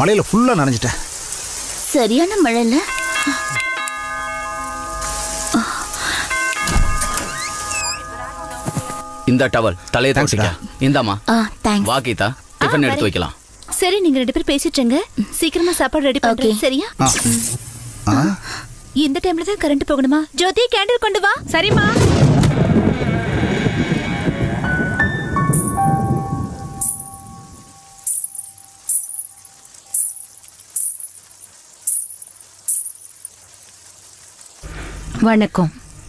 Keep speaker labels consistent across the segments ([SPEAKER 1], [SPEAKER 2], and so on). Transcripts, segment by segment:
[SPEAKER 1] மலையில ஃபுல்லா நனைஞ்சிட்டேன்
[SPEAKER 2] சரியான மழைல
[SPEAKER 3] இந்த டவல் தலையை தோட்டிக்க இந்தாமா
[SPEAKER 2] ஆ தேங்க்ஸ்
[SPEAKER 3] வா கீதா டிஃபன் எடுத்து வைக்கலாம்
[SPEAKER 4] சரி நீங்க ரெண்டு பேரும் பேசிட்டுங்க சீக்கிரமா சாப்பாடு ரெடி பண்றேன் சரியா
[SPEAKER 1] ஆ
[SPEAKER 4] இந்த டைம்ல தான் கரண்ட் போகணுமா ஜோதி கேண்டில் கொண்டு வா சரிம்மா
[SPEAKER 5] வணக்கம்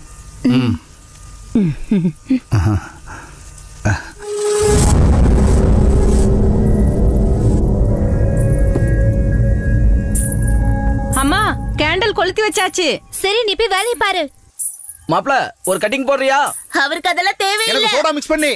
[SPEAKER 6] அம்மா கேண்டில் கொளுத்தி வச்சாச்சு
[SPEAKER 4] சரி நீ போய் வேலையை பாரு
[SPEAKER 3] மாப்ள ஒரு கட்டிங் போடுறியா
[SPEAKER 2] அவருக்கு அதெல்லாம் தேவையில்லை
[SPEAKER 1] எனக்கு சோடா மிக்ஸ் பண்ணி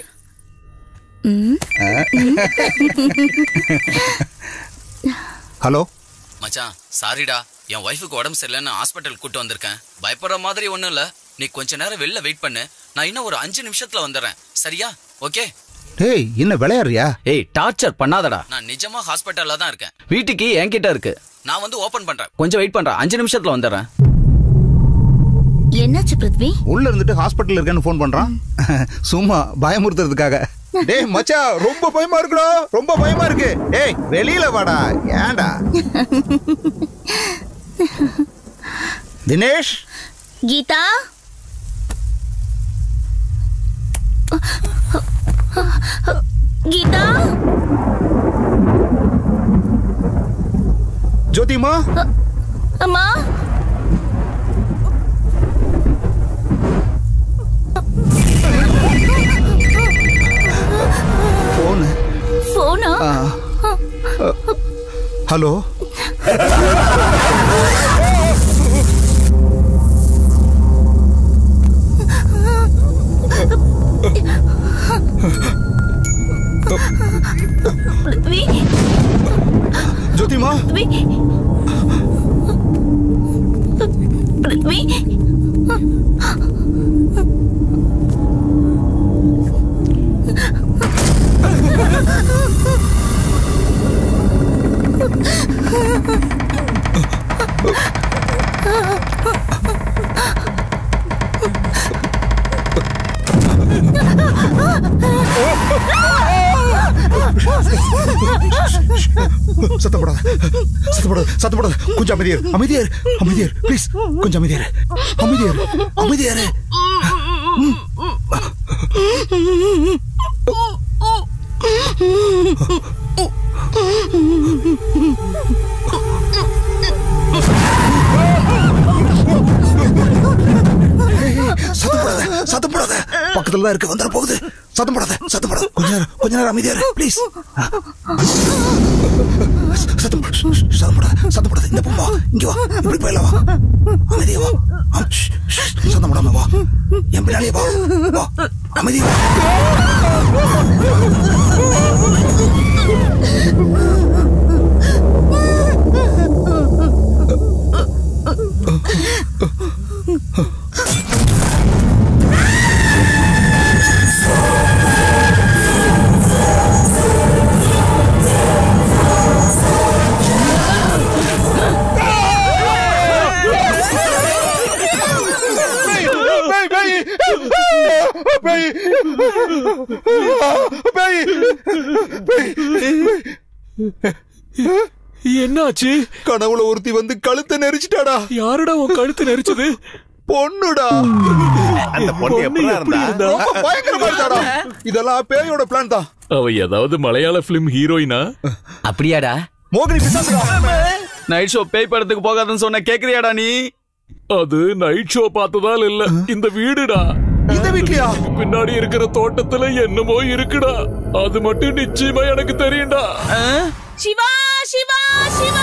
[SPEAKER 1] ஹலோ
[SPEAKER 3] மச்சான் சாரிடா என் ஒய்ஃபுக்கு உடம்பு சரியில்லைன்னு ஹாஸ்பிட்டல் கூட்டு வந்திருக்கேன் பயப்படுற மாதிரி ஒண்ணும் இல்ல நீ கொஞ்ச நேரம் வெளில வெயிட் பண்ணு நான் இன்னும் ஒரு அஞ்சு நிமிஷத்துல வந்துடுறேன் சரியா ஓகே
[SPEAKER 1] டேய் என்ன விளையாடுறியா
[SPEAKER 3] ஏய் டார்ச்சர் பண்ணாதடா நான் நிஜமா ஹாஸ்பிட்டல்ல தான் இருக்கேன் வீட்டுக்கு என்கிட்ட இருக்கு நான் வந்து ஓபன் பண்றேன் கொஞ்சம் வெயிட் பண்றேன் அஞ்சு நிமிஷத்துல வந்துடுறேன்
[SPEAKER 2] என்னாச்சு பிருத்வி
[SPEAKER 1] உள்ள இருந்துட்டு ஹாஸ்பிட்டல் இருக்கேன்னு ஃபோன் பண்றான் சும்மா பயமுறுத்துறதுக்காக டேய் மச்சான் ரொம்ப பயமா இருக்குடா ரொம்ப பயமா இருக்கு டேய் வெளியில வாடா ஏன்டா தினேஷ்
[SPEAKER 2] கீதா கீதா
[SPEAKER 1] ஜோதிமா
[SPEAKER 2] அம்மா
[SPEAKER 1] போனு
[SPEAKER 2] போனா
[SPEAKER 1] ஹலோ
[SPEAKER 2] பிருத்வி
[SPEAKER 1] ஜோதிமா
[SPEAKER 2] பிருத்வி பிருத்வி
[SPEAKER 1] சத்தப்படாத சத்தப்படாத சத்தப்படாத கொஞ்சம் அமைதியாரு அமைதியாரு அமைதியாரு ப்ளீஸ் கொஞ்சம் அமைதியாரு அமைதியாரு அமைதியாரு சத்தப்படாத சத்தப்படாத பக்கத்துல தான் இருக்கு வந்துட போகுது சத்தப்படாத சத்தப்படாத கொஞ்ச நேரம் கொஞ்ச நேரம் அமைதியாரு ப்ளீஸ் சத்தம் சத்தப்படாத சத்தப்படாத இந்த பொம்பா இங்க வா இப்படி போயிடலாம் வா அமைதியா வா ஆம், ஷ், ஷ், சத்தம் போடாம வா என் பின்னாலே வா வா அமைதியா வா
[SPEAKER 7] என்னாச்சு
[SPEAKER 1] கனவுல ஒருத்தி வந்து கழுத்தை நெரிச்சிட்டாடா
[SPEAKER 7] யாருடா உன் கழுத்து நெரிச்சது
[SPEAKER 1] பொண்ணுடா
[SPEAKER 8] அந்த பொண்ணு எப்படி
[SPEAKER 7] எப்படி
[SPEAKER 8] இருந்தா
[SPEAKER 7] இருந்தா
[SPEAKER 1] ரொம்ப பயங்கரமா இருந்தாடா இதெல்லாம் பேயோட பிளான் தான்
[SPEAKER 7] அவ ஏதாவது மலையாள பிலிம் ஹீரோயினா
[SPEAKER 3] அப்படியாடா
[SPEAKER 1] மோகினி பிசாசுடா
[SPEAKER 3] நைட் ஷோ பேய் படத்துக்கு போகாதன்னு சொன்ன கேக்குறியாடா நீ
[SPEAKER 7] அது நைட் ஷோ பார்த்ததால் இல்ல இந்த வீடுடா
[SPEAKER 1] இந்த வீட்லயா
[SPEAKER 7] பின்னாடி இருக்கிற தோட்டத்துல என்னமோ இருக்குடா அது மட்டும் நிச்சயமா எனக்கு தெரியும்டா
[SPEAKER 2] சிவா சிவா சிவா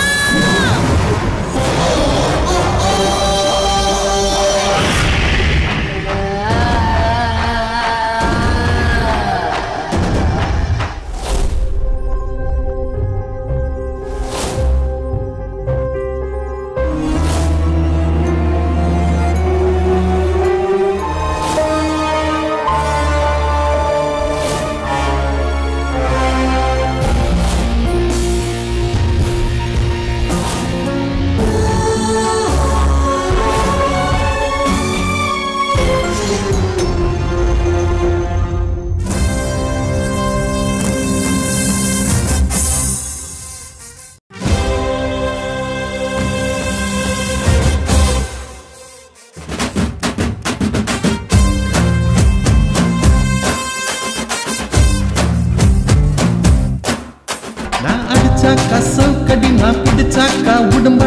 [SPEAKER 1] ஆ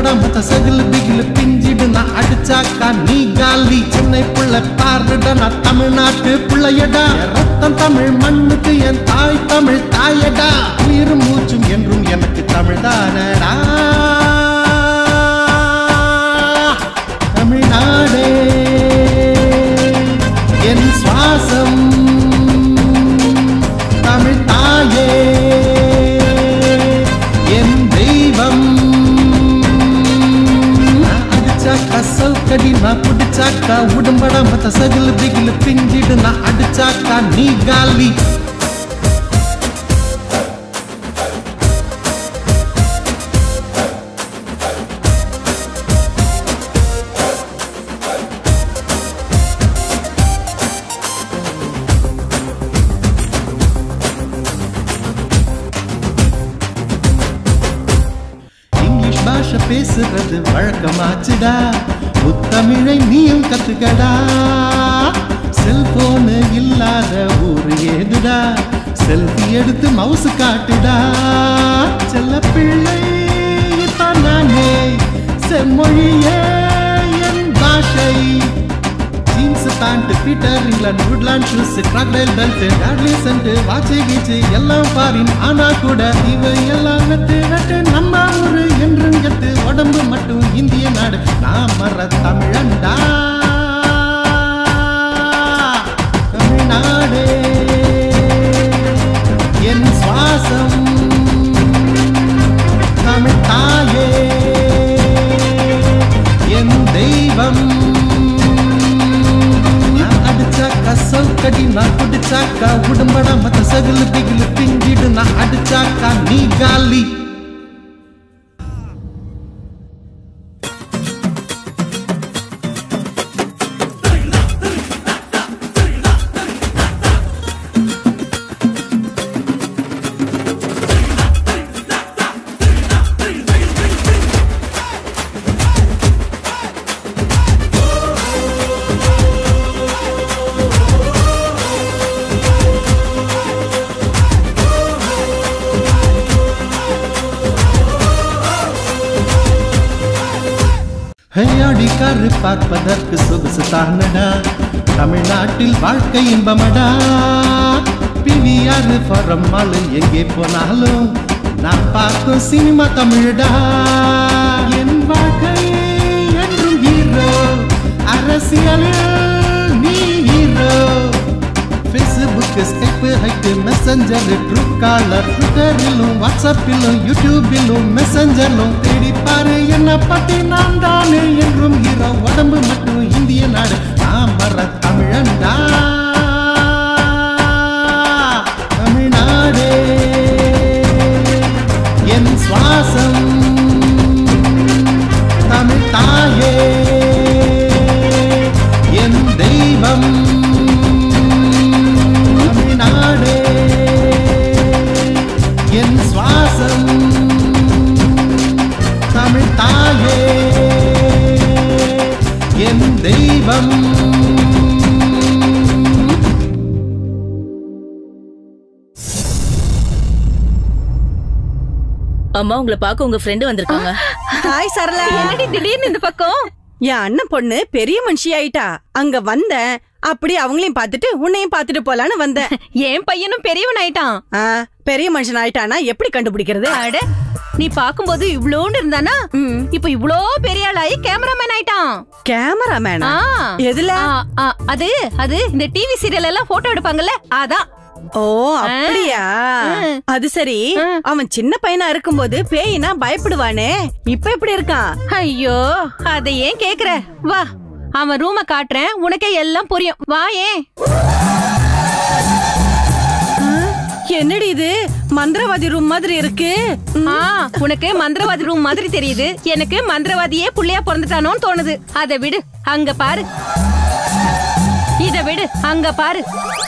[SPEAKER 9] உடம்பட மத்த சகில் பிகில் பிஞ்சிடு நான் அடிச்சாக்கா நீ காலி சென்னை புள்ள பாருடா நான் தமிழ்நாட்டு புள்ளையடா என் ரத்தம் தமிழ் மண்ணுக்கு என் தாய் தமிழ் தாயடா உயிரும் மூச்சும் என்றும் எனக்கு தமிழ் தானடா தமிழ்நாடே என் சுவாசம் தமிழ் தாயே என் தெய்வம் நான் அடிச்சாக்கா சவுக்கடி நான் பிடிச்சாக்கா உடம்பட மத்த சகில் பிகில் பிஞ்சிடு நான் அடிச்சாக்கா நீ காலி இங்கிலீஷ் பாஷை பேசுறது வழக்கமாச்சுடா முத்தமிழை நீயும் கத்துக்கடா செல்போனு இல்லாத ஊரு ஏதுடா செல்ஃபி எடுத்து மவுசு காட்டுடா செல்ல பிள்ளை தான் நானே செம்மொழியே என் பாஷை jeans pant Peter England Woodland shoes crocodile belt டாட்லி சென்ட் வாட்சி கீச்சு எல்லாம் பாரின் ஆனா கூட இவை எல்லாம் வெட்டு வெட்டு நம்ம ஊரு என்றும் கெட்டு உடம்பு மட்டும் இந்திய நாடு நான் மற தமிழண்டா தமிழ்நாடே என் சுவாசம் தமிழ் தாயே என் தெய்வம் நான் அடிச்சாக்கா சவுக்கடி நான் குடிச்சாக்கா உடம்பட மத்த சகிலு பிகிலு பிஞ்சிடு நான் அடிச்சாக்கா நீ காலி ஹையாடிக்காரு பார்ப்பதற்கு சொகுசு தானடா தமிழ்நாட்டில் வாழ்க்கை இன்பமடா பிவிஆர் பரம்மாள் எங்கே போனாலும் நான் பார்க்கும் சினிமா தமிழடா என் வாழ்க்கை என்றும் ஹீரோ அரசியலில் நீ ஹீரோ ஃபேஸ்புக் ஸ்கைப் ஹைட் மெசஞ்சர் ட்ரூ காலர் ட்விட்டரிலும் வாட்ஸ்அப்பிலும் யூடியூபிலும் மெசஞ்சரிலும் தேடி பாரு என்ன பத்தி நான் தானே என்றும் ஹீரோ உடம்பு மட்டும் இந்திய நாடு நான் வர தமிழன்டா தமிழ்நாடே என் சுவாசம் தமிழ் தாயே என் தெய்வம் தமிழ்நாடே என் சுவாசம் தமிழ் தாயே என் தெய்வம்
[SPEAKER 2] அம்மா உங்களை பார்க்க உங்க ஃப்ரெண்டு வந்திருக்காங்க
[SPEAKER 6] ஹாய் சரளா என்னடி திடீர்னு இந்த பக்கம் என் அண்ணன் பொண்ணு பெரிய மனுஷி ஆயிட்டா அங்க வந்தேன் அப்படி அவங்களையும் பார்த்துட்டு உன்னையும் பார்த்துட்டு போலான்னு வந்தேன்
[SPEAKER 10] என் பையனும் பெரியவன் ஆயிட்டான்
[SPEAKER 6] ஆ, பெரிய மனுஷன் ஆயிட்டானா எப்படி கண்டுபிடிக்கிறது
[SPEAKER 10] அட நீ பாக்கும்போது இவ்ளோண்டு இருந்தானா இப்ப இவ்ளோ பெரிய ஆளாயி கேமராமேன் ஆயிட்டான்
[SPEAKER 6] கேமராமேனா
[SPEAKER 10] ஆ.
[SPEAKER 6] எதுல
[SPEAKER 10] ஆ, ஆ, அது அது இந்த டிவி சீரியல் எல்லாம் போட்டோ எடுப்பாங்கல்ல அதான்
[SPEAKER 6] ஓ அப்படியா
[SPEAKER 10] ம்.
[SPEAKER 6] அது சரி
[SPEAKER 10] ம்.
[SPEAKER 6] அவன் சின்ன பையனா இருக்கும்போது பேயினா பயப்படுவானே இப்ப எப்படி இருக்கான்
[SPEAKER 10] ஐயோ அத ஏன் கேக்குற வா அவன் ரூம காட்டுறேன் உனக்கே எல்லாம் புரியும் வா ஏன்
[SPEAKER 6] என்னடி இது மந்திரவாதி ரூம் மாதிரி இருக்கு ம்.
[SPEAKER 10] ஆ உனக்கு மந்திரவாதி ரூம் மாதிரி தெரியுது எனக்கு மந்திரவாதியே புள்ளையா பிறந்துட்டானோன்னு தோணுது அத விடு அங்க பாரு இத விடு அங்க பாரு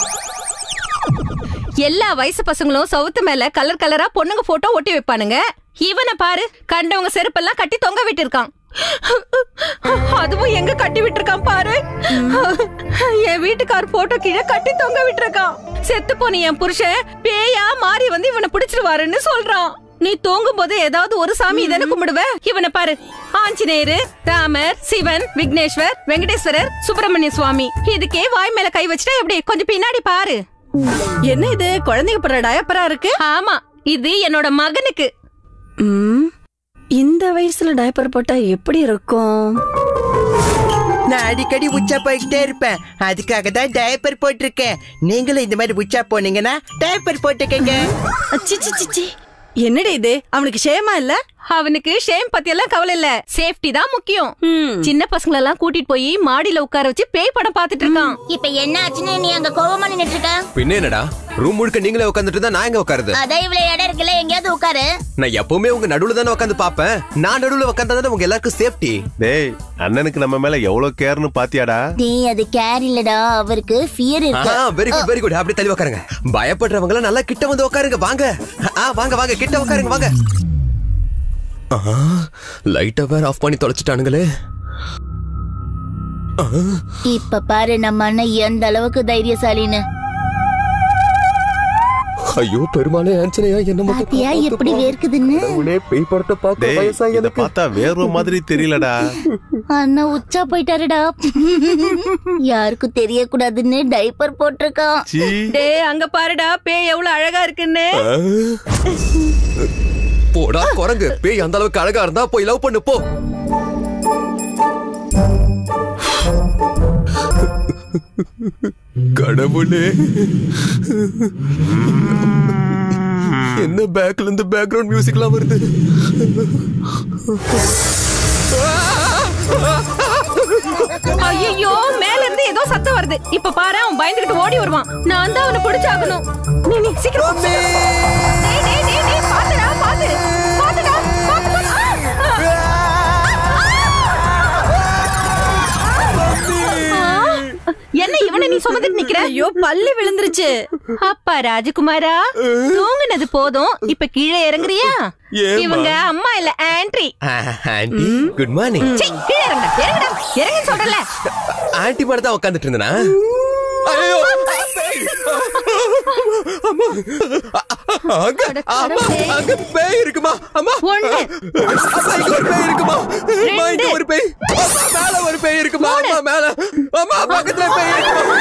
[SPEAKER 10] எல்லா வயசு பசங்களும் சவுத்து மேல கலர் கலரா பொண்ணுங்க போட்டோ ஒட்டி வைப்பானுங்க இவனை பாரு கண்டவங்க செருப்பெல்லாம் கட்டி தொங்க விட்டிருக்கான் அதுவும் எங்க கட்டி விட்டிருக்கான் பாரு என் வீட்டுக்கார் போட்டோ கீழே கட்டி தொங்க விட்டிருக்கான் செத்து போன என் புருஷன் பேயா மாறி வந்து இவனை பிடிச்சிருவாருன்னு சொல்றான் நீ தூங்கும் போது ஏதாவது ஒரு சாமி தானே கும்பிடுவ இவனை பாரு ஆஞ்சநேயரு ராமர் சிவன் விக்னேஸ்வர் வெங்கடேஸ்வரர் சுப்பிரமணிய சுவாமி இதுக்கே வாய் மேல கை வச்சுட்டா எப்படி கொஞ்சம் பின்னாடி பாரு
[SPEAKER 6] என்ன இது குழந்தைங்க போடுற டயப்பரா இருக்கு
[SPEAKER 10] ஆமா இது என்னோட மகனுக்கு
[SPEAKER 6] ம், இந்த வயசுல டயப்பர் போட்டா எப்படி இருக்கும்
[SPEAKER 11] நான் அடிக்கடி உச்சா போய்கிட்டே இருப்பேன் அதுக்காக தான் டயப்பர் போட்டிருக்கேன் நீங்களும் இந்த மாதிரி உச்சா போனீங்கன்னா டயப்பர் போட்டுக்கங்க
[SPEAKER 6] சி, சி, சி, சி. என்னடி இது அவனுக்கு ஷேமா இல்ல
[SPEAKER 10] அவனுக்கு ஷேம் பத்தி எல்லாம் கவலை இல்ல சேஃப்டி தான் முக்கியம்
[SPEAKER 6] ம்.
[SPEAKER 10] சின்ன பசங்களை எல்லாம் கூட்டிட்டு போய் மாடியில உட்கார வச்சு பேய் படம் பாத்துட்டு இருக்கான்
[SPEAKER 4] இப்ப என்ன ஆச்சுன்னு நீ அங்க கோவமா நின்னுட்டு இருக்க
[SPEAKER 12] பின்ன என்னடா ரூம் முழுக்க நீங்களே உட்காந்துட்டு இருந்தா நான் எங்க உட்காருது
[SPEAKER 4] அதான் இவ்வளவு இடம் இருக்குல்ல எங்கேயாவது உட்காரு
[SPEAKER 12] நான் எப்பவுமே உங்க நடுவுல தானே உட்காந்து பாப்பேன் நான் நடுவுல உட்காந்தா தானே உங்க எல்லாருக்கும் சேஃப்டி
[SPEAKER 8] டேய் அண்ணனுக்கு நம்ம மேல எவ்வளவு கேர்னு பாத்தியாடா
[SPEAKER 4] நீ அது கேர் இல்லடா அவருக்கு ஃபியர் இருக்கு
[SPEAKER 12] வெரி குட் வெரி குட் அப்படி தள்ளி உட்காருங்க பயப்படுறவங்க எல்லாம் நல்லா கிட்ட வந்து உட்காருங்க வாங்க ஆ வாங்க வாங்க கிட்ட உட்காருங்க வாங்க லைட்டை வேற ஆஃப் பண்ணி தொலைச்சிட்டானுங்களே
[SPEAKER 4] இப்ப பாரு நம்ம அண்ணன் எந்த அளவுக்கு தைரியசாலின்னு
[SPEAKER 12] ஐயோ பெருமாளே ஆஞ்சனையா என்ன மட்டும்
[SPEAKER 4] பாத்தியா எப்படி வேர்க்குதுன்னு
[SPEAKER 12] கடவுளே, பேய் படத்தை பார்க்க
[SPEAKER 8] டேய்
[SPEAKER 12] வயசா
[SPEAKER 8] இத
[SPEAKER 12] எனக்கு
[SPEAKER 8] பார்த்தா வேர்வை மாதிரி தெரியலடா
[SPEAKER 4] அண்ணா உச்சா போயிட்டாருடா யாருக்கும் தெரியக்கூடாதுன்னு டைப்பர் போட்டிருக்கான்
[SPEAKER 8] சீ
[SPEAKER 10] டேய் அங்க பாருடா பேய் எவ்வளவு அழகா இருக்குன்னு
[SPEAKER 12] போடா குரங்கு பேய் அந்த அளவுக்கு அழகா இருந்தா போய் லவ் பண்ணு போ கடவுளே என்ன பேக்ல இருந்து பேக்ரவுண்ட் மியூசிக்லாம் வருது
[SPEAKER 10] ஐயோ மேல இருந்து ஏதோ சத்தம் வருது இப்ப பாரு அவன் பயந்துகிட்டு ஓடி வருவான் நான் தான் அவனை பிடிச்சாகணும் நீ நீ சீக்கிரம் போ, சீக்கிரம் போ. டேய் டேய் டேய் டேய் பாத்துடா பாத்து பாத்துடா பாத்து பாத்து. ஆ! ஆ! என்ன இவனை நீ சுமந்துட்டு நிக்கிற
[SPEAKER 6] ஐயோ பல்லு விழுந்துருச்சு
[SPEAKER 10] அப்பா ராஜகுமாரா தூங்குனது போதும் இப்ப கீழே இறங்குறியா
[SPEAKER 12] ஏம்மா?
[SPEAKER 10] இவங்க அம்மா இல்ல ஆன்ட்ரி
[SPEAKER 12] ஆண்டி குட் மார்னிங்
[SPEAKER 10] சீ, கீழே இறங்குடா இறங்குடா இறங்கு சொல்றல
[SPEAKER 12] ஆன்டி மட்டும் தான் உட்காந்துட்டு இருந்தனா ஐயோ அம்மா அங்க அம்மா அங்க பேய் இருக்குமா அம்மா
[SPEAKER 10] ஒண்ணு.
[SPEAKER 12] அம்மா இங்க ஒரு பேய் இருக்குமா அம்மா இங்க
[SPEAKER 10] ரெண்டு.
[SPEAKER 12] ஒரு பேய் அம்மா மேல ஒரு பேய் இருக்குமா அம்மா மேல அம்மா பக்கத்துல பேய் இருக்குமா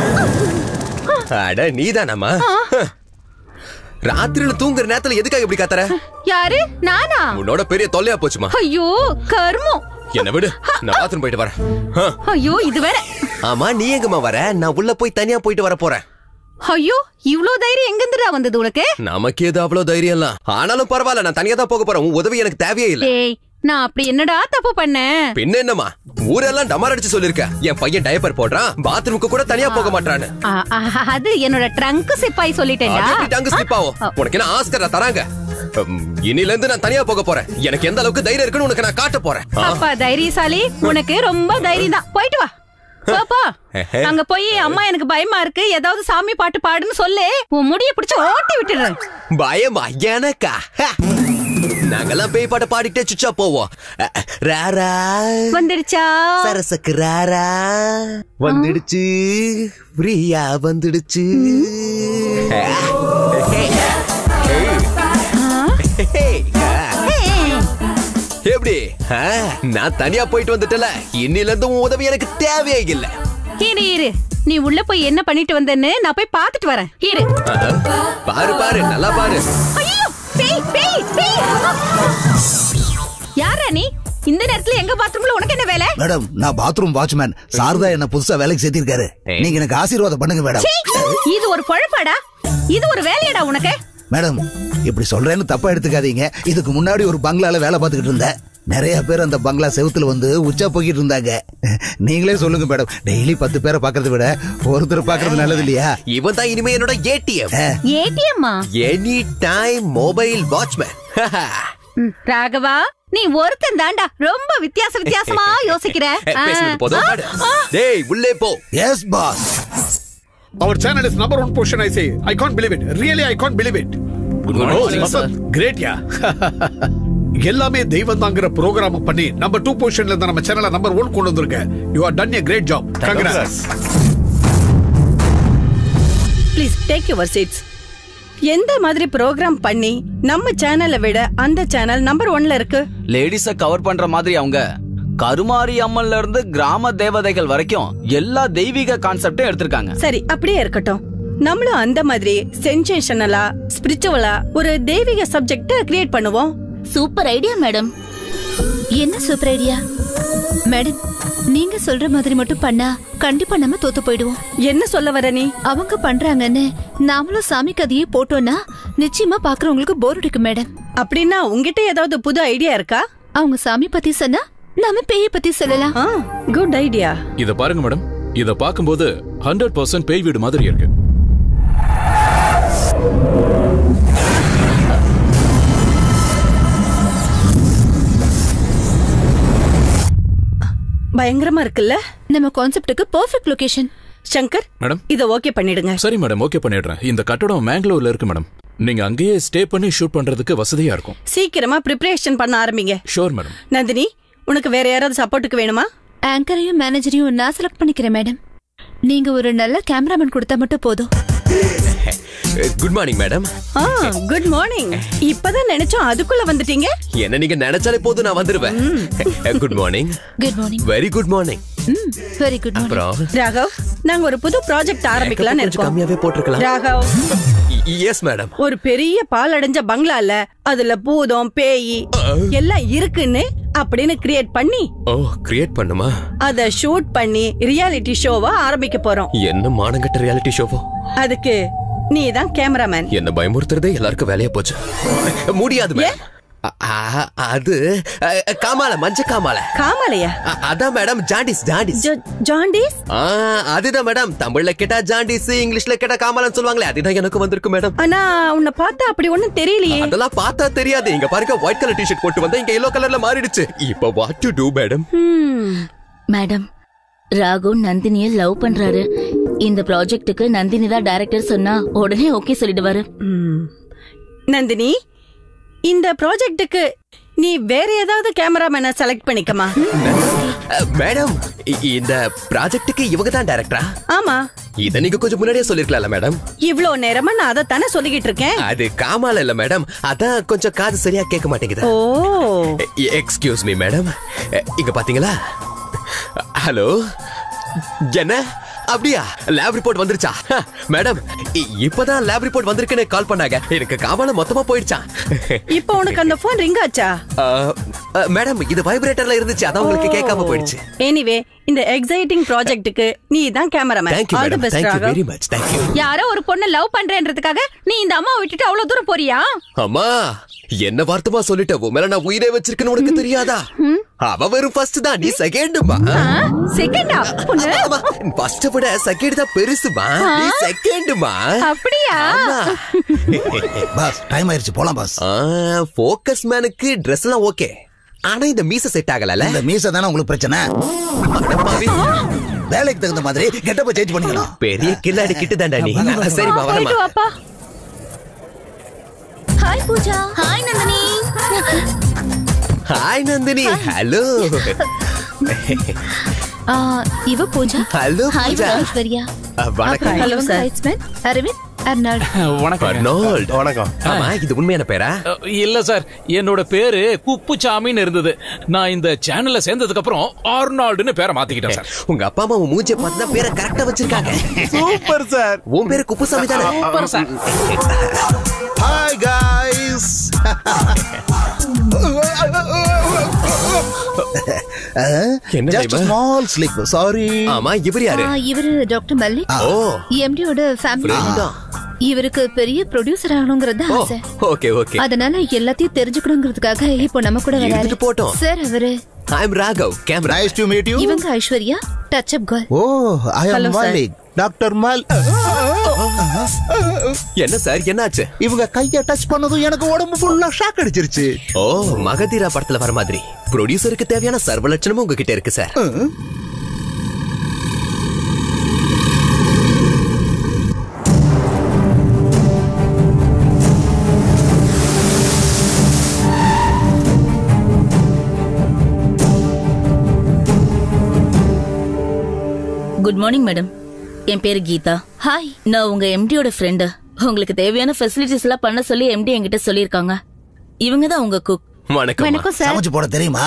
[SPEAKER 12] அட நீதானம்மா ராத்திரில தூங்குற நேரத்துல எதுக்காக இப்படி கத்துற
[SPEAKER 10] யாரு நானா
[SPEAKER 12] உன்னோட பெரிய தொல்லையா போச்சுமா
[SPEAKER 10] ஐயோ கர்மம்
[SPEAKER 12] என்ன விடு நான் பாத்ரூம் போயிட்டு வரேன் ஆ.
[SPEAKER 10] ஐயோ இது வேற
[SPEAKER 12] ஆமா நீ எங்கம்மா வர நான் உள்ள போய் தனியா போயிட்டு வர போறேன்
[SPEAKER 10] ஐயோ இவ்ளோ தைரியம் எங்கிருந்துடா வந்தது உனக்கு
[SPEAKER 12] நமக்கு ஏதோ அவ்வளவு தைரியம் இல்ல ஆனாலும் பரவாயில்ல நான் தனியா தான் போக போறேன் உன் உதவி எனக்கு தேவையே இல்ல
[SPEAKER 10] டேய் நான் அப்படி என்னடா தப்பு பண்ணேன்
[SPEAKER 12] பின்ன என்னம்மா ஊரெல்லாம் டமார் அடிச்சு சொல்லிருக்க என் பையன் டைப்பர் போடுறான் பாத்ரூமுக்கு கூட தனியா போக மாட்டான்னு
[SPEAKER 10] ஆ, ஆ, அது என்னோட ட்ரங்க் சிப்பாய் சொல்லிட்டேன்டா
[SPEAKER 12] அது எப்படி டங்கு ஸ்லிப் ஆகும் உனக்கு என்ன ஆஸ்கர் தராங்க உம், இன்னில இருந்து நான் தனியா போக போறேன் எனக்கு எந்த அளவுக்கு தைரியம் இருக்குன்னு உனக்கு நான் காட்ட போறேன் ஆ.
[SPEAKER 10] அப்பா தைரியசாலி உனக்கு ரொம்ப தைரியம் தான் போயிட்டு வா பாப்பா அங்க போய் அம்மா எனக்கு பயமா இருக்கு ஏதாவது சாமி பாட்டு பாடுன்னு சொல்லு உன் முடிய பிடிச்சு ஓட்டி விட்டுடுறேன்
[SPEAKER 12] பயமா எனக்கா ஹ. நாங்கெல்லாம் பேய் பாட்ட பாடிட்டே சுச்சா போவோம் அ, அ, ராரா
[SPEAKER 10] வந்துடுச்சா
[SPEAKER 12] சரசக்கு ராரா வந்துடுச்சு பிரியா வந்துடுச்சு எப்படி ஆ, நான் தனியா போயிட்டு வந்துட்டல இன்னில இருந்து உன் உதவி எனக்கு தேவையே இல்ல
[SPEAKER 10] இரு இரு நீ உள்ள போய் என்ன பண்ணிட்டு வந்தேன்னு நான் போய் பாத்துட்டு வரேன் இரு
[SPEAKER 12] ஆ, பாரு பாரு நல்லா பாரு
[SPEAKER 10] ஐயோ பேய் பேய் பேய் யாரா நீ இந்த நேரத்துல எங்க பாத்ரூம்ல உனக்கு என்ன வேலை
[SPEAKER 1] மேடம் நான் பாத்ரூம் வாட்ச்மேன் சாரதா என்ன புதுசா வேலைக்கு சேர்த்திருக்காரு நீங்க எனக்கு ஆசீர்வாதம் பண்ணுங்க மேடம்
[SPEAKER 10] சீ, இது ஒரு பொழப்பாடா இது ஒரு வேலையடா உனக்கு
[SPEAKER 1] மேடம் இப்படி சொல்றேன்னு தப்பா எடுத்துக்காதீங்க இதுக்கு முன்னாடி ஒரு பங்களால வேலை பார்த்துக்கிட்டு இருந்தேன் நிறைய பேர் அந்த பங்களா செவுத்துல வந்து உச்சா போய்கிட்டு இருந்தாங்க நீங்களே சொல்லுங்க மேடம் டெய்லி பத்து பேரை பாக்குறதை விட ஒருத்தர் பாக்குறது நல்லது இல்லையா
[SPEAKER 12] இவன் தான் இனிமே என்னோட ஏடிஎம்
[SPEAKER 10] ஏடிஎம்மா
[SPEAKER 12] எனி டைம் மொபைல் வாட்ச்மேன்
[SPEAKER 10] ராகவா நீ ஒருத்தன் தாண்டா ரொம்ப வித்தியாச வித்தியாசமா யோசிக்கிற ஆ.
[SPEAKER 12] பேசுனது போதும்
[SPEAKER 10] ஆ,
[SPEAKER 12] பாடு.
[SPEAKER 10] ஆ.
[SPEAKER 12] டேய் உள்ளே போ
[SPEAKER 1] yes boss
[SPEAKER 13] Our channel is number one position, I say. I can't believe it. Really, I can't believe it.
[SPEAKER 3] Good morning, sir.
[SPEAKER 13] Great yeah எல்லாமே தெய்வம் தாங்கிற ப்ரோக்ராம் பண்ணி நம்பர் டூ பொசிஷன்ல இருந்த நம்ம சேனலை நம்பர் ஒன் கொண்டு வந்திருக்க you are done a great job congrats
[SPEAKER 6] please take your seats எந்த மாதிரி ப்ரோக்ராம் பண்ணி நம்ம சேனலை விட அந்த சேனல் நம்பர் ஒன்ல இருக்கு
[SPEAKER 3] லேடிஸ கவர் பண்ற மாதிரி அவங்க கருமாரி அம்மன்ல இருந்து கிராம தேவதைகள் வரைக்கும் எல்லா தெய்வீக கான்செப்டும் எடுத்திருக்காங்க
[SPEAKER 6] சரி அப்படியே இருக்கட்டும் நம்மளும் அந்த மாதிரி சென்சேஷனலா ஸ்பிரிச்சுவலா ஒரு தெய்வீக சப்ஜெக்ட் கிரியேட் பண்ணுவோம்
[SPEAKER 4] சூப்பர் ஐடியா மேடம் என்ன சூப்பர் ஐடியா மேடம் நீங்க சொல்ற மாதிரி மட்டும் பண்ணா கண்டிப்பா நம்ம தோத்து போயிடுவோம்
[SPEAKER 6] என்ன சொல்ல வர நீ
[SPEAKER 4] அவங்க பண்றாங்கன்னு நாமளும் சாமி கதையே போட்டோம்னா நிச்சயமா பாக்குறவங்களுக்கு போர் அடிக்கும் மேடம்
[SPEAKER 6] அப்படின்னா உங்ககிட்ட ஏதாவது புது ஐடியா இருக்கா
[SPEAKER 4] அவங்க சாமி பத்தி சொன்னா நாம பேய பத்தி சொல்லலாம்
[SPEAKER 6] குட் ஐடியா
[SPEAKER 7] இத பாருங்க மேடம் இத பாக்கும்போது ஹண்ட்ரட் பர்சன்ட் பேய் வீடு மாதிரி இருக்கு
[SPEAKER 6] பயங்கரமா இருக்குல்ல
[SPEAKER 4] நம்ம கான்செப்டுக்கு பெர்ஃபெக்ட் லொகேஷன்
[SPEAKER 6] சங்கர்
[SPEAKER 7] மேடம்
[SPEAKER 6] இத ஓகே பண்ணிடுங்க
[SPEAKER 7] சரி மேடம் ஓகே பண்ணிடுறேன் இந்த கட்டடம் மேங்களூர்ல இருக்கு மேடம் நீங்க அங்கேயே ஸ்டே பண்ணி ஷூட் பண்றதுக்கு வசதியா இருக்கும்
[SPEAKER 6] சீக்கிரமா ப்ரிப்பரேஷன் பண்ண ஆரம்பிங்க
[SPEAKER 7] ஷோர் மேடம்
[SPEAKER 6] நந்தினி உனக்கு வேற யாராவது சப்போர்ட்டுக்கு வேணுமா
[SPEAKER 4] ஆங்கரையும் மேனேஜரையும் நான் செலக்ட் பண்ணிக்கிறேன் மேடம் நீங்க ஒரு நல்ல கேமராமேன் கொடுத்தா மட்டும் போதும்
[SPEAKER 12] குட் மார்னிங் மேடம்
[SPEAKER 6] ஆ குட் மார்னிங் இப்பதான் நினைச்சோம் அதுக்குள்ள வந்துட்டீங்க
[SPEAKER 12] என்ன நீங்க நினைச்சாலே போதும் நான் வந்துருவேன் good morning
[SPEAKER 4] good morning
[SPEAKER 12] very good morning
[SPEAKER 4] very good
[SPEAKER 12] அப்புறம்
[SPEAKER 6] ராகவ் நாங்க ஒரு புது ப்ராஜெக்ட் ஆரம்பிக்கலாம்னு
[SPEAKER 12] கொஞ்சம்
[SPEAKER 6] இருக்கோம்
[SPEAKER 12] கம்மியாவே போட்டிருக்கலாம்
[SPEAKER 6] ராகவ்
[SPEAKER 12] எஸ் மேடம்
[SPEAKER 6] ஒரு பெரிய பால் அடைஞ்ச பங்களால அதுல பூதம் பேய் எல்லாம் இருக்குன்னு அப்படின்னு கிரியேட் பண்ணி
[SPEAKER 12] ஓ கிரியேட் பண்ணுமா
[SPEAKER 6] அத ஷூட் பண்ணி ரியாலிட்டி ஷோவா ஆரம்பிக்க போறோம்
[SPEAKER 12] என்ன மானங்கட்ட ரியாலிட்டி ஷோவோ
[SPEAKER 6] அதுக்கு நீ தான் கேமராமேன்
[SPEAKER 12] என்ன பயமுறுத்துறதே எல்லாருக்கும் வேலையா போச்சு முடியாது மேடம் அ- அ- அது அ, காமால மஞ்ச காமால
[SPEAKER 6] காமாலையா
[SPEAKER 12] அ- அதான் மேடம் ஜாண்டிஸ் ஜாண்டிஸ்
[SPEAKER 6] ஜாண்டிஸ்
[SPEAKER 12] ஆ, அதுதான் மேடம் தமிழ்ல கேட்டா ஜாண்டிஸ் இங்கிலீஷ்ல கேட்டா காமாலன்னு சொல்லுவாங்களே அதுதான் எனக்கு வந்திருக்கு மேடம்
[SPEAKER 6] ஆனா உன்னை பார்த்தா அப்படி ஒண்ணும் தெரியலையே
[SPEAKER 12] அதெல்லாம் பார்த்தா தெரியாது இங்க பாருங்க ஒயிட் கலர் டிஷர்ட் போட்டு வந்தா இங்க எல்லோ கலர்ல மாறிடுச்சு இப்போ what to do madam
[SPEAKER 2] madam Raghu நந்தினிய லவ் பண்றாரு இந்த ப்ராஜெக்ட்டுக்கு நந்தினி தான் டைரக்டர் சொன்னா உடனே ஓகே சொல்லிடுவாரு
[SPEAKER 6] நந்தினி இந்த ப்ராஜெக்ட்டுக்கு நீ வேற ஏதாவது கேமராமேனை செலக்ட் பண்ணிக்கமா
[SPEAKER 12] மேடம் இ- இந்த ப்ராஜெக்ட்டுக்கு இவங்க தான் டைரக்டரா
[SPEAKER 6] ஆமா
[SPEAKER 12] இத நீங்க கொஞ்சம் முன்னாடியே சொல்லிருக்கலாம்ல மேடம்
[SPEAKER 6] இவ்ளோ நேரமா நான் அதை தானே சொல்லிக்கிட்டு இருக்கேன்
[SPEAKER 12] அது காமால இல்ல மேடம் அதான் கொஞ்சம் காது சரியா கேட்க மாட்டேங்குது
[SPEAKER 6] ஓ
[SPEAKER 12] எக்ஸ்கியூஸ் மீ மேடம் இங்க பாத்தீங்களா ஹலோ என்ன அப்படியா லேப் ரிப்போர்ட் வந்துருச்சா மேடம் இ- இப்பதான் லேப் ரிப்போர்ட் வந்திருக்குன்னு கால் பண்ணாங்க எனக்கு காமால மொத்தமா போயிடுச்சான்
[SPEAKER 6] இப்போ உனக்கு அந்த போன் ரிங் ஆச்சா
[SPEAKER 12] அஹ், அஹ், மேடம் இது வைப்ரேட்டர்ல இருந்துச்சு அதான் உங்களுக்கு கேட்காம போயிடுச்சு
[SPEAKER 6] எனிவே இந்த எக்ஸைட்டிங் ப்ராஜெக்ட்டுக்கு நீ தான் cameraman
[SPEAKER 12] thank you
[SPEAKER 6] all the
[SPEAKER 12] madam
[SPEAKER 6] best
[SPEAKER 12] thank you
[SPEAKER 6] Raghav
[SPEAKER 12] very much thank you
[SPEAKER 10] யாரோ ஒரு பொண்ணை லவ் பண்றேன்றதுக்காக நீ இந்த அம்மாவை விட்டுட்டு அவ்வளவு தூரம் போறியா
[SPEAKER 12] அம்மா என்ன வார்த்தமா சொல்லிட்ட உன் மேல நான் உயிரே வச்சிருக்கேன்னு உனக்கு தெரியாதா அவ வெறும் ஃபர்ஸ்ட் தான் நீ செகண்டுமா
[SPEAKER 10] செகண்டா
[SPEAKER 12] ஃபர்ஸ்ட் விட செகண்ட் தான் பெருசுமா நீ செகண்டுமா
[SPEAKER 10] அப்படியா
[SPEAKER 1] பாஸ் டைம் ஆயிருச்சு போலாம் பாஸ்
[SPEAKER 12] ஃபோக்கஸ் மேனுக்கு Dress எல்லாம் ஓகே ஆனா இந்த மீச செட் ஆகல
[SPEAKER 1] இந்த மீச தானே உங்களுக்கு பிரச்சனை வேலைக்கு தகுந்த மாதிரி கெட்டப்ப சேஞ்ச் பண்ணிக்கலாம்
[SPEAKER 12] பெரிய கில்லாடி கிட்டு தாண்டா நீ சரிம்மா வரமா
[SPEAKER 10] வாப்பா
[SPEAKER 4] hi Pooja hi Nandini
[SPEAKER 12] hi Nandini hello
[SPEAKER 4] ஆ, இவ பூஜா
[SPEAKER 12] Hello,
[SPEAKER 4] ஹாய்
[SPEAKER 12] பூஜா.
[SPEAKER 4] ஐஸ்வர்யா
[SPEAKER 12] வணக்கம்
[SPEAKER 4] ஹலோ சார் அரவிந்த் அர்னால்ட்
[SPEAKER 7] வணக்கம்
[SPEAKER 12] அர்னால்ட்
[SPEAKER 8] வணக்கம்
[SPEAKER 12] ஆமா இது உண்மையான பேரா
[SPEAKER 7] இல்ல சார் என்னோட பேரு குப்புசாமின்னு இருந்தது நான் இந்த சேனல்ல சேர்ந்ததுக்கு அப்புறம் ஆர்னால்டுன்னு பேரை மாத்திக்கிட்டேன் சார்
[SPEAKER 12] உங்க அப்பா அம்மா உன் மூஞ்சிய பார்த்து தான் பேரை கரெக்டா வச்சிருக்காங்க
[SPEAKER 8] சூப்பர் சார்
[SPEAKER 12] உன் பேரு குப்புசாமி தானே
[SPEAKER 7] சூப்பர் சார்
[SPEAKER 8] ஹாய் காய்ஸ்
[SPEAKER 12] என்ன
[SPEAKER 1] ஜஸ்ட்
[SPEAKER 12] இவன்?
[SPEAKER 1] ஸ்மால் ஸ்லிப் சாரி
[SPEAKER 12] ஆமா இவர் யாரு
[SPEAKER 4] ஆ, இவரு டாக்டர் மல்லிக்
[SPEAKER 12] ஓ
[SPEAKER 4] எம்டியோட ஃபேமிலி
[SPEAKER 12] Friend ஆ?
[SPEAKER 4] இவருக்கு பெரிய ப்ரொடியூசர் ஆகணுங்கிறது
[SPEAKER 12] ஓ
[SPEAKER 4] ஆசை
[SPEAKER 12] ஓகே ஓகே
[SPEAKER 4] அதனால எல்லாத்தையும் தெரிஞ்சுக்கணுங்கிறதுக்காக இப்போ நம்ம கூட வராரு
[SPEAKER 12] இருந்துட்டு போட்டோம்.
[SPEAKER 4] சார் அவரு
[SPEAKER 12] I am Raghav camera
[SPEAKER 1] nice to meet you
[SPEAKER 4] இவங்க Aishwarya touch up girl
[SPEAKER 1] oh I
[SPEAKER 6] Hello,
[SPEAKER 1] am
[SPEAKER 6] sir.
[SPEAKER 1] Malik doctor மால்
[SPEAKER 12] என்ன சார் என்னாச்சு
[SPEAKER 1] இவங்க கைய டச் பண்ணதும் எனக்கு உடம்பு ஃபுல்லா ஷாக் அடிச்சிருச்சு
[SPEAKER 12] ஓ மகதீரா படத்துல வர மாதிரி ப்ரொடியூசருக்கு தேவையான சர்வ லட்சணமும் உங்ககிட்ட இருக்கு சார்
[SPEAKER 2] குட் மார்னிங் மேடம் என் பேரு கீதா
[SPEAKER 4] ஹாய்
[SPEAKER 2] நான் உங்க எம்டியோட ஃப்ரெண்டு உங்களுக்கு தேவையான ஃபெசிலிட்டிஸ் எல்லாம் பண்ண சொல்லி எம்டி என்கிட்ட சொல்லியிருக்காங்க இவங்க தான் உங்க குக்
[SPEAKER 12] வணக்கம்
[SPEAKER 1] சமைச்சு போட தெரியுமா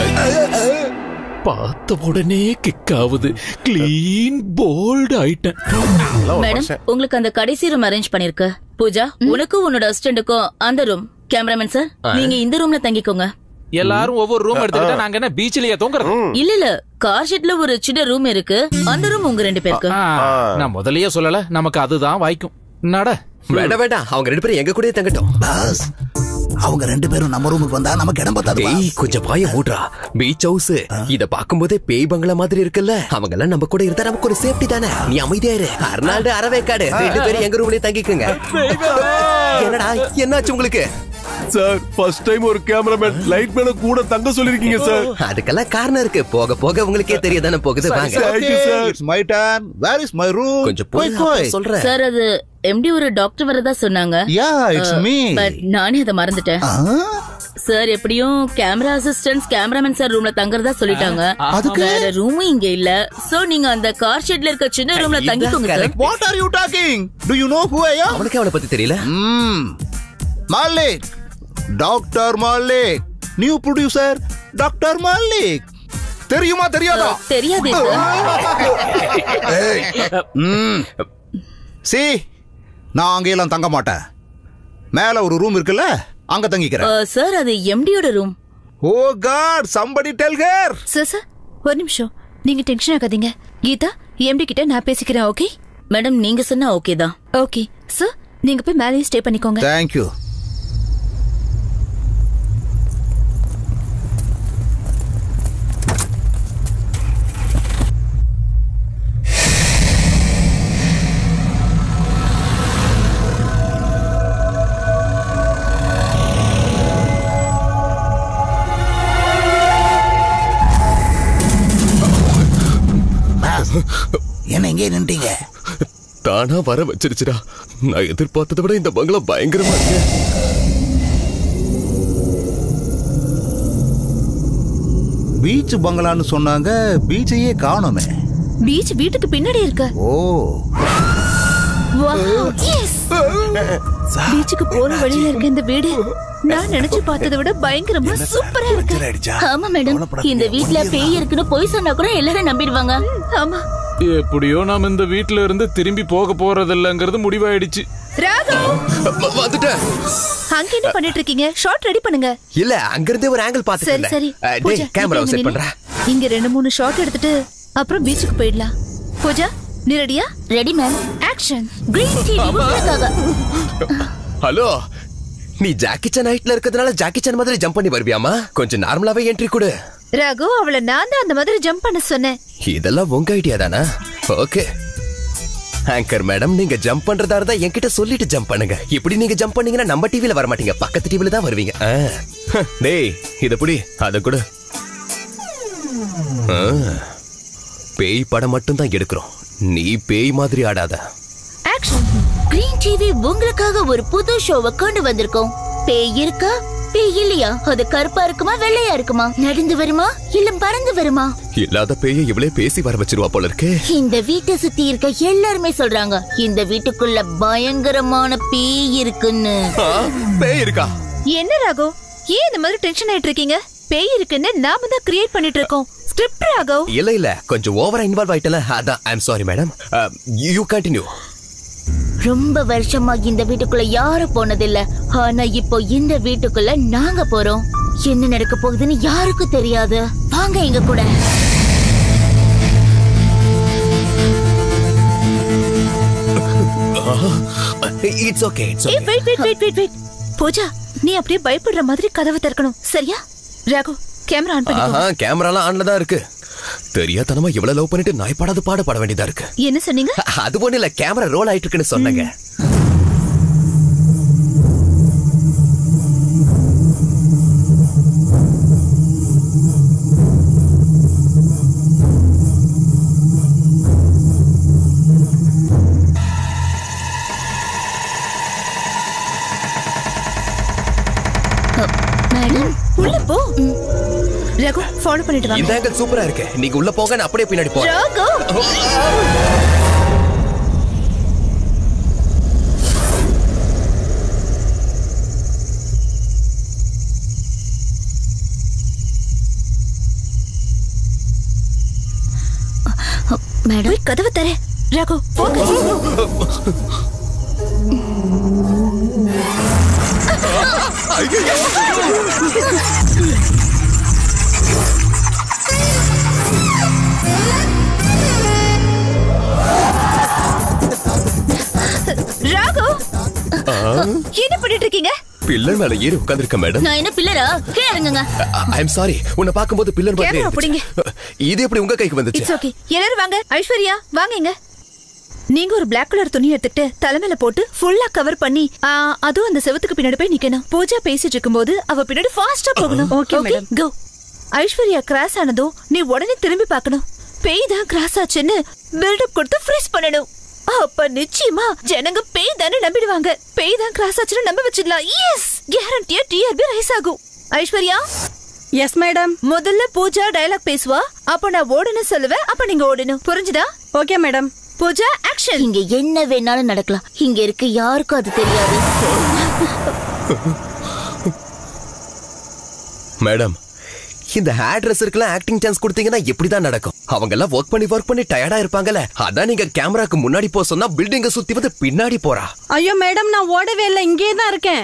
[SPEAKER 7] பார்த்த உடனே கிக் ஆகுது கிளீன் போல்டு ஐட்டம்
[SPEAKER 2] மேடம் உங்களுக்கு அந்த கடைசி ரூம் அரேஞ்ச் பண்ணிருக்கு பூஜா உனக்கும் உன்னோட அசிஸ்டன்ட்டுக்கும் அந்த ரூம் கேமராமேன் சார்
[SPEAKER 7] ஆ.
[SPEAKER 2] நீங்க இந்த ரூம்ல தங்கிக்கோங்க
[SPEAKER 7] எல்லாரும் ஒவ்வொரு ரூம் எடுத்துக்கிட்டா நாங்க என்ன பீச்லயே தூங்குறது
[SPEAKER 2] இல்ல இல்ல கார் ஷெட்ல ஒரு சின்ன ரூம் இருக்கு அந்த ரூம் உங்க ரெண்டு பேருக்கு
[SPEAKER 7] ஆ, நான் முதல்லயே சொல்லல நமக்கு அதுதான் வாய்க்கும் நட
[SPEAKER 12] வேண்டாம் வேண்டாம் அவங்க ரெண்டு பேரும் எங்க கூடயே தங்கட்டும்
[SPEAKER 1] பாஸ் அவங்க ரெண்டு பேரும் நம்ம ரூமுக்கு வந்தா நமக்கு இடம் பத்தாது
[SPEAKER 12] டேய் கொஞ்சம் பாய மூடுறா பீச் ஹவுஸ் இத பாக்கும்போதே பேய் பங்களா மாதிரி இருக்குல்ல அவங்க எல்லாம் நம்ம கூட இருந்தா நமக்கு ஒரு சேஃப்டி தானே நீ அமைதியா இரு அர்னால்டு அரவேக்காடு ரெண்டு பேரும் எங்க ரூம்லயே தங்கிக்குங்க என்னடா என்னாச்சு உங்களுக்கு
[SPEAKER 8] சார் ஃபர்ஸ்ட் டைம் ஒரு கேமராமேன் லைட் மேல கூட தங்க சொல்லிருக்கீங்க சார்
[SPEAKER 12] அதுக்கெல்லாம் காரணம் இருக்கு போக போக உங்களுக்கே தெரியதானே போகுது வாங்க
[SPEAKER 1] it's my turn where is my room
[SPEAKER 12] கொஞ்சம் போய் அப்புறம் சொல்றேன்
[SPEAKER 2] சார் அது எம்டி ஒரு டாக்டர் வரதா சொன்னாங்க
[SPEAKER 1] Yeah, it's
[SPEAKER 2] Uh,
[SPEAKER 1] me.
[SPEAKER 2] but நானே அதை மறந்துட்டேன் சார் எப்படியும் கேமரா அசிஸ்டன்ஸ் கேமராமேன் சார் ரூம்ல தங்கறதா சொல்லிட்டாங்க
[SPEAKER 1] அதுக்கு?
[SPEAKER 2] வேற ரூமும் இங்க இல்ல சோ நீங்க அந்த கார் ஷெட்ல இருக்க சின்ன ரூம்ல தங்கிக்கோங்க sir
[SPEAKER 1] what are you talking to you know who I am
[SPEAKER 12] அவனுக்கு அவனை பத்தி தெரியல
[SPEAKER 1] ம் Malik doctor Malik new producer doctor Malik தெரியுமா தெரியாதா
[SPEAKER 2] தெரியாது
[SPEAKER 1] ஏய். ம். சி நான் அங்கெல்லாம் தங்க மாட்டேன் மேல ஒரு ரூம் இருக்குல்ல அங்க தங்கிக்கிறேன்
[SPEAKER 2] சார் அது எம்டியோட room
[SPEAKER 1] oh god somebody tell her
[SPEAKER 4] sir sir ஒரு நிமிஷம் நீங்க டென்ஷன் ஆகாதீங்க கீதா எம்டி கிட்ட நான் பேசிக்கிறேன் ஓகே
[SPEAKER 2] மேடம் நீங்க சொன்னா ஓகே தான்
[SPEAKER 4] ஓகே சார் நீங்க போய் மேலேயே ஸ்டே பண்ணிக்கோங்க
[SPEAKER 1] தேங்க் யூ என்ன எங்கே நின்றீங்க
[SPEAKER 12] தானா வர வச்சிருச்சுடா நான் எதிர்பார்த்ததை விட இந்த பங்களா பயங்கரமா இருக்கு
[SPEAKER 1] பீச் பங்களான்னு சொன்னாங்க பீச்சையே காணுமே
[SPEAKER 4] பீச் வீட்டுக்கு பின்னாடி இருக்கு
[SPEAKER 1] ஓ
[SPEAKER 4] பீச்சுக்கு போற வழியில இருக்க இந்த வீடு நான் நினைச்சு பார்த்ததை விட பயங்கரமா சூப்பரா இருக்கு
[SPEAKER 2] ஆமா மேடம் இந்த வீட்ல பேய் இருக்குன்னு பொய் சொன்னா கூட எல்லாரும் நம்பிடுவாங்க
[SPEAKER 4] ஆமா
[SPEAKER 7] எப்படியோ நாம இந்த வீட்ல இருந்து திரும்பி போக போறதில்லங்கிறது முடிவாயிடுச்சு
[SPEAKER 4] ராகவ்
[SPEAKER 12] வந்துட்டேன்
[SPEAKER 4] அங்க என்ன பண்ணிட்டு இருக்கீங்க ஷார்ட் ரெடி பண்ணுங்க
[SPEAKER 12] இல்ல அங்க இருந்தே ஒரு ஆங்கிள்
[SPEAKER 4] சரி
[SPEAKER 12] பாத்துட்டு
[SPEAKER 4] சரி
[SPEAKER 12] டேய்
[SPEAKER 4] பூஜா,
[SPEAKER 12] கேமரா
[SPEAKER 4] இங்க
[SPEAKER 12] செட்
[SPEAKER 4] நில்லு.
[SPEAKER 12] பண்றேன்
[SPEAKER 4] இங்க ரெண்டு மூணு ஷாட் எடுத்துட்டு அப்புறம் பீச்சுக்கு போயிடலாம் பூஜா நீ ரெடியா
[SPEAKER 2] ready ma'am
[SPEAKER 4] action
[SPEAKER 2] green TV உங்களுக்காக
[SPEAKER 12] ஹலோ நீ ஜாக்கி சான் ஹைட்ல இருக்கிறதுனால ஜாக்கி சான் மாதிரி ஜம்ப் பண்ணி வருவியாமா கொஞ்சம் நார்மலாவே என்ட்ரி கொடு
[SPEAKER 4] ராகு அவளை நான் தான் அந்த மாதிரி ஜம்ப் பண்ண சொன்னேன்
[SPEAKER 12] இதெல்லாம் உங்க ஐடியா தானா ஓகே ஆங்கர் மேடம் நீங்க ஜம்ப் பண்றதா இருந்தா என்கிட்ட சொல்லிட்டு ஜம்ப் பண்ணுங்க இப்படி நீங்க ஜம்ப் பண்ணீங்கன்னா நம்ம டிவில வர மாட்டீங்க பக்கத்து டிவில தான் வருவீங்க ஆ. ஹ, டேய் இத புடி அத கூட பேய் படம் மட்டும் தான் எடுக்கிறோம் நீ பேய் மாதிரி ஆடாத
[SPEAKER 4] ஆக்ஷன்
[SPEAKER 2] கிரீன் டிவி உங்களுக்காக ஒரு புது ஷோவை கொண்டு வந்திருக்கோம் பேய் இருக்கா பேய் இல்லையா அது கருப்பா இருக்குமா வெள்ளையா இருக்குமா நடந்து வருமா இல்ல பறந்து வருமா
[SPEAKER 12] இல்லாத பேயை இவளே பேசி வர வச்சிருவா போல இருக்கே
[SPEAKER 2] இந்த வீட்டை சுத்தி இருக்க எல்லாருமே சொல்றாங்க இந்த வீட்டுக்குள்ள பயங்கரமான பேய் இருக்குன்னு
[SPEAKER 12] ஆ, பேய் இருக்கா
[SPEAKER 4] என்ன ராகு ஏன் இந்த மாதிரி டென்ஷன் ஆயிட்டு இருக்கீங்க பேய் இருக்குன்னு நாம தான் கிரியேட் பண்ணிட்டு இருக்கோம் ஸ்கிரிப்ட் ராகவ்
[SPEAKER 12] இல்ல இல்ல கொஞ்சம் ஓவரா இன்வால்வ் ஆயிட்டல அதான் I am sorry madam you continue
[SPEAKER 2] ரொம்ப வருஷமா இந்த வீட்டுக்குள்ள யாரும் போனதில்ல ஆனா இப்போ இந்த வீட்டுக்குள்ள நாங்க போறோம் என்ன நடக்க போகுதுன்னு யாருக்கும் தெரியாது வாங்க எங்க கூட
[SPEAKER 12] இட்ஸ் ஓகே இட்ஸ்
[SPEAKER 4] ஏய் wait wait wait wait wait Pooja நீ அப்படியே பயப்படுற மாதிரி கதவை திறக்கணும் சரியா ராகு கேமரா ஆன்
[SPEAKER 12] ஆஹா
[SPEAKER 4] பண்ணிக்கோ
[SPEAKER 12] கேமராலாம் ஆன்ல தான் இருக்கு தெரியாதனமா இவ்வளவு லவ் பண்ணிட்டு நாய் பாடாத பாட பாட வேண்டியதா இருக்கு
[SPEAKER 4] என்ன சொன்னீங்க
[SPEAKER 12] அது ஒண்ணு இல்ல கேமரா ரோல் ஆயிட்டு இருக்குன்னு சொன்னாங்க
[SPEAKER 2] மேடம்
[SPEAKER 4] உள்ள போ ரகு ஃபாலோ பண்ணிட்டு
[SPEAKER 12] இந்த
[SPEAKER 4] வாங்க
[SPEAKER 12] ஆங்கிள் சூப்பரா இருக்கு நீங்க உள்ள போக நான் அப்படியே பின்னாடி போறேன்
[SPEAKER 4] ராகு
[SPEAKER 2] மேடம்
[SPEAKER 4] போய் கதவை தர ராகு போங்க ராகு என்ன பண்ணிட்டு இருக்கீங்க
[SPEAKER 12] பில்லர் மேல ஏறி உட்கார்ந்திருக்க மேடம்
[SPEAKER 2] நான் என்ன பிள்ளரா கீழே இறங்குங்க
[SPEAKER 12] ஐ எம் சாரி உன்னை பார்க்கும்போது பில்லர் மாதிரி
[SPEAKER 4] கேமரா
[SPEAKER 12] இருந்துச்சு. இது எப்படி உங்க கைக்கு வந்துச்சு
[SPEAKER 4] இட்ஸ் ஓகே எல்லாரும் வாங்க ஐஸ்வர்யா வாங்க இங்க நீங்க ஒரு Black கலர் துணி எடுத்துட்டு தலைமையில போட்டு ஃபுல்லா கவர் பண்ணி ஆ, அதுவும் அந்த செவத்துக்கு பின்னாடி போய் நிக்கணும் பூஜா பேசிட்டு இருக்கும்போது அவ பின்னாடி ஃபாஸ்டா போகணும்
[SPEAKER 6] Okay, madam.
[SPEAKER 4] Go Aishwarya cross ஆனதும் நீ உடனே திரும்பி பார்க்கணும் பேய் தான் கிராஸ் ஆச்சுன்னு பில்டப் கொடுத்து ஃப்ரீஸ் பண்ணணும் அப்ப நிச்சயமா ஜனங்க பேய் தானே நம்பிடுவாங்க பேய் தான் கிராஸ் ஆச்சுன்னு நம்ப வச்சிடலாம் எஸ் கேரண்டியா டிஆர்பி ரைஸ் ஆகும் ஐஸ்வர்யா
[SPEAKER 6] எஸ் மேடம்
[SPEAKER 4] முதல்ல பூஜா டயலாக் பேசுவா அப்ப நான் ஓடணும் சொல்லுவேன் அப்ப நீங்க ஓடணும் புரிஞ்சுதா
[SPEAKER 6] ஓகே மேடம்
[SPEAKER 4] பூஜா ஆக்ஷன்
[SPEAKER 2] இங்க என்ன வேணாலும் நடக்கலாம் இங்க இருக்க யாருக்கும் அது தெரியாது
[SPEAKER 12] மேடம் இந்த ஹேர் ட்ரெஸ்ஸருக்குலாம் ஆக்டிங் சான்ஸ் கொடுத்தீங்கன்னா எப்படி தான் நடக்கும் அவங்க எல்லாம் ஒர்க் பண்ணி ஒர்க் பண்ணி டயர்டா இருப்பாங்கல்ல அதான் நீங்க கேமராக்கு முன்னாடி போ சொன்னா பில்டிங்க சுத்தி வந்து பின்னாடி போறா
[SPEAKER 6] ஐயோ மேடம் நான் ஓடவே இல்லை இங்கே தான் இருக்கேன்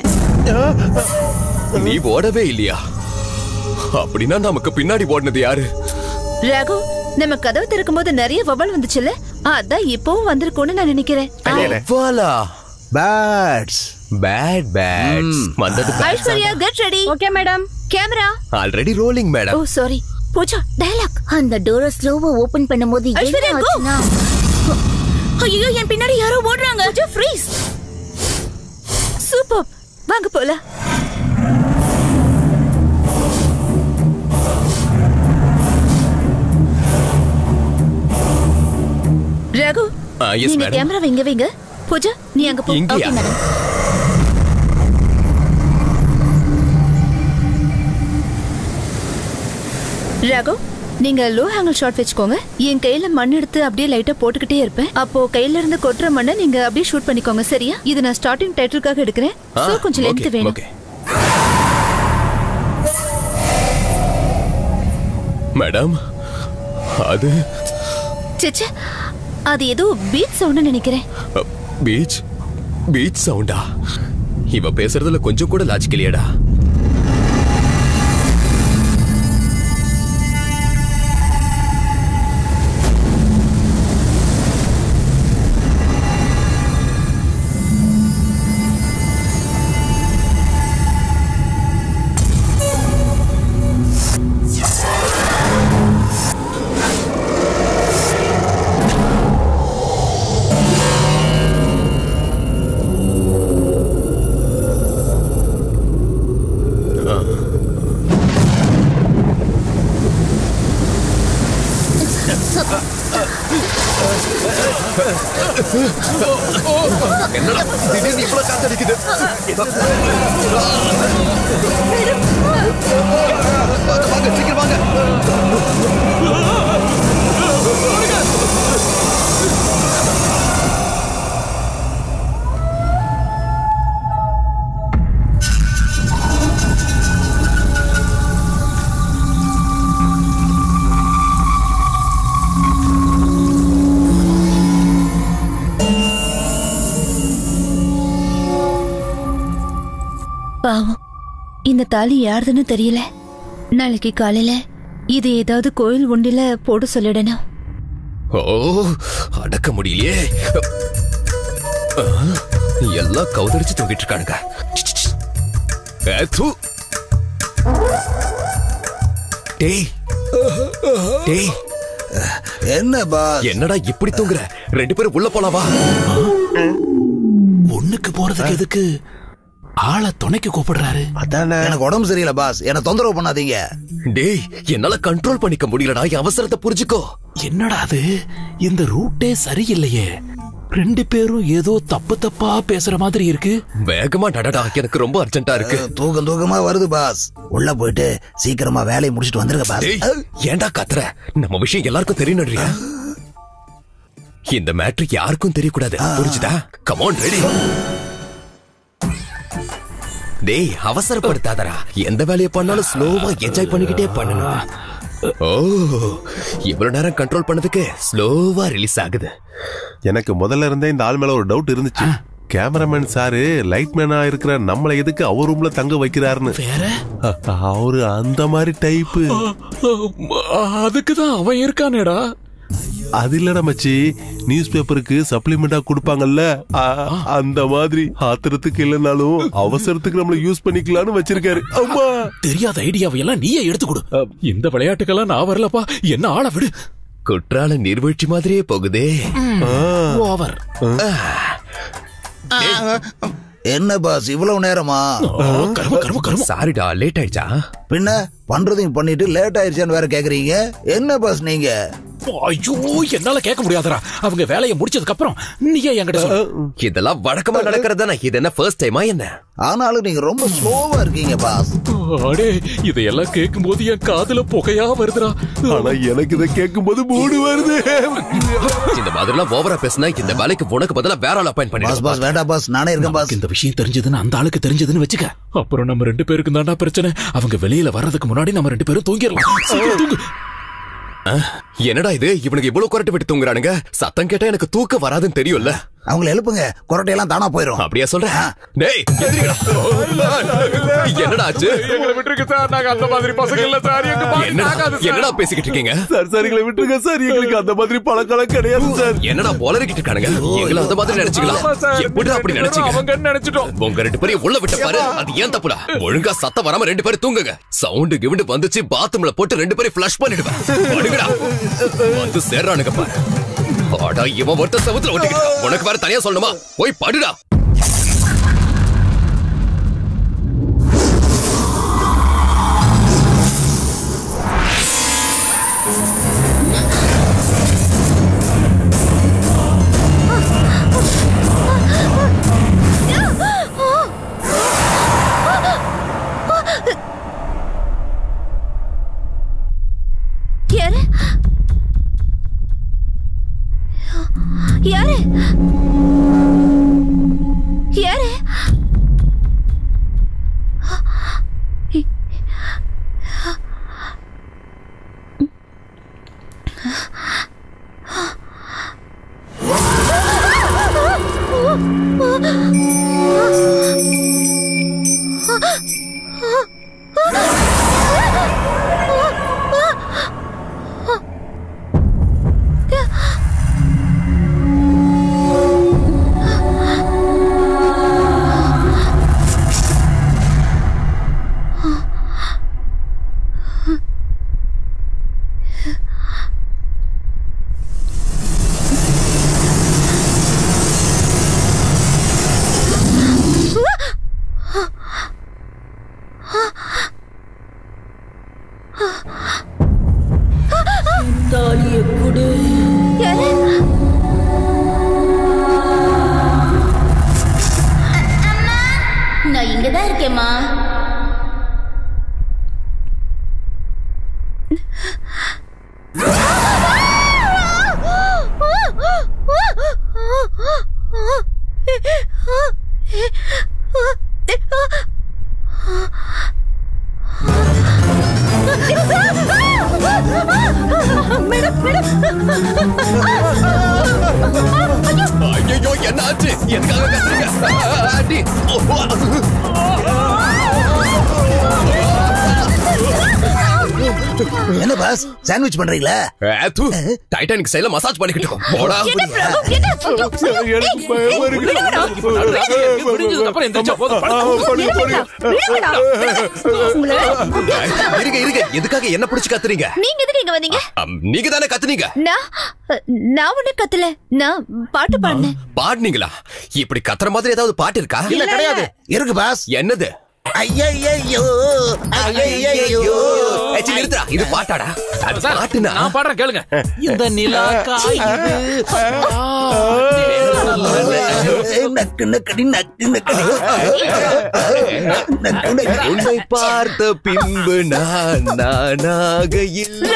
[SPEAKER 12] நீ ஓடவே இல்லையா அப்படின்னா நமக்கு பின்னாடி ஓடினது யாரு
[SPEAKER 4] ரகு நம்ம கதவு திறக்கும் போது நிறைய வவல் வந்துச்சுல்ல அதான் இப்பவும் வந்திருக்கும்னு நான் நினைக்கிறேன்
[SPEAKER 12] வாலா
[SPEAKER 1] பேட்ஸ்
[SPEAKER 12] பேட் பேட்ஸ் வந்தது
[SPEAKER 4] Aishwarya get ready
[SPEAKER 6] okay madam
[SPEAKER 4] camera
[SPEAKER 12] already rolling
[SPEAKER 4] oh
[SPEAKER 12] madam
[SPEAKER 4] sorry Pooja dialogue
[SPEAKER 2] அந்த டோரை ஸ்லோவா ஓபன் பண்ணும்போது என்ன
[SPEAKER 4] ஐஸ்வர்யா, go.
[SPEAKER 2] ஆச்சுன்னா ஐயோ என் பின்னாடி யாரோ ஓடுறாங்க
[SPEAKER 4] பூஜா ஃப்ரீஸ் சூப்பர் வாங்க போலாம் ரகு
[SPEAKER 12] ஆ, yes,
[SPEAKER 4] நீங்க
[SPEAKER 12] madam.
[SPEAKER 4] கேமரா வைங்க வைங்க பூஜா நீ அங்க போ
[SPEAKER 12] இங்கயா?
[SPEAKER 4] Okay, madam. ரகு நீங்க லோ ஹேங்கல் ஷாட் வச்சுக்கோங்க என் கையில மண் எடுத்து அப்படியே லைட்டா போட்டுக்கிட்டே இருப்பேன் அப்போ கையில இருந்து கொட்டுற மண்ணை நீங்க அப்படியே ஷூட் பண்ணிக்கோங்க சரியா இது நான் ஸ்டார்டிங் டைட்டிலுக்காக எடுக்கிறேன்
[SPEAKER 12] ஆ,
[SPEAKER 4] சோ கொஞ்சம் லென்த்
[SPEAKER 12] okay,
[SPEAKER 4] வேணும்
[SPEAKER 12] okay. மேடம் அது
[SPEAKER 4] சேச்சே அது ஏதோ பீட் சவுண்ட் நினைக்கிறேன்
[SPEAKER 12] பீச் பீச் சவுண்டா இவ பேசுறதுல கொஞ்சம் கூட லாஜிக் இல்லையாடா என்னடா திடீர்னு இவ்வளவு காத்தடிக்குது வாங்க, வாங்க, சீக்கிரம் வாங்க
[SPEAKER 4] பாவம் இந்த தாலி யாருதுன்னு தெரியல நாளைக்கு காலையில இது ஏதாவது கோயில் உண்டில போட சொல்லிடணும்
[SPEAKER 12] ஓ அடக்க முடியலையே ஆ, எல்லாம் கவுதடிச்சு தூங்கிட்டு இருக்கானுங்க சி, சி, சி. ஏ, தூ. டேய் டேய்
[SPEAKER 1] என்ன பாஸ்
[SPEAKER 12] என்னடா இப்படி தூங்குற ரெண்டு பேரும் உள்ள போலாம் வா
[SPEAKER 1] ஒண்ணுக்கு போறதுக்கு எதுக்கு ஆளை துணைக்கு கூப்பிடுறாரு அதானே எனக்கு உடம்பு சரியில்லை பாஸ் என்ன தொந்தரவு பண்ணாதீங்க
[SPEAKER 12] டேய் என்னால கண்ட்ரோல் பண்ணிக்க முடியலடா என் அவசரத்தை புரிஞ்சுக்கோ
[SPEAKER 7] என்னடா அது இந்த ரூட்டே சரியில்லையே ரெண்டு பேரும் ஏதோ தப்பு தப்பா பேசுற மாதிரி இருக்கு
[SPEAKER 12] வேகமா நடடா எனக்கு ரொம்ப அர்ஜென்ட்டா இருக்கு
[SPEAKER 1] தூக்கம் தூக்கமா வருது பாஸ் உள்ள போயிட்டு சீக்கிரமா வேலையை முடிச்சிட்டு வந்துருங்க பாஸ்
[SPEAKER 12] டேய் ஏன்டா கத்துற நம்ம விஷயம் எல்லாருக்கும் தெரியணும்ன்றியா இந்த மேட்ரு யாருக்கும் தெரியக்கூடாது புரிஞ்சுதா கமான் ரெடி டேய் அவசரப்படுத்தாதடா எந்த வேலையை பண்ணாலும் ஸ்லோவா என்ஜாய் பண்ணிக்கிட்டே பண்ணணும் ஓ இவ்வளவு நேரம் கண்ட்ரோல் பண்ணதுக்கு ஸ்லோவா ரிலீஸ் ஆகுது
[SPEAKER 8] எனக்கு முதல்ல இருந்தே இந்த ஆள் மேல ஒரு டவுட் இருந்துச்சு கேமராமேன் சாரு லைட் மேனா இருக்கிற நம்மளை எதுக்கு அவர் ரூம்ல தங்க வைக்கிறாருன்னு
[SPEAKER 7] வேற
[SPEAKER 8] அவரு அந்த மாதிரி டைப்பு
[SPEAKER 7] அதுக்கு தான் அவன் இருக்கானேடா
[SPEAKER 8] அது இல்லடா மச்சி நியூஸ் பேப்பருக்கு சப்ளிமெண்டா கொடுப்பாங்கல்ல அ- அந்த மாதிரி ஆத்திரத்துக்கு இல்லைனாலும் அவசரத்துக்கு நம்மள யூஸ் பண்ணிக்கலாம்னு வச்சிருக்காரு அம்மா
[SPEAKER 7] தெரியாத ஐடியாவை எல்லாம் நீயே எடுத்து கொடு இந்த விளையாட்டுக்கெல்லாம் நான் வரலப்பா என்ன ஆள விடு
[SPEAKER 12] குற்றால நீர்வீழ்ச்சி மாதிரியே போகுதே
[SPEAKER 7] ஓவர்
[SPEAKER 1] என்ன பாஸ் இவ்வளவு நேரமா
[SPEAKER 7] கரும கரும கரும
[SPEAKER 12] சாரிடா லேட் ஆயிடுச்சா
[SPEAKER 1] பின்ன பண்றதையும் பண்ணிட்டு லேட் ஆயிருச்சான்னு வேற கேக்குறீங்க என்ன பாஸ் நீங்க
[SPEAKER 7] ஐயோ என்னால கேட்க முடியாதடா அவங்க வேலையை முடிச்சதுக்கு அப்புறம் நீயே என்கிட்ட சொல்லு
[SPEAKER 12] இதெல்லாம் வழக்கமா நடக்கிறதானே இது என்ன ஃபர்ஸ்ட் டைமா என்ன
[SPEAKER 1] ஆனாலும் நீங்க ரொம்ப ஸ்லோவா இருக்கீங்க பாஸ்
[SPEAKER 7] அடே இதையெல்லாம் கேட்கும் போது என் காதுல புகையா வருதுடா
[SPEAKER 8] ஆனா எனக்கு இதை கேட்கும் போது மூடு வருது
[SPEAKER 12] இந்த மாதிரிலாம் ஓவரா பேசினா இந்த வேலைக்கு உனக்கு பதிலா வேற ஆள் அப்பாயின் பண்ணி
[SPEAKER 1] பாஸ் பாஸ் வேண்டாம் பாஸ் நானே இருக்கேன் பாஸ்
[SPEAKER 7] இந்த விஷயம் தெரிஞ்சதுன்னு அந்த ஆளுக்கு தெரிஞ்சதுன்னு வச்சுக்க அப்புறம் நம்ம ரெண்டு பேருக்கு தாண்டா பிரச்சனை அவங்க வெளியில வர்றதுக்கு முன்னாடி நம்ம ரெண்டு பேரும் தூங்கிடலாம் சீக்கிரம் தூங்கு
[SPEAKER 12] என்னடா இது இவனுக்கு இவ்வளவு குரட்டு விட்டு தூங்குறானுங்க சத்தம் கேட்டா எனக்கு தூக்கம் வராதுன்னு தெரியும்ல
[SPEAKER 1] அவங்கள எழுப்புங்க கொரட்டையெல்லாம் தானா போயிரும்
[SPEAKER 12] அப்படியா சொல்ற டேய் எந்திரிங்கடா. என்னடா ஆச்சு
[SPEAKER 7] எங்களை விட்டுருக்கு சார் நாங்க அந்த மாதிரி பசங்க இல்ல சார் எங்க
[SPEAKER 12] என்னடா என்னடா பேசிக்கிட்டு இருக்கீங்க
[SPEAKER 8] சார் சார் எங்களை விட்டுருங்க சார் எங்களுக்கு அந்த மாதிரி பழக்கம் கிடையாது சார்
[SPEAKER 12] என்னடா போலரிக்கிட்டு இருக்கானுங்க எங்களை அந்த மாதிரி நினைச்சுக்கலாம் எப்படி அப்படி நினைச்சீங்க
[SPEAKER 7] அவங்க நினைச்சிட்டோம்
[SPEAKER 12] உங்க ரெண்டு பேரையும் உள்ள விட்ட பாரு அது ஏன் தப்புடா ஒழுங்கா சத்தம் வராம ரெண்டு பேரும் தூங்குங்க சவுண்ட் கிவுண்டு வந்துச்சு பாத்ரூம்ல போட்டு ரெண்டு பேரும் ஃபிளஷ் பண்ணிடுவேன் படுங்கடா வந்து சேர்றானுங்க பாரு அடா இவன் ஒருத்த செவுத்துல ஒட்டிக்கிட்டு உனக்கு வேற தனியா சொல்லணுமா போய் படுடா
[SPEAKER 4] யாரு யாரு யாரு யாரு
[SPEAKER 2] நான் இங்கதான் இருக்கேம்மா
[SPEAKER 12] ஐயோ என்ன ஆச்சு எதுக்காக கத்துறீங்க அடி
[SPEAKER 1] என்ன பாஸ் சாண்ட்விச் பண்றீங்களா
[SPEAKER 12] டைட்டானிக் சைடுல மசாஜ் பண்ணிக்கிட்டு இருக்கோம் போடா
[SPEAKER 4] என்ன பிரபு என்ன
[SPEAKER 8] எனக்கு பயமா இருக்கு.
[SPEAKER 7] அப்புறம் எந்திரிச்சா போதும்
[SPEAKER 12] இருங்க இருங்க எதுக்காக என்ன பிடிச்சு கத்துறீங்க
[SPEAKER 4] நீங்க எதுக்கு இங்க வந்தீங்க
[SPEAKER 12] அம், நீங்க தானே கத்துனீங்க
[SPEAKER 4] நான் நான் ஒண்ணும் கத்தல நான் பாட்டு பாடினேன்
[SPEAKER 12] பாடுனீங்களா இப்படி கத்துற மாதிரி ஏதாவது பாட்டு இருக்கா
[SPEAKER 1] இல்ல கிடையாது இருக்கு பாஸ்
[SPEAKER 12] என்னது
[SPEAKER 1] ஐயையோ ஐயையோ
[SPEAKER 12] ஏச்சி, நிறுத்துடா இது பாட்டாடா அது
[SPEAKER 7] சார்,
[SPEAKER 12] பாட்டுனா
[SPEAKER 7] நான் பாடுறேன் கேளுங்க இந்த நிலா காயுது
[SPEAKER 1] நக்கு நக்கடி நக்கு நக்கடி நக்கு நக்கடி
[SPEAKER 12] உன்னை பார்த்த பின்பு நான் நானாக இல்லை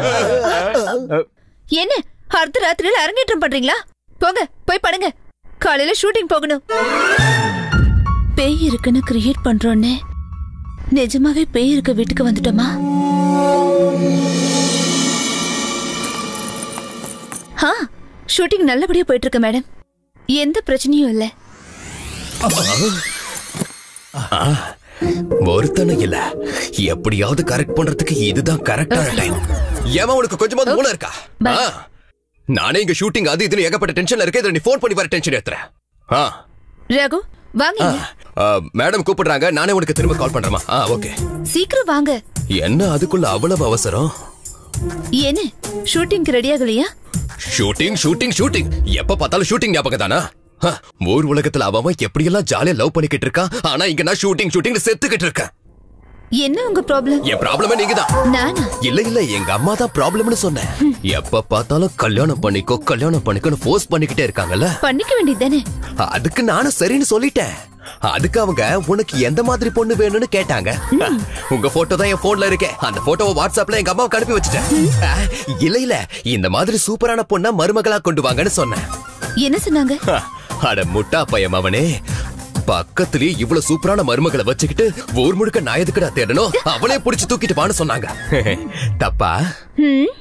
[SPEAKER 4] என்ன அர்த்த ராத்திரியில அரங்கேற்றம் பண்றீங்களா போங்க போய் படுங்க காலையில ஷூட்டிங் போகணும் பேய் இருக்குன்னு கிரியேட் பண்றோன்னே நிஜமாவே பேய் இருக்க வீட்டுக்கு வந்துட்டோமா ஆ ஷூட்டிங் நல்லபடியா போயிட்டு இருக்கு மேடம் எந்த பிரச்சனையும் இல்ல
[SPEAKER 12] ஆ, ஒருத்தனும் இல்ல எப்படியாவது கரெக்ட் பண்றதுக்கு இதுதான் கரெக்டான டைம் ஏமா உனக்கு கொஞ்சமாவது மூளை இருக்கா ஆ, நானே இங்க ஷூட்டிங் அது இதுன்னு ஏகப்பட்ட டென்ஷன்ல இருக்கேன் இதுல நீ ஃபோன் பண்ணி வர டென்ஷன் ஏத்துறேன் ஆ
[SPEAKER 4] ரகு வாங்க
[SPEAKER 12] ஆ,
[SPEAKER 4] இங்க.
[SPEAKER 12] ஆ, மேடம் கூப்பிடுறாங்க நானே உனக்கு திரும்ப கால் பண்றேமா ஆ ஓகே
[SPEAKER 4] சீக்கிரம் வாங்க
[SPEAKER 12] என்ன அதுக்குள்ள அவ்வளவு அவசரம்
[SPEAKER 4] என்ன ஷூட்டிங்க்கு ரெடி ஆகலையா
[SPEAKER 12] ஷூட்டிங் ஷூட்டிங் ஷூட்டிங் எப்ப பார்த்தாலும் ஷூட்டிங் ஞாபகம் தானா ஹ, ஊர் உலகத்துல அவன் அவன் எப்படியெல்லாம் ஜாலியா லவ் பண்ணிக்கிட்டு இருக்கான் ஆனா இங்க நான் ஷூட்டிங் ஷூட்டிங் செத்துக்கிட்டு இருக்கேன்
[SPEAKER 4] என்ன உங்க ப்ராப்ளம்
[SPEAKER 12] என் ப்ராப்ளமே நீங்க தான்
[SPEAKER 4] நானா
[SPEAKER 12] இல்ல இல்ல எங்க அம்மா தான் ப்ராப்ளம்னு சொன்னேன் எப்ப பார்த்தாலும் கல்யாணம் பண்ணிக்கோ கல்யாணம் பண்ணிக்கோன்னு ஃபோர்ஸ் பண்ணிக்கிட்டே இருக்காங்கல்ல
[SPEAKER 4] பண்ணிக்க வேண்டியதுதானே
[SPEAKER 12] அதுக்கு நானும் சரின்னு சொல்லிட்டேன் அதுக்கு அவங்க உனக்கு எந்த மாதிரி பொண்ணு வேணும்னு கேட்டாங்க உங்க போட்டோ தான் என் போன்ல இருக்கே அந்த போட்டோவை வாட்ஸ்அப்ல எங்க அம்மாவுக்கு அனுப்பி வச்சுட்டேன் அஹ், இல்ல இல்ல இந்த மாதிரி சூப்பரான பொண்ணா மருமகளா கொண்டு வாங்கன்னு சொன்னேன்
[SPEAKER 4] என்ன சொன்னாங்க
[SPEAKER 12] ஹ, அட முட்டா பையன் அவனே பக்கத்துலயே இவ்வளவு சூப்பரான மருமகளை வச்சுக்கிட்டு ஊர் முழுக்க நான் எதுக்குடா தேடணும் அவளே புடிச்சு தூக்கிட்டு வான்னு சொன்னாங்க தப்பா
[SPEAKER 4] ம்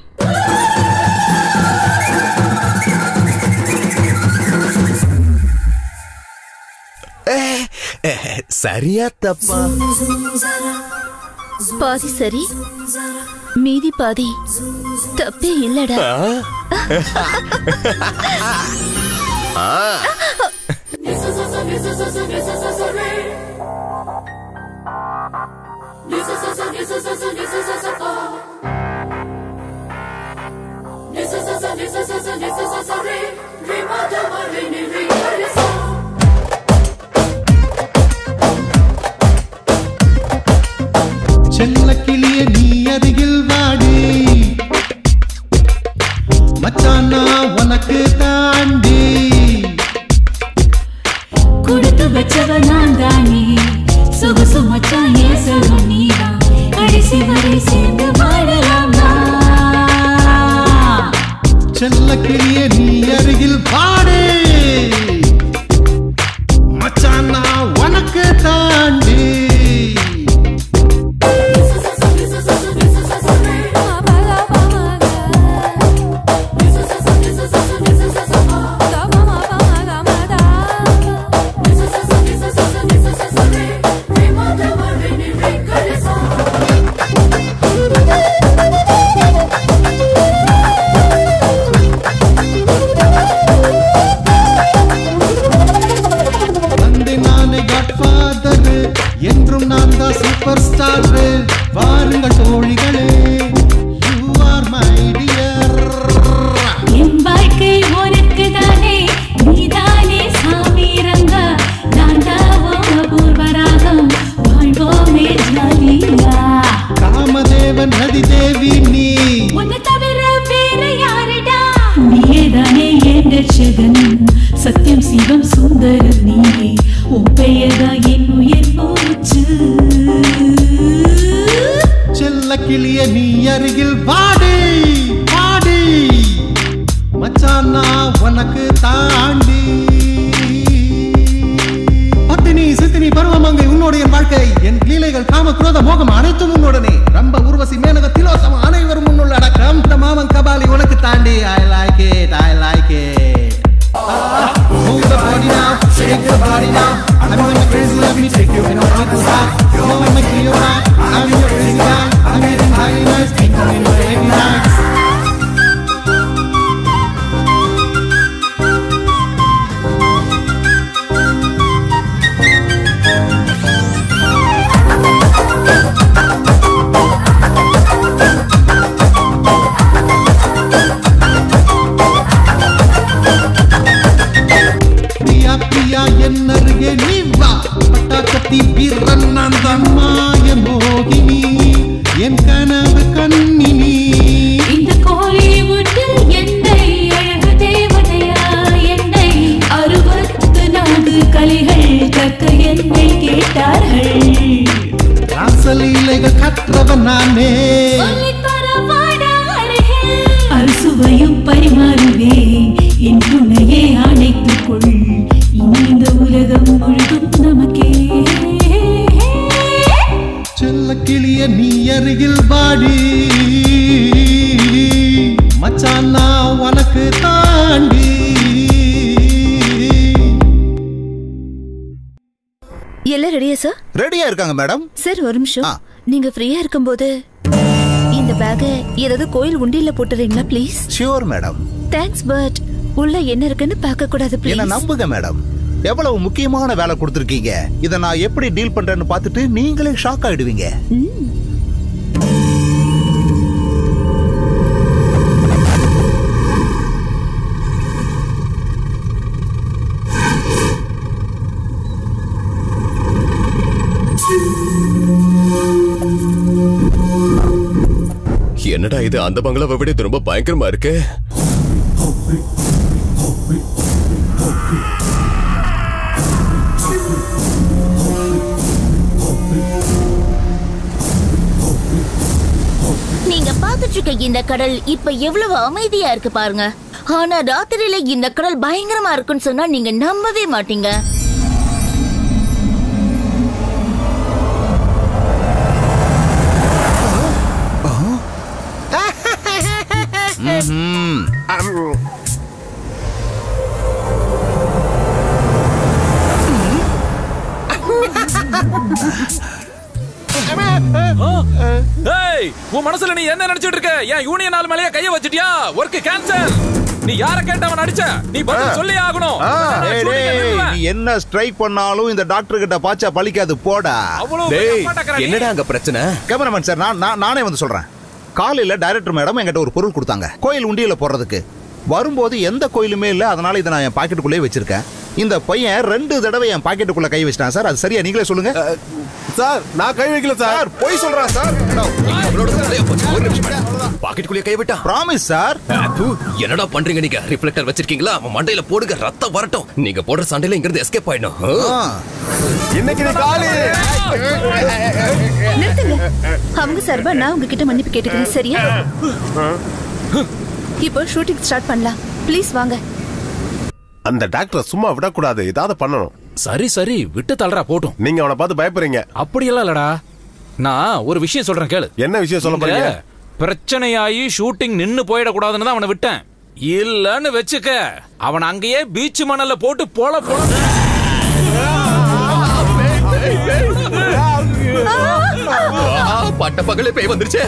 [SPEAKER 12] அஹ், அஹ், சரியா தப்பா
[SPEAKER 4] பாதி சரி மீதி பாதி தப்பே இல்லடா
[SPEAKER 12] ஆ
[SPEAKER 9] செல்ல கிளிய நீ அருகில் வாடி மச்சானா உனக்கு தாண்டி
[SPEAKER 14] கொடுத்து வச்சவ நான் தானே சொகுசு மச்சான் ஏன் சொல்லும் நீதான் கடைசி வரை சேர்ந்து வாழலாமா
[SPEAKER 9] செல்ல கிளிய நீ அருகில் வாடி மச்சானா உனக்கு தாண்டி வந்து நானே காட்ஃபாதர் என்றும் நான் தான் சூப்பர் ஸ்டார் வாருங்கள் தோழிகளே யூ ஆர் மை டியர்
[SPEAKER 14] என் வாழ்க்கை உனக்கு தானே நீதானே சாமி ரங்கா நான் தாவோம் அபூர்வராகம் வாழ்வோமே ஜாலியா
[SPEAKER 9] காமதேவன் நதி தேவி நீ
[SPEAKER 14] உன்னை தவிர வேற யாருடா நீயே தானே என் ரட்சகன் சத்தியம் சிவம் சுந்தரம் நீயே உன் பெயர்தான் என் உயிர் போச்சு
[SPEAKER 9] செல்ல கிளிய நீ அருகில் வாடி வாடி மச்சானா உனக்கு தாண்டி பத்தினி சித்தினி பருவமங்கை உன்னுடைய வாழ்க்கை என் லீலைகள் காம குரோத மோகம் அனைத்தும் உன்னுடனே ரம்ப உருவசி மேனக திலோசம் அனைவரும் உன்னுள்ள அடக்கம் இந்த மாமன் கபாலி உனக்கு தாண்டி I like it I like it Move the body now, shake the body now. I'm going crazy, let me take you in a little high. You know I'm making you right. I'm your crazy guy. I'm getting high nights, think I'm in the late nights.
[SPEAKER 14] ஆ
[SPEAKER 9] மச்சான் நான் உனக்கு தாண்டி
[SPEAKER 4] எல்லாம் ரெடியா sir
[SPEAKER 1] ரெடியா இருக்காங்க madam
[SPEAKER 4] sir ஒரு நிமிஷம் நீங்க ஃப்ரீயா இருக்கும்போது இந்த பேக ஏதாவது கோயில் உண்டியல்ல போட்டுறீங்களா please
[SPEAKER 1] sure madam
[SPEAKER 4] thanks but உள்ள என்ன இருக்குன்னு பார்க்க கூடாது
[SPEAKER 1] என்ன
[SPEAKER 4] ப்ளீஸ்
[SPEAKER 1] நம்புங்க மேடம் எவ்வளவு முக்கியமான வேலை கொடுத்திருக்கீங்க இதை நான் எப்படி டீல் பண்றேன்னு பார்த்துட்டு நீங்களே ஷாக் ஆயிடுவீங்க
[SPEAKER 12] என்னடா இது அந்த பங்களாவை விட இது ரொம்ப பயங்கரமா இருக்கு
[SPEAKER 2] நீங்க பார்த்துட்டு இருக்க இந்த கடல் இப்ப எவ்வளவு அமைதியா இருக்கு பாருங்க ஆனா ராத்திரியில இந்த கடல் பயங்கரமா இருக்குன்னு சொன்னா நீங்க நம்பவே மாட்டீங்க
[SPEAKER 7] ஏய் உன் மனசுல நீ என்ன நினைச்சிட்டு இருக்க என் யூனியன் ஆள் மேலயே கைய வச்சிட்டியா ஒர்க் கேன்சல் நீ யார கேட்டவன் அடிச்ச நீ பதில் சொல்லி ஆகணும்
[SPEAKER 1] ஆ,
[SPEAKER 7] நான்
[SPEAKER 1] டேய்,
[SPEAKER 7] shooting
[SPEAKER 1] டேய்,
[SPEAKER 7] நிறுத்துவேன்.
[SPEAKER 1] நீ என்ன ஸ்ட்ரைக் பண்ணாலும் இந்த டாக்டர் கிட்ட பாச்சா பலிக்காது போடா
[SPEAKER 7] அவ்வளவு பெரிய டேய், அப்பாட்டக்கறா நீ.
[SPEAKER 1] என்னடா அங்க பிரச்சனை கேமராமேன் சார் நான் நான்- நானே வந்து சொல்றேன் காலையில டைரக்டர் மேடம் என்கிட்ட ஒரு பொருள் கொடுத்தாங்க கோயில் உண்டியல போடுறதுக்கு வரும்போது எந்த கோயிலுமே இல்ல அதனால இதை நான் என் பாக்கெட்டுக்குள்ளே வச்சிருக்கேன் இந்த பையன் ரெண்டு தடவை என் பாக்கெட்டுக்குள்ள கை வச்சிட்டான் சார் அது சரியா நீங்களே சொல்லுங்க
[SPEAKER 8] சார் நான் கை வைக்கல சார்
[SPEAKER 1] போய் சொல்றான் சார்
[SPEAKER 12] பாக்கெட்டுக்குள்ளே கை விட்டா
[SPEAKER 1] ப்ராமிஸ் சார்
[SPEAKER 12] என்னடா பண்றீங்க நீங்க ரிஃப்ளெக்டர் வச்சிருக்கீங்களா அவன் மண்டையில போடுங்க ரத்தம் வரட்டும் நீங்க போடுற சண்டையில இங்க இருந்து எஸ்கேப் ஆயிடும்
[SPEAKER 8] இன்னைக்கு நீ காலி
[SPEAKER 4] நிறுத்துங்க அவங்க சார்பா நான் உங்ககிட்ட மன்னிப்பு கேட்டுக்கிறேன் சரியா இப்போ ஷூட்டிங் ஸ்டார்ட் பண்ணலாம் ப்ளீஸ் வாங்க
[SPEAKER 8] அந்த டாக்டரை சும்மா விடக்கூடாது ஏதாவது பண்ணணும்
[SPEAKER 7] சரி சரி விட்டு தள்ளுறா போட்டும்
[SPEAKER 8] நீங்க அவனை பார்த்து பயப்படுறீங்க
[SPEAKER 7] அப்படியெல்லாம் இல்லடா நான் ஒரு விஷயம் சொல்றேன் கேளு
[SPEAKER 8] என்ன விஷயம் சொல்ல
[SPEAKER 7] இங்க
[SPEAKER 8] போறீங்க
[SPEAKER 7] பிரச்சனையாயி ஷூட்டிங் நின்னு போயிடக்கூடாதுன்னு தான் அவனை விட்டேன் இல்லன்னு வச்சுக்க அவன் அங்கேயே பீச் மணல்ல போட்டு போல போல
[SPEAKER 12] பட்ட பகலே பேய் வந்துருச்சு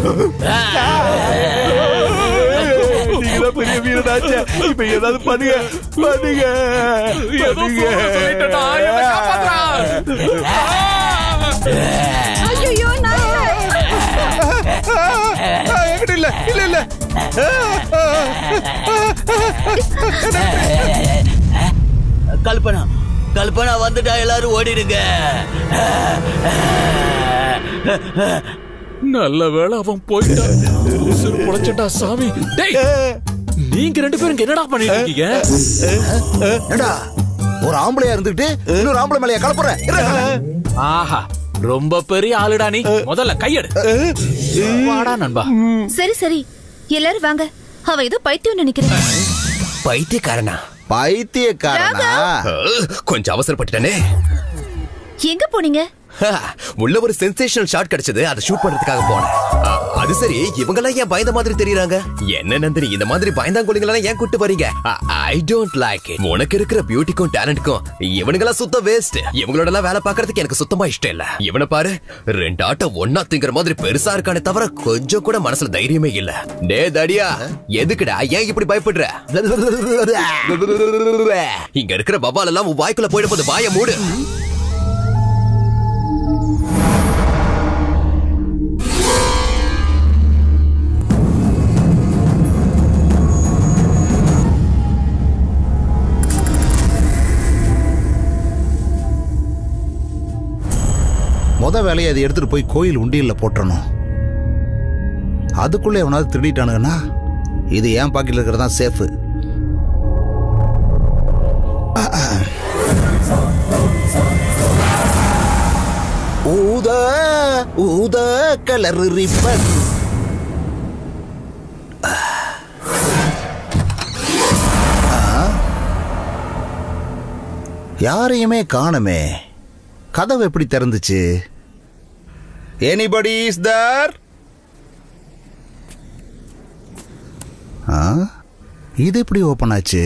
[SPEAKER 8] நீங்கதான் பெரிய வீரனாச்சே இப்ப ஏதாவது பண்ணுங்க பண்ணுங்க பண்ணுங்க
[SPEAKER 6] ஐயோ
[SPEAKER 1] என்கிட்ட இல்ல இல்ல இல்ல
[SPEAKER 15] கல்பனா கல்பனா வந்துட்டா எல்லாரும் ஓடிடுங்க
[SPEAKER 7] நல்ல வேளை அவன் போயிட்டான் உசுறு பொழைச்சட்டா சாமி டேய் நீங்க ரெண்டு பேரும் இங்க என்னடா பண்ணிட்டு இருக்கீங்க
[SPEAKER 1] என்னடா ஒரு ஆம்பளையா இருந்துட்டு இன்னொரு ஆம்பளை மேலையா கலப்புற
[SPEAKER 7] ஆஹா ரொம்ப பெரிய ஆளுடா நீ முதல்ல கையெடு வாடா நண்பா
[SPEAKER 4] சரி சரி எல்லாரும் வாங்க அவ ஏதோ பைத்தியம் நினைக்கிறேன்
[SPEAKER 12] பைத்தியக்காரனா
[SPEAKER 1] பைத்தியக்காரனா
[SPEAKER 12] கொஞ்சம் அவசரப்பட்டுட்டனே
[SPEAKER 4] எங்க போனீங்க
[SPEAKER 12] உள்ள ஒரு சென்சேஷனல் ஷாட் கிடைச்சது அதை ஷூட் பண்றதுக்காக போனேன் அ, அது சரி இவங்க எல்லாம் ஏன் பயந்த மாதிரி தெரியறாங்க என்ன நந்தினி இந்த மாதிரி பயந்தாங்குழிங்களெல்லாம் ஏன் கூட்டு வரீங்க ஐ டோன்ட் லைக் இட் உனக்கு இருக்கிற பியூட்டிக்கும் டேலண்ட்க்கும் இவனுங்கெல்லாம் சுத்த வேஸ்ட் இவங்களோட எல்லாம் வேலை பார்க்கறதுக்கு எனக்கு சுத்தமா இஷ்டம் இல்ல இவனை பாரு ரெண்டு ஆட்டம் ஒன்னா திங்கிற மாதிரி பெருசா இருக்கானே தவிர கொஞ்சம் கூட மனசுல தைரியமே இல்ல டே தடியா எதுக்குடா ஏன் இப்படி பயப்படுற இங்க இருக்கிற பபால் எல்லாம் உன் வாய்க்குள்ள போயிட போது வாய மூடு
[SPEAKER 1] முத வேலையை அதை எடுத்துட்டு போய் கோயில் உண்டியல்ல போட்டுறணும் அதுக்குள்ள எவனாவது திருடிட்டானுங்கன்னா இது ஏன் பாக்கெட்ல இருக்கிறதா சேஃபு ஊத ஊத கலர் ரிப்பன் யாரையுமே காணமே கதவு எப்படி திறந்துச்சு எனிபடி இஸ் தர் ஆ இது எப்படி ஓப்பன் ஆச்சு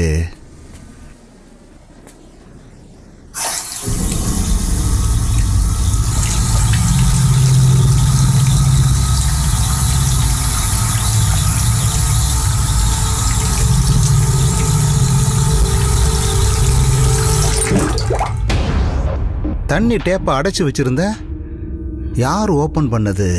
[SPEAKER 1] தண்ணி டேப்பை அடைச்சு வச்சிருந்த யார் ஓபன் பண்ணது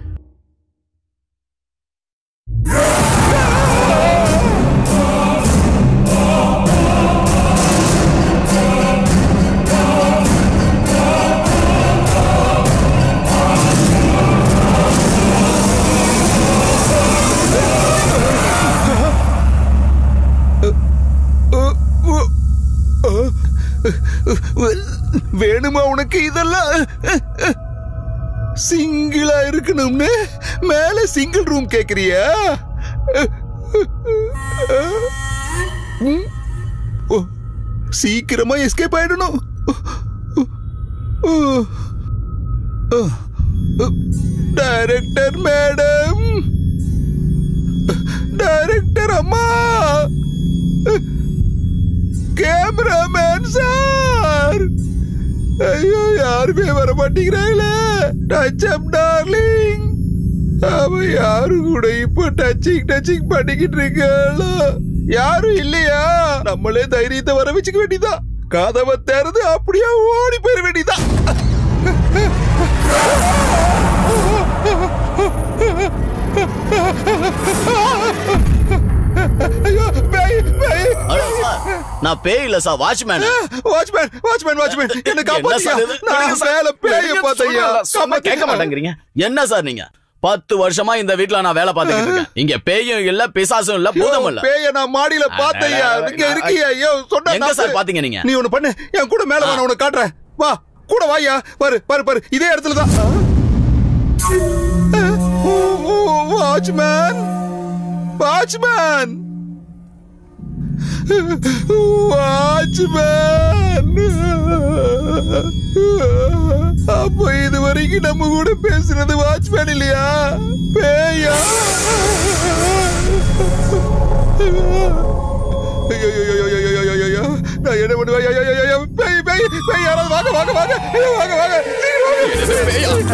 [SPEAKER 1] வேணுமா உனக்கு இதெல்லாம் சிங்கிளா இருக்கணும்னு மேல சிங்கிள் ரூம் கேக்குறியா ம்? ஓ, சீக்கிரமா எஸ்கேப் ஆயிடணும் டைரக்டர் மேடம் டைரக்டர் அம்மா கேமராமேன் சார் ஐயோ யாருமே வர மாட்டேங்கிறாங்களே டச் அப் டார்லிங் அவ யாரு கூட இப்போ டச்சிங் டச்சிங் பண்ணிக்கிட்டு இருக்காளோ யாரும் இல்லையா நம்மளே தைரியத்தை வர வச்சுக்க வேண்டியதா கதவை திறந்து அப்படியே ஓடி போயிட வேண்டியதா ஐயோ பேய் பேய்
[SPEAKER 15] நான் பேய் இல்ல sir watchman
[SPEAKER 1] watchman watchman watchman என்ன காப்பாத்தியா நான் மேல பேய பார்த்தையா
[SPEAKER 15] சொன்னா கேட்க மாட்டேங்கிறீங்க என்ன சார் நீங்க பத்து வருஷமா இந்த வீட்ல நான் வேலை பார்த்துக்கிட்டு இருக்கேன் இங்க பேயும் இல்ல பிசாசும் இல்ல பூதமும் இல்ல
[SPEAKER 1] பேய நான் மாடியில பார்த்தையா இங்க இருக்கியா ஐயோ சொன்னா
[SPEAKER 15] எங்க சார் பாத்தீங்க நீங்க
[SPEAKER 1] நீ ஒண்ணு பண்ணு என் கூட மேல வா நான் உனக்கு காட்டுறேன் வா கூட வாயா பாரு பாரு பாரு இதே இடத்துல தான் வாட்ச்மேன் வாட்ச்மேன் வாட்ச்மேன் அப்போ இது வரைக்கும் நம்ம கூட பேசுறது வாட்ச்மேன் இல்லையா பேயா ஐயோ, ஐயோ, ஐயோ, ஐயோ, ஐயோ, ஐயோ, ஐயோ. நான் என்ன பண்ணுவேன் ஐயோ, ஐயோ, ஐயோ, பேய் பேய் பேய் யாராவது வாங்க வாங்க வாங்க ஐயோ, வாங்க வாங்க சீக்கிரம்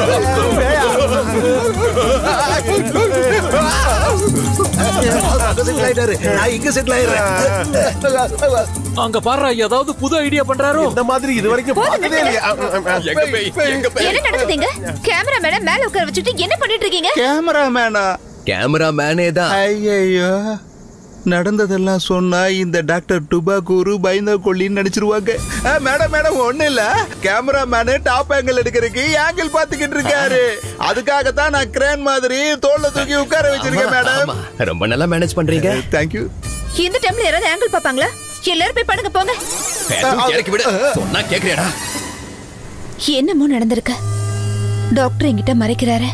[SPEAKER 1] நான் இங்க செட்டில் ஆயிடுறேன்
[SPEAKER 7] அங்க பாரு ஏதாவது புது ஐடியா பண்றாரோ
[SPEAKER 8] இந்த மாதிரி இது வரைக்கும் பார்த்ததே இல்லையா
[SPEAKER 7] எங்க பேய் எங்க பேய்
[SPEAKER 4] என்ன நடக்குதுங்க கேமரா மேல மேல உட்கார வச்சுட்டு என்ன பண்ணிட்டு இருக்கீங்க
[SPEAKER 1] கேமராமேனா
[SPEAKER 12] கேமரா மேனே தான்
[SPEAKER 1] ஐயோ நடந்ததெல்லாம் சொன்னா இந்த டாக்டர் டுபாக்கூரு பயந்த கொல்லின்னு நினைச்சிருவாங்க ஆ, மேடம் மேடம் ஒண்ணு இல்ல கேமரா மேனு டாப் ஆங்கிள் எடுக்கிறதுக்கு ஆங்கிள் பாத்துக்கிட்டு இருக்காரு அதுக்காகத்தான் நான் கிரேன் மாதிரி தோல்ல தூக்கி உட்கார வச்சிருக்கேன் மேடம்
[SPEAKER 12] ஆமா, ரொம்ப நல்லா மேனேஜ் பண்றீங்க
[SPEAKER 1] தேங்க்யூ
[SPEAKER 4] இந்த டைம்ல யாராவது ஆங்கிள் பாப்பாங்களா எல்லாரும் போய் படுங்க போங்க
[SPEAKER 12] பேசும் இறக்கி விடு சொன்னா கேக்குறியாடா
[SPEAKER 4] என்னமோ நடந்திருக்கு டாக்டர் என்கிட்ட மறைக்கிறாரு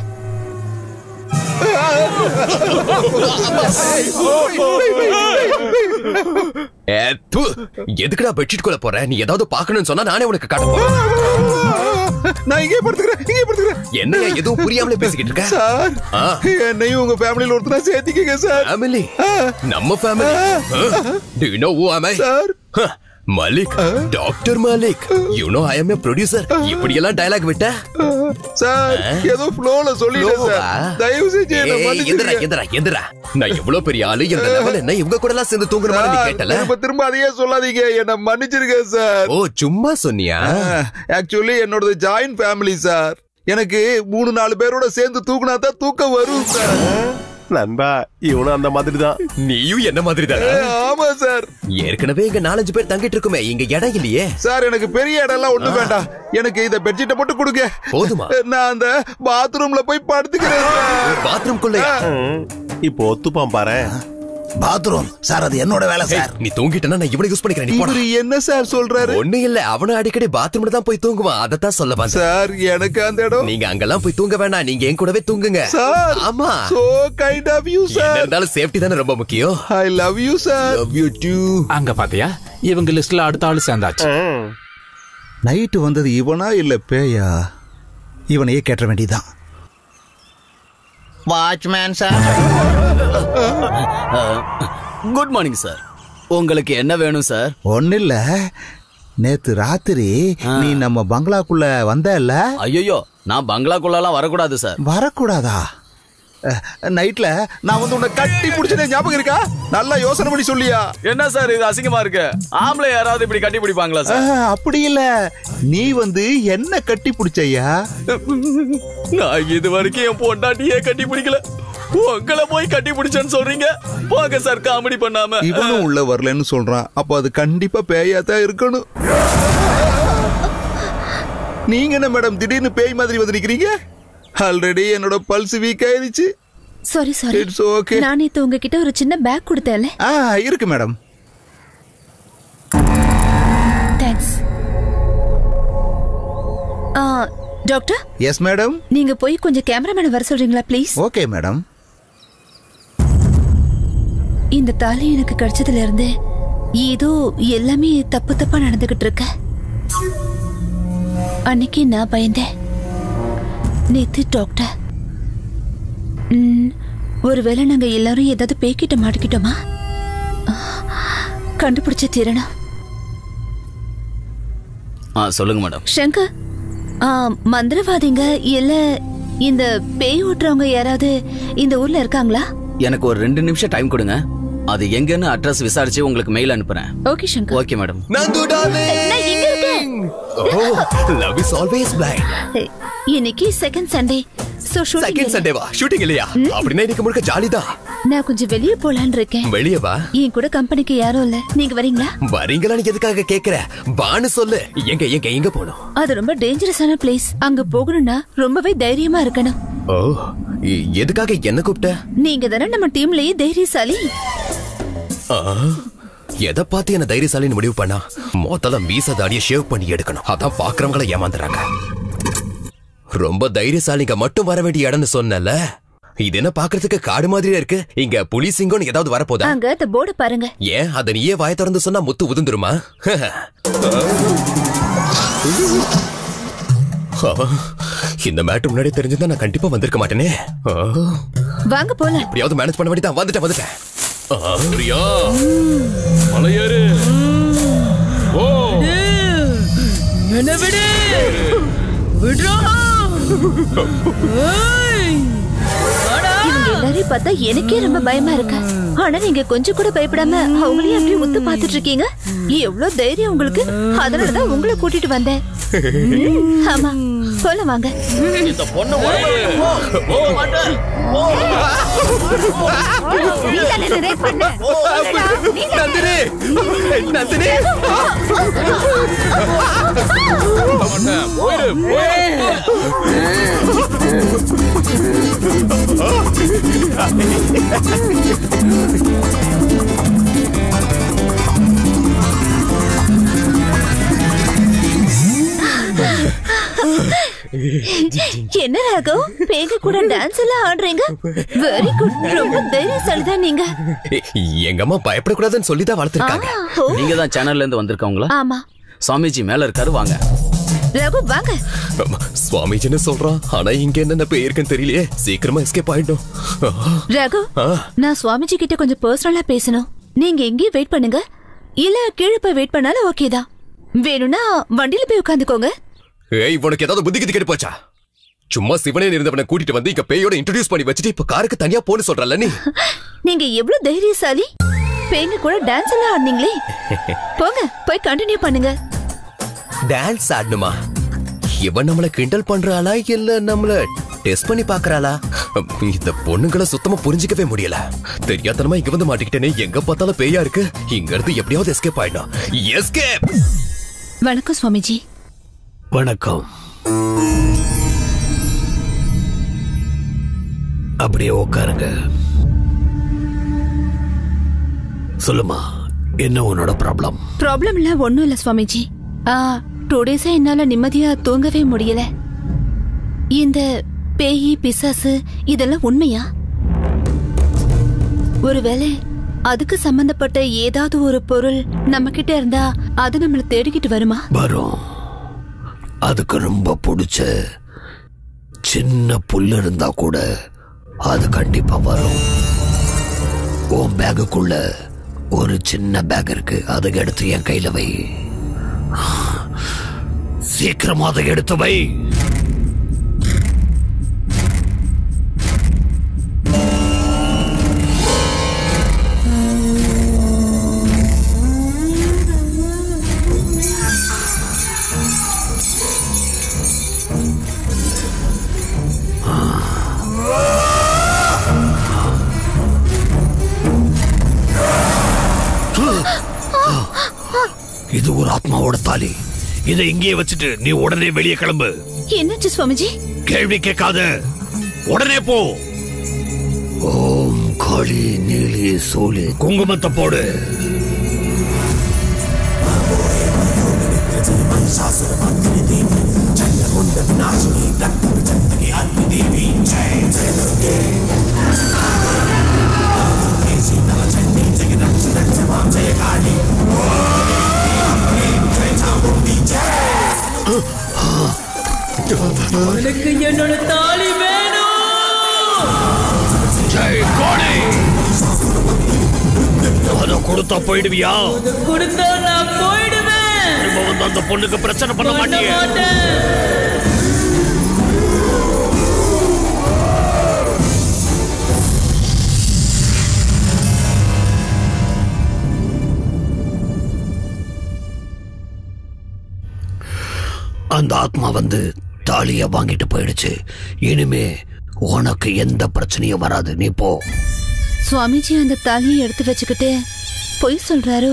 [SPEAKER 12] ஏ, ப்பு. எதுக்குடா பெட்ஷீட் குள்ள போற நீ ஏதாவது பாக்கணும்னு சொன்னா நானே உனக்கு காட்ட போறேன்
[SPEAKER 1] நான் இங்கே படுத்துக்கிறேன் இங்கே படுத்துக்கிறேன்
[SPEAKER 12] என்ன எதுவும் புரியாமலே பேசிக்கிட்டு இருக்க
[SPEAKER 1] சார்
[SPEAKER 12] ஆ.
[SPEAKER 1] என்னையும் உங்க ஃபேமிலில ஒருத்தரா சேர்த்திக்கங்க சார்
[SPEAKER 12] ஃபேமிலி நம்ம family do you know who am I
[SPEAKER 1] sir
[SPEAKER 12] Malik doctor Malik you know I am a producer இப்படி எல்லாம் டயலாக் விட்ட
[SPEAKER 1] சார் ஏதோ ஃப்ளோல சொல்லிட்டேன் சார் தயவு செஞ்சு என்ன
[SPEAKER 12] ஏய், எந்திரா
[SPEAKER 1] மன்னிச்சிடுங்க
[SPEAKER 12] எந்திரா எந்திரா நான் எவ்வளவு பெரிய ஆளு இந்த லெவல் என்ன இவங்க கூட எல்லாம் சேர்ந்து தூங்குற மாதிரி நீ
[SPEAKER 1] சார்,
[SPEAKER 12] கேட்டல
[SPEAKER 1] திரும்ப திரும்ப அதையே சொல்லாதீங்க என்ன மன்னிச்சிருங்க சார்
[SPEAKER 12] ஓ சும்மா சொன்னியா
[SPEAKER 1] ஆக்சுவலி என்னோடது ஜாயின்ட் ஃபேமிலி சார் எனக்கு மூணு நாலு பேரோட சேர்ந்து தூக்குனா தான் தூக்கம் வரும் சார்
[SPEAKER 8] நண்பா இவனும் அந்த மாதிரி தான்
[SPEAKER 12] நீயும் என்ன மாதிரி தானே
[SPEAKER 1] ஆமா சார்
[SPEAKER 12] ஏற்கனவே இங்க நாலஞ்சு பேர் தங்கிட்டு இருக்குமே இங்க இடம் இல்லையே
[SPEAKER 1] சார் எனக்கு பெரிய இடம் எல்லாம் ஒண்ணும் வேண்டாம் எனக்கு இந்த பெட்ஷீட்டை மட்டும் கொடுங்க
[SPEAKER 12] போதுமா
[SPEAKER 1] நான் அந்த பாத்ரூம்ல போய் படுத்துக்கிறேன் சார்
[SPEAKER 12] பாத்ரூம் குள்ள
[SPEAKER 8] இப்போ ஒத்துப்பான் பாரு
[SPEAKER 1] பாத்ரூம் சார் அது என்னோட வேலை சார்
[SPEAKER 12] நீ தூங்கிட்டனா நான் இவனை யூஸ் பண்ணிக்கிறேன் நீ போடா
[SPEAKER 1] இவரு என்ன சார் சொல்றாரு
[SPEAKER 12] ஒண்ணு இல்ல அவன அடிக்கடி பாத்ரூம்ல தான் போய் தூங்குவான் அதத்தான் சொல்ல வந்தேன்
[SPEAKER 1] சார் எனக்கு அந்த இடம்
[SPEAKER 12] நீங்க அங்கெல்லாம் போய் தூங்க வேண்டாம் நீங்க என் கூடவே தூங்குங்க
[SPEAKER 1] சார்
[SPEAKER 12] ஆமா
[SPEAKER 1] சோ கைண்ட் ஆஃப் யூ
[SPEAKER 12] என்ன
[SPEAKER 1] சார்
[SPEAKER 12] இருந்தாலும் சேஃப்டி தானே ரொம்ப முக்கியம்
[SPEAKER 1] I love you sir
[SPEAKER 12] love you too
[SPEAKER 7] அங்க பாத்தியா இவங்க லிஸ்ட்ல அடுத்த ஆளு சேர்ந்தாச்சு
[SPEAKER 1] நைட்டு வந்தது இவனா இல்ல பேயா இவனையே கேட்ட வேண்டியதான் watchman sir
[SPEAKER 15] good morning sir உங்களுக்கு என்ன வேணும் சார்
[SPEAKER 1] ஒன்னும் இல்ல நேத்து ராத்திரி நீ நம்ம பங்களாக்குள்ள வந்தல்ல
[SPEAKER 15] ஐயோ நான் பங்களாக்குள்ளலாம் வரக்கூடாது சார்
[SPEAKER 1] வரக்கூடாதா அஹ், நைட்ல நான் வந்து உன்னை கட்டி பிடிச்சதே ஞாபகம் இருக்கா நல்லா யோசனை பண்ணி சொல்லியா
[SPEAKER 15] என்ன சார் இது அசிங்கமா இருக்கு ஆம்பளை யாராவது இப்படி கட்டி பிடிப்பாங்களா சார்
[SPEAKER 1] அஹ், அப்படி இல்ல நீ வந்து என்ன கட்டி பிடிச்சையா
[SPEAKER 15] நான் இது வரைக்கும் என் பொண்டாட்டியே கட்டி பிடிக்கல உங்களை போய் கட்டி பிடிச்சேன்னு சொல்றீங்க போங்க சார் காமெடி பண்ணாம
[SPEAKER 1] இவனும் உள்ள வரலன்னு சொல்றான் அப்ப அது கண்டிப்பா பேயா தான் இருக்கணும் நீங்க என்ன மேடம் திடீர்னு பேய் மாதிரி வந்து நிக்கிறீங்க ஆல்ரெடி என்னோட பல்ஸ் வீக் ஆயிருச்சு
[SPEAKER 4] சாரி சாரி
[SPEAKER 1] It's okay.
[SPEAKER 4] நான் நேத்து உங்ககிட்ட ஒரு சின்ன பேக் கொடுத்தேன்ல
[SPEAKER 1] ஆ இருக்கு மேடம்
[SPEAKER 4] தேங்க்ஸ் ஆ டாக்டர்
[SPEAKER 1] எஸ் மேடம்
[SPEAKER 4] நீங்க போய் கொஞ்சம் கேமராமேனை வர சொல்றீங்களா ப்ளீஸ்
[SPEAKER 1] ஓகே மேடம்
[SPEAKER 4] இந்த தாலி எனக்கு கிடைச்சதுல இருந்து ஏதோ எல்லாமே தப்பு தப்பா நடந்துகிட்டு இருக்க அன்னைக்கு நான் பயந்தேன் நேத்து டாக்டர் ம், ஒருவேளை நாங்க எல்லாரும் ஏதாவது பேய்கிட்ட மாட்டிக்கிட்டோமா கண்டுபிடிச்ச தீரணும்
[SPEAKER 15] ஆ சொல்லுங்க மேடம்
[SPEAKER 4] சங்கர் ஆ, மந்திரவாதிங்க இல்ல இந்த பேய் ஓட்டுறவங்க யாராவது இந்த ஊர்ல இருக்காங்களா
[SPEAKER 15] எனக்கு ஒரு ரெண்டு நிமிஷம் டைம் கொடுங்க அது எங்கன்னு அட்ரஸ் விசாரிச்சு உங்களுக்கு மெயில் அனுப்புறேன்
[SPEAKER 4] okay Shankar
[SPEAKER 15] okay madam
[SPEAKER 12] Nandu
[SPEAKER 4] நான் இங்க இருக்கேன்
[SPEAKER 12] லவ் இஸ் ஆல்வேஸ் பிளைண்ட்
[SPEAKER 4] இன்னைக்கு second Sunday so
[SPEAKER 12] second
[SPEAKER 4] shooting
[SPEAKER 12] சண்டேவா ஷூட்டிங் இல்லையா அப்படின்னா இன்னைக்கு முழுக்க ஜாலி தான்
[SPEAKER 4] நான் கொஞ்சம் வெளியே போலான்னு இருக்கேன்
[SPEAKER 12] வெளியே வா
[SPEAKER 4] என் கூட கம்பெனிக்கு யாரும் இல்ல நீங்க வரீங்களா
[SPEAKER 12] வரீங்களான்னு எதுக்காக கேக்குற வான்னு சொல்லு எங்க எங்க எங்க போகணும்
[SPEAKER 4] அது ரொம்ப டேஞ்சரஸான பிளேஸ் அங்க போகணும்னா ரொம்பவே தைரியமா இருக்கணும்
[SPEAKER 12] ஓ எ- எதுக்காக என்ன கூப்பிட்ட
[SPEAKER 4] நீங்க தானே நம்ம டீம்லயே தைரியசாலி
[SPEAKER 12] ஆ, எதை பார்த்து என்ன தைரியசாலின்னு முடிவு பண்ணா மொத்தல மீச தாடிய ஷேவ் பண்ணி எடுக்கணும் அதான் பாக்குறவங்கள ஏமாந்துறாங்க ரொம்ப தைரியசாலிங்க மட்டும் வர வேண்டிய இடம்னு சொன்னல இது என்ன பாக்குறதுக்கு காடு மாதிரியே இருக்கு இங்க புலி சிங்கம்னு ஏதாவது வரப்போதா
[SPEAKER 4] அங்க அந்த போர்டு பாருங்க
[SPEAKER 12] ஏன் அத நீயே வாய திறந்து சொன்னா முத்து உதிர்ந்துருமா ஆ, இந்த மேட்ரு முன்னாடி தெரிஞ்சிருந்தா நான் கண்டிப்பா வந்திருக்க மாட்டேனே ஆ,
[SPEAKER 4] வாங்க போலாம்
[SPEAKER 12] எப்படியாவது மேனேஜ் பண்ண வேண்டியதான் வந்துட்டேன் வந்துட்டேன் ஆ,
[SPEAKER 7] பிரியா மலையேறு ஓ
[SPEAKER 14] என்ன விடு விடுறா
[SPEAKER 4] இவங்க எல்லாரையும் பார்த்தா எனக்கே ரொம்ப பயமா இருக்கு ஆனா நீங்க கொஞ்சம் கூட பயப்படாம அவங்களையும் அப்படியே உத்து பாத்துட்டு இருக்கீங்க எவ்வளவு தைரியம் உங்களுக்கு அதனாலதான் உங்களை கூட்டிட்டு வந்தேன் ம், ஆமா போல வாங்க
[SPEAKER 15] இந்த பொண்ணு உடம்பு போ போ மாட்டேன் போ
[SPEAKER 4] நீ தானே நிறைய பண்ண.
[SPEAKER 12] நந்தினி நந்தினி
[SPEAKER 7] போயிடு
[SPEAKER 4] என்ன ராகவ் பேக கூட டான்ஸ் எல்லாம் ஆடுறீங்க வெரி குட் ரொம்ப தைரியசாலிதான் நீங்க
[SPEAKER 12] எங்க அம்மா பயப்படக்கூடாதுன்னு சொல்லிதான் வளர்த்திருக்காங்க
[SPEAKER 4] ஓ.
[SPEAKER 15] நீங்க தான் சேனல்ல இருந்து வந்திருக்கவங்களா
[SPEAKER 4] ஆமா
[SPEAKER 15] சுவாமிஜி மேல இருக்காரு வாங்க
[SPEAKER 4] ரகு வாங்க
[SPEAKER 12] சுவாமிஜின்னு சொல்றான் ஆனா இங்க என்னென்ன பேருக்குன்னு தெரியலையே சீக்கிரமா எஸ்கேப் ஆயிடும்
[SPEAKER 4] ரகு
[SPEAKER 12] ஆ.
[SPEAKER 4] நான் சுவாமிஜி கிட்ட கொஞ்சம் பர்சனலா பேசணும் நீங்க எங்கேயும் வெயிட் பண்ணுங்க இல்ல கீழே போய் வெயிட் பண்ணாலும் ஓகே தான் வேணும்னா வண்டியில போய் உட்காந்துக்கோங்க
[SPEAKER 12] ஏய் உனக்கு ஏதாவது புத்தி கித்தி கெட்டு போச்சா சும்மா சிவனே இருந்தவனை கூட்டிட்டு வந்து இங்க பேயோட இன்ட்ரோடியூஸ் பண்ணி வச்சுட்டு இப்ப காருக்கு தனியா போன்னு சொல்றல நீ
[SPEAKER 4] நீங்க எவ்வளவு தைரியசாலி பேங்க கூட டான்ஸ் எல்லாம் ஆடுனீங்களே போங்க போய் கண்டினியூ பண்ணுங்க
[SPEAKER 12] டான்ஸ் ஆடணுமா இவன் நம்மள கிண்டல் பண்றாளா இல்ல நம்மள டெஸ்ட் பண்ணி பாக்குறாளா இந்த பொண்ணுங்களை சுத்தமா புரிஞ்சிக்கவே முடியல தெரியாதனமா இங்க வந்து மாட்டிக்கிட்டேனே எங்க பார்த்தாலும் பேயா இருக்கு இங்க இருந்து எப்படியாவது எஸ்கேப் ஆயிடும் எஸ்கேப்
[SPEAKER 4] வணக்கம் சுவாமிஜி
[SPEAKER 13] வணக்கம் அப்படியே உட்காருங்க சொல்லுமா என்ன உன்னோட ப்ராப்ளம்
[SPEAKER 4] ப்ராப்ளம் இல்ல ஒண்ணும் இல்ல சுவாமிஜி ஆ டூ டேஸா என்னால நிம்மதியா தூங்கவே முடியல இந்த பேயி பிசாசு இதெல்லாம் உண்மையா ஒருவேளை அதுக்கு சம்பந்தப்பட்ட ஏதாவது ஒரு பொருள் நம்ம கிட்ட இருந்தா அது நம்மள தேடிக்கிட்டு வருமா
[SPEAKER 13] வரும் அதுக்கு ரொம்ப பிடிச்ச சின்ன புல் இருந்தா கூட அது கண்டிப்பா வரும் உன் பேகுக்குள்ள ஒரு சின்ன பேக் இருக்கு அதை எடுத்து என் கையில வை சீக்கிரமா அதை எடுத்து வை இது ஒரு ஆத்மாவோட தாலி இதை இங்கேயே வச்சுட்டு நீ உடனே வெளியே கிளம்பு
[SPEAKER 4] என்னாச்சு சுவாமிஜி
[SPEAKER 13] கேள்வி கேட்காத உடனே போ ஓம் காளி நீலி சோழி குங்குமத்தை போடு
[SPEAKER 14] எனக்கு என்னோட தாலி வேணும்
[SPEAKER 13] ஜெய் காளி அதை கொடுத்தா போயிடுவியா
[SPEAKER 14] கொடுத்தா நான் போயிடுவேன்
[SPEAKER 13] திரும்ப வந்து அந்த பொண்ணுக்கு பிரச்சனை பண்ண
[SPEAKER 14] பண்ண
[SPEAKER 13] மாட்டியே
[SPEAKER 14] மாட்டேன்
[SPEAKER 13] அந்த ஆத்மா வந்து தாலிய வாங்கிட்டு போயிடுச்சு இனிமே உனக்கு எந்த பிரச்சனையும் வராது நீ போ
[SPEAKER 4] சுவாமிஜி அந்த தாலியை எடுத்து வச்சுக்கிட்டு பொய் சொல்றாரோ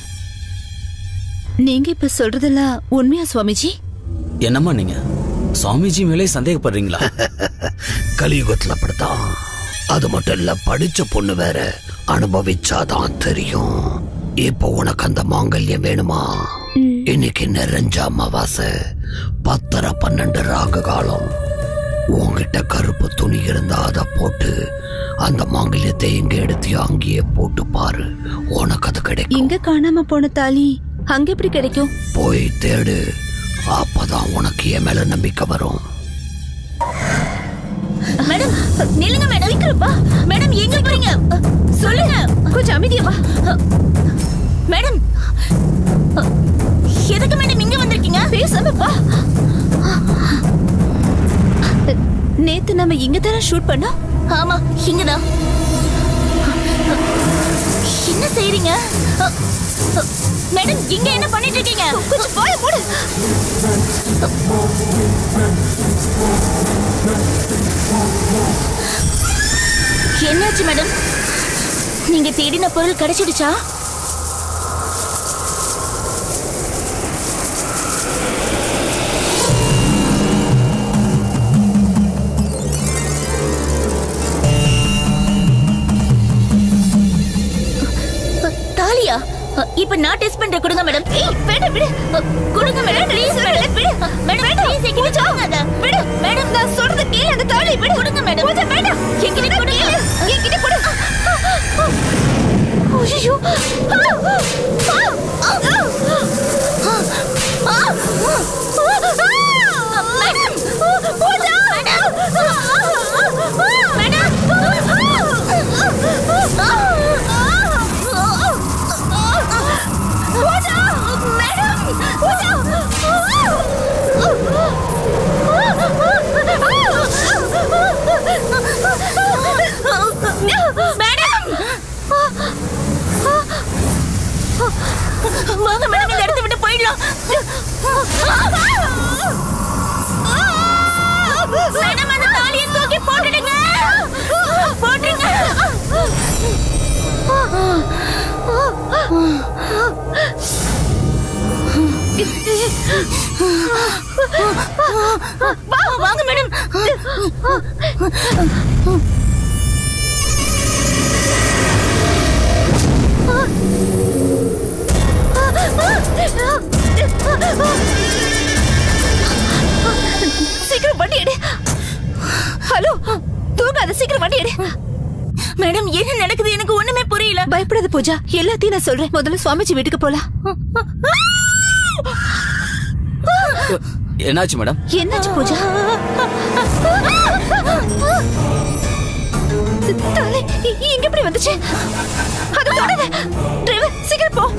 [SPEAKER 4] நீங்க இப்ப சொல்றதெல்லாம் உண்மையா சுவாமிஜி
[SPEAKER 3] என்னம்மா நீங்க சுவாமிஜி மேலே சந்தேகப்படுறீங்களா
[SPEAKER 13] கலியுகத்துல அப்படித்தான் அது மட்டும் இல்ல படிச்ச பொண்ணு வேற அனுபவிச்சாதான் தெரியும் இப்போ உனக்கு அந்த மாங்கல்யம் வேணுமா இன்னைக்கு நிறைஞ்ச அமாவாசை பத்தரை பன்னெண்டு ராகு காலம் உன்கிட்ட கருப்பு துணி இருந்தா அதை போட்டு அந்த மாங்கல்யத்தை எங்க எடுத்தியோ அங்கேயே போட்டு பாரு உனக்கு அது கிடைக்கும்
[SPEAKER 4] இங்க காணாம போன தாலி அங்க எப்படி கிடைக்கும்
[SPEAKER 13] போய் தேடு அப்பதான் உனக்கு என் மேல நம்பிக்கை வரும்
[SPEAKER 2] மேடம் நில்லுங்க மேடம் சீக்கிரப்பா மேடம் எங்க போறீங்க சொல்லுங்க
[SPEAKER 4] கொஞ்சம் அமைதியா வா
[SPEAKER 2] மேடம் எதுக்கு மேடம் இங்க வந்திருக்கீங்க
[SPEAKER 4] பேசாம வா நேத்து நம்ம இங்க தானே ஷூட் பண்ணோம்
[SPEAKER 2] ஆமா இங்கதான் என்ன செய்றீங்க மேடம் இங்க என்ன பண்ணிட்டு இருக்கீங்க
[SPEAKER 4] கொஞ்சம் போய் மூடு
[SPEAKER 2] என்னாச்சு மேடம் நீங்க தேடின பொருள் கிடைச்சிடுச்சா தாலியா இப்ப நான் டெஸ்ட் பண்றேன் கொடுங்க மேடம் ஏய் வேண்டாம் விடு கொடுங்க மேடம் ப்ளீஸ் மேடம் விடு மேடம் வேண்டாம் ப்ளீஸ் எங்க கொடுங்க அத விடு மேடம் நான் சொல்றது கேளு அந்த தாலி விடு கொடுங்க மேடம் பூஜா வேண்டாம் என்கிட்ட கொடுங்க என்கிட்ட கொடு ஐயோ madam Pooja madam Pooja madam Pooja madam வாங்க மேடம் இந்த இடத்தை விட்டு போயிடலாம் மேடம் அந்த தாலியை தூக்கி போட்டுடுங்க போட்டுடுங்க வா வாங்க மேடம்
[SPEAKER 4] சீக்கிரம் வண்டி எடு ஹலோ தூங்காத சீக்கிரம் வண்டி எடு
[SPEAKER 2] மேடம் என்ன நடக்குது எனக்கு ஒண்ணுமே புரியல
[SPEAKER 4] பயப்படாத பூஜா எல்லாத்தையும் நான் சொல்றேன் முதல்ல சுவாமிஜி வீட்டுக்கு போலாம்
[SPEAKER 3] என்னாச்சு மேடம்
[SPEAKER 4] என்னாச்சு பூஜா தாலி இ- இங்க எப்படி வந்துச்சு அது தொடாத டிரைவர் சீக்கிரம் போ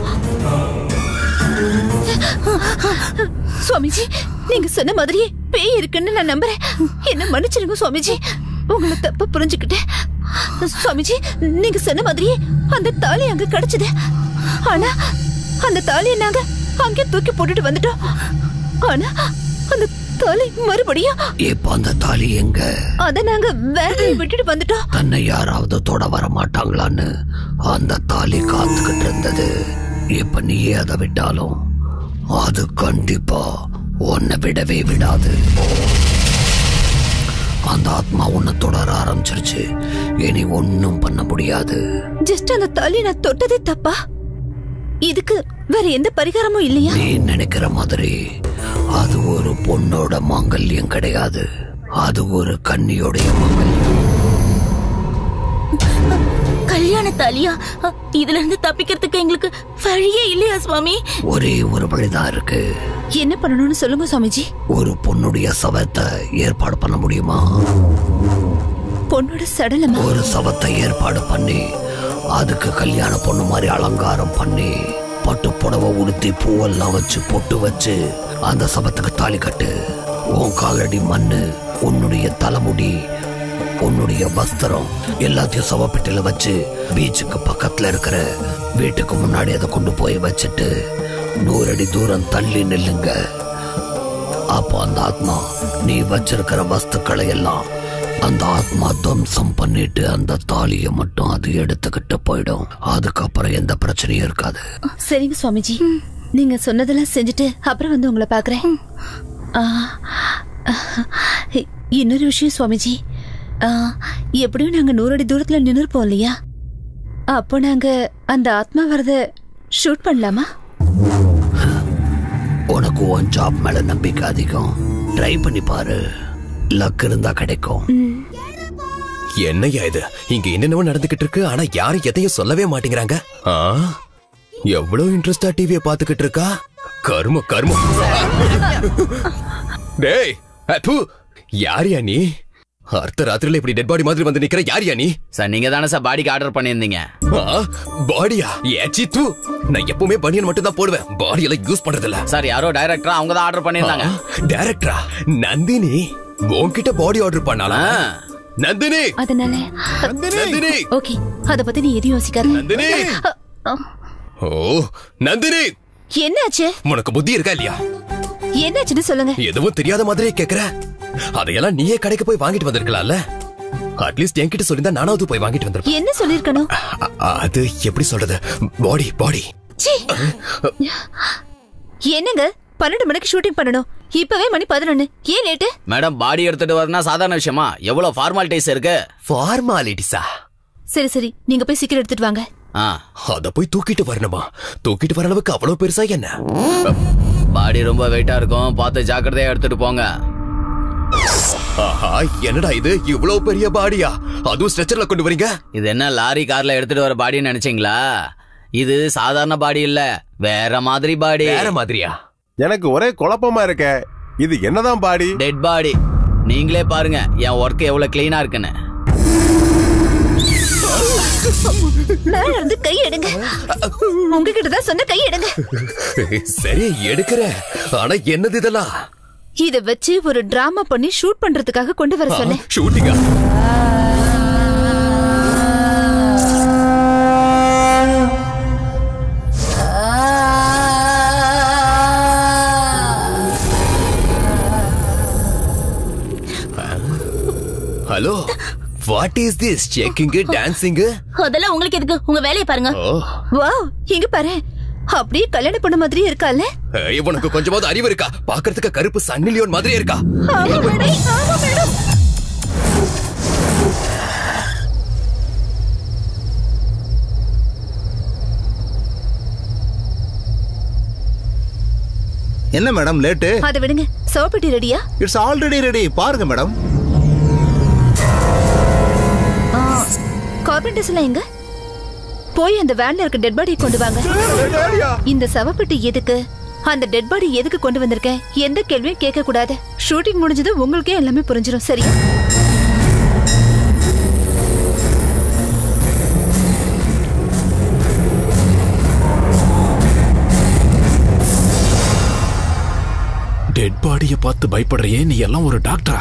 [SPEAKER 4] சுவாமிஜி நீங்க சொன்ன மாதிரியே பேய் இருக்குன்னு நான் நம்புறேன் என்ன மன்னிச்சிருங்க சுவாமிஜி உங்களை தப்பா புரிஞ்சுக்கிட்டேன் சுவாமிஜி நீங்க சொன்ன மாதிரியே அந்த தாலி அங்க கிடைச்சது ஆனா அந்த தாலியை நாங்க அங்கே தூக்கி போட்டுட்டு வந்துட்டோம் ஆனா அந்த தாலி மறுபடியும்
[SPEAKER 13] இப்ப அந்த தாலி எங்க
[SPEAKER 4] அத நாங்க வேலையை விட்டுட்டு வந்துட்டோம்
[SPEAKER 13] தன்னை யாராவது தொட வர மாட்டாங்களான்னு அந்த தாலி காத்துக்கிட்டு இருந்தது இப்ப நீயே அதை விட்டாலும் அது கண்டிப்பா உன்னை விடவே விடாது அந்த ஆத்மா உன்னை தொடர ஆரம்பிச்சிருச்சு இனி ஒன்னும் பண்ண முடியாது
[SPEAKER 4] ஜஸ்ட் அந்த தாலி நான் தொட்டதே தப்பா இதுக்கு வேற எந்த பரிகாரமும் இல்லையா
[SPEAKER 13] நீ நினைக்கிற மாதிரி அது ஒரு பொண்ணோட மாங்கல்யம் கிடையாது அது ஒரு கன்னியோடைய மாங்கல்யம்
[SPEAKER 2] கல்யாண தாலியா அ, இதுல இருந்து தப்பிக்கிறதுக்கு எங்களுக்கு வழியே இல்லையா சுவாமி
[SPEAKER 13] ஒரே ஒரு வழிதான் இருக்கு
[SPEAKER 4] என்ன பண்ணணும்னு சொல்லுங்க சுவாமிஜி
[SPEAKER 13] ஒரு பொண்ணுடைய சவத்தை ஏற்பாடு பண்ண முடியுமா
[SPEAKER 4] பொண்ணோட சடலமா
[SPEAKER 13] ஒரு சவத்தை ஏற்பாடு பண்ணி அதுக்கு கல்யாண பொண்ணு மாதிரி அலங்காரம் பண்ணி பட்டு புடவை உடுத்தி பூவெல்லாம் வச்சு பொட்டு வச்சு அந்த சவத்துக்கு தாலி கட்டு உன் காலடி மண்ணு உன்னுடைய தலைமுடி உன்னுடைய வஸ்திரம் எல்லாத்தையும் சவப்பெட்டில வச்சு பீச்சுக்கு பக்கத்துல இருக்கிற வீட்டுக்கு முன்னாடி அதை கொண்டு போய் வச்சுட்டு நூறு அடி தூரம் தள்ளி நில்லுங்க அப்போ அந்த ஆத்மா நீ வச்சிருக்கிற வஸ்துக்களை எல்லாம் அந்த ஆத்மா துவம்சம் பண்ணிட்டு அந்த தாலியை மட்டும் அது எடுத்துக்கிட்டு போயிடும் அதுக்கப்புறம் எந்த பிரச்சனையும் இருக்காது
[SPEAKER 4] சரிங்க சுவாமிஜி நீங்க சொன்னதெல்லாம் செஞ்சுட்டு அப்புறம் வந்து உங்களை பாக்குறேன் ஆ, இன்னொரு விஷயம் சுவாமிஜி ஆ, எப்படியும் நாங்க நூறு அடி தூரத்துல நின்னுருப்போம் இல்லையா அப்போ நாங்க அந்த ஆத்மா வரத ஷூட் பண்ணலாமா
[SPEAKER 13] உனக்கு உன் ஜாப் மேல நம்பிக்கை அதிகம் ட்ரை பண்ணி பாரு லக் இருந்தா கிடைக்கும்
[SPEAKER 12] என்னய்யா இது இங்க என்னென்னவோ நடந்துகிட்டு இருக்கு ஆனா யாரும் எதையும் சொல்லவே மாட்டேங்கிறாங்க ஆ? எவ்வளவு இன்ட்ரெஸ்டா டிவிய பாத்துக்கிட்டு இருக்கா கரும கருமம் டேய் அப்பு யாரியா நீ அர்த்த ராத்திரில இப்படி டெட் பாடி மாதிரி வந்து நிக்கிற யாரியா நீ
[SPEAKER 3] சார் நீங்க தானே சார் பாடிக்கு ஆர்டர் பண்ணியிருந்தீங்க
[SPEAKER 12] பாடியா ஏச்சி தூ நான் எப்பவுமே பனியன் மட்டும் தான் போடுவேன் பாடி எல்லாம் யூஸ் பண்றது இல்ல
[SPEAKER 3] சார் யாரோ டைரக்டரா அவங்க தான் ஆர்டர் பண்ணியிருந்தாங்க
[SPEAKER 12] டைரக்டரா நந்தினி உன்கிட்ட பாடி ஆர்டர் பண்ணாளா நந்தினி
[SPEAKER 4] அதனால
[SPEAKER 12] நந்தினி
[SPEAKER 4] ஓகே அத பத்தி நீ எதையும் யோசிக்காத
[SPEAKER 12] நந்தினி
[SPEAKER 4] அ, அ,
[SPEAKER 12] ஓ நந்தினி
[SPEAKER 4] என்னாச்சு
[SPEAKER 12] உனக்கு புத்தி இருக்கா இல்லையா
[SPEAKER 4] என்னாச்சுன்னு சொல்லுங்க
[SPEAKER 12] எதுவும் தெரியாத மாதிரியே கேக்குற அதையெல்லாம் நீயே கடைக்கு போய் வாங்கிட்டு வந்திருக்கலாம்ல அட்லீஸ்ட் என்கிட்ட சொல்லிருந்தா நானாவது போய் வாங்கிட்டு வந்திருப்பேன்
[SPEAKER 4] என்ன சொல்லிருக்கணும்
[SPEAKER 12] அ- அது எப்படி சொல்றது பாடி பாடி
[SPEAKER 4] சீ. என்னங்க பன்னெண்டு மணிக்கு ஷூட்டிங் பண்ணணும் இப்பவே மணி பதினொன்னு ஏன் லேட்டு
[SPEAKER 3] மேடம் பாடி எடுத்துட்டு வரனா சாதாரண விஷயமா எவ்வளவு ஃபார்மாலிட்டிஸ் இருக்கு
[SPEAKER 12] ஃபார்மாலிட்டிஸா
[SPEAKER 4] சரி சரி நீங்க போய் சீக்கிரம் எடுத்துட்டு வாங்க
[SPEAKER 3] ஆ
[SPEAKER 12] அத போய் தூக்கிட்டு வரணுமா தூக்கிட்டு வர அளவுக்கு அவ்வளவு பெருசா என்ன
[SPEAKER 3] பாடி ரொம்ப வெயிட்டா இருக்கும் பார்த்து ஜாக்கிரதையா எடுத்துட்டு போங்க
[SPEAKER 12] ஆஹா என்னடா இது இவ்வளவு பெரிய பாடியா அதுவும் ஸ்ட்ரெச்சர்ல கொண்டு வரீங்க
[SPEAKER 3] இது என்ன லாரி கார்ல எடுத்துட்டு வர பாடின்னு நினைச்சீங்களா இது சாதாரண பாடி இல்ல வேற மாதிரி பாடி
[SPEAKER 12] வேற மாதிரியா
[SPEAKER 8] எனக்கு ஒரே குழப்பமா இருக்க இது என்னதான் பாடி
[SPEAKER 3] டெட் பாடி நீங்களே பாருங்க என் ஒர்க் எவ்வளவு கிளீனா இருக்குன்னு
[SPEAKER 4] மேல இருந்து கை எடுங்க உங்ககிட்ட தான் சொன்ன கை எடுங்க
[SPEAKER 12] சரி எடுக்கிறேன் ஆனா என்னது இதெல்லாம்
[SPEAKER 4] இத வச்சு ஒரு டிராமா பண்ணி ஷூட் பண்றதுக்காக கொண்டு வர சொன்னேன்
[SPEAKER 12] ஷூட்டிங்கா hello what is this checking dancing
[SPEAKER 2] அதெல்லாம் உங்களுக்கு எதுக்கு உங்க வேலையை பாருங்க
[SPEAKER 12] ஓ
[SPEAKER 4] வாவ் இங்க பாரு அப்படியே கல்யாணம் பண்ண மாதிரியே இருக்கால
[SPEAKER 12] இவனுக்கு கொஞ்சமாவது அறிவு இருக்கா பாக்குறதுக்கு கருப்பு சன்னிலியோன் மாதிரியே இருக்கா
[SPEAKER 4] ஆமா மேடம் ஆமா மேடம்
[SPEAKER 1] என்ன மேடம் லேட்டு
[SPEAKER 4] அத விடுங்க சோப்பட்டி ரெடியா
[SPEAKER 1] இட்ஸ் ஆல்ரெடி ரெடி பாருங்க மேடம்
[SPEAKER 4] கார்பெண்டர்ஸ் எல்லாம் எங்க போய் அந்த வேன்ல இருக்க டெட் பாடி கொண்டு வாங்க இந்த சவப்பெட்டி எதுக்கு அந்த டெட் பாடி எதுக்கு கொண்டு வந்திருக்கேன் எந்த கேள்வியும் கேட்க கூடாது ஷூட்டிங் முடிஞ்சது உங்களுக்கே எல்லாமே புரிஞ்சிடும் சரியா
[SPEAKER 7] டெட் பாடிய பார்த்து பயப்படுறியே நீ எல்லாம் ஒரு டாக்டரா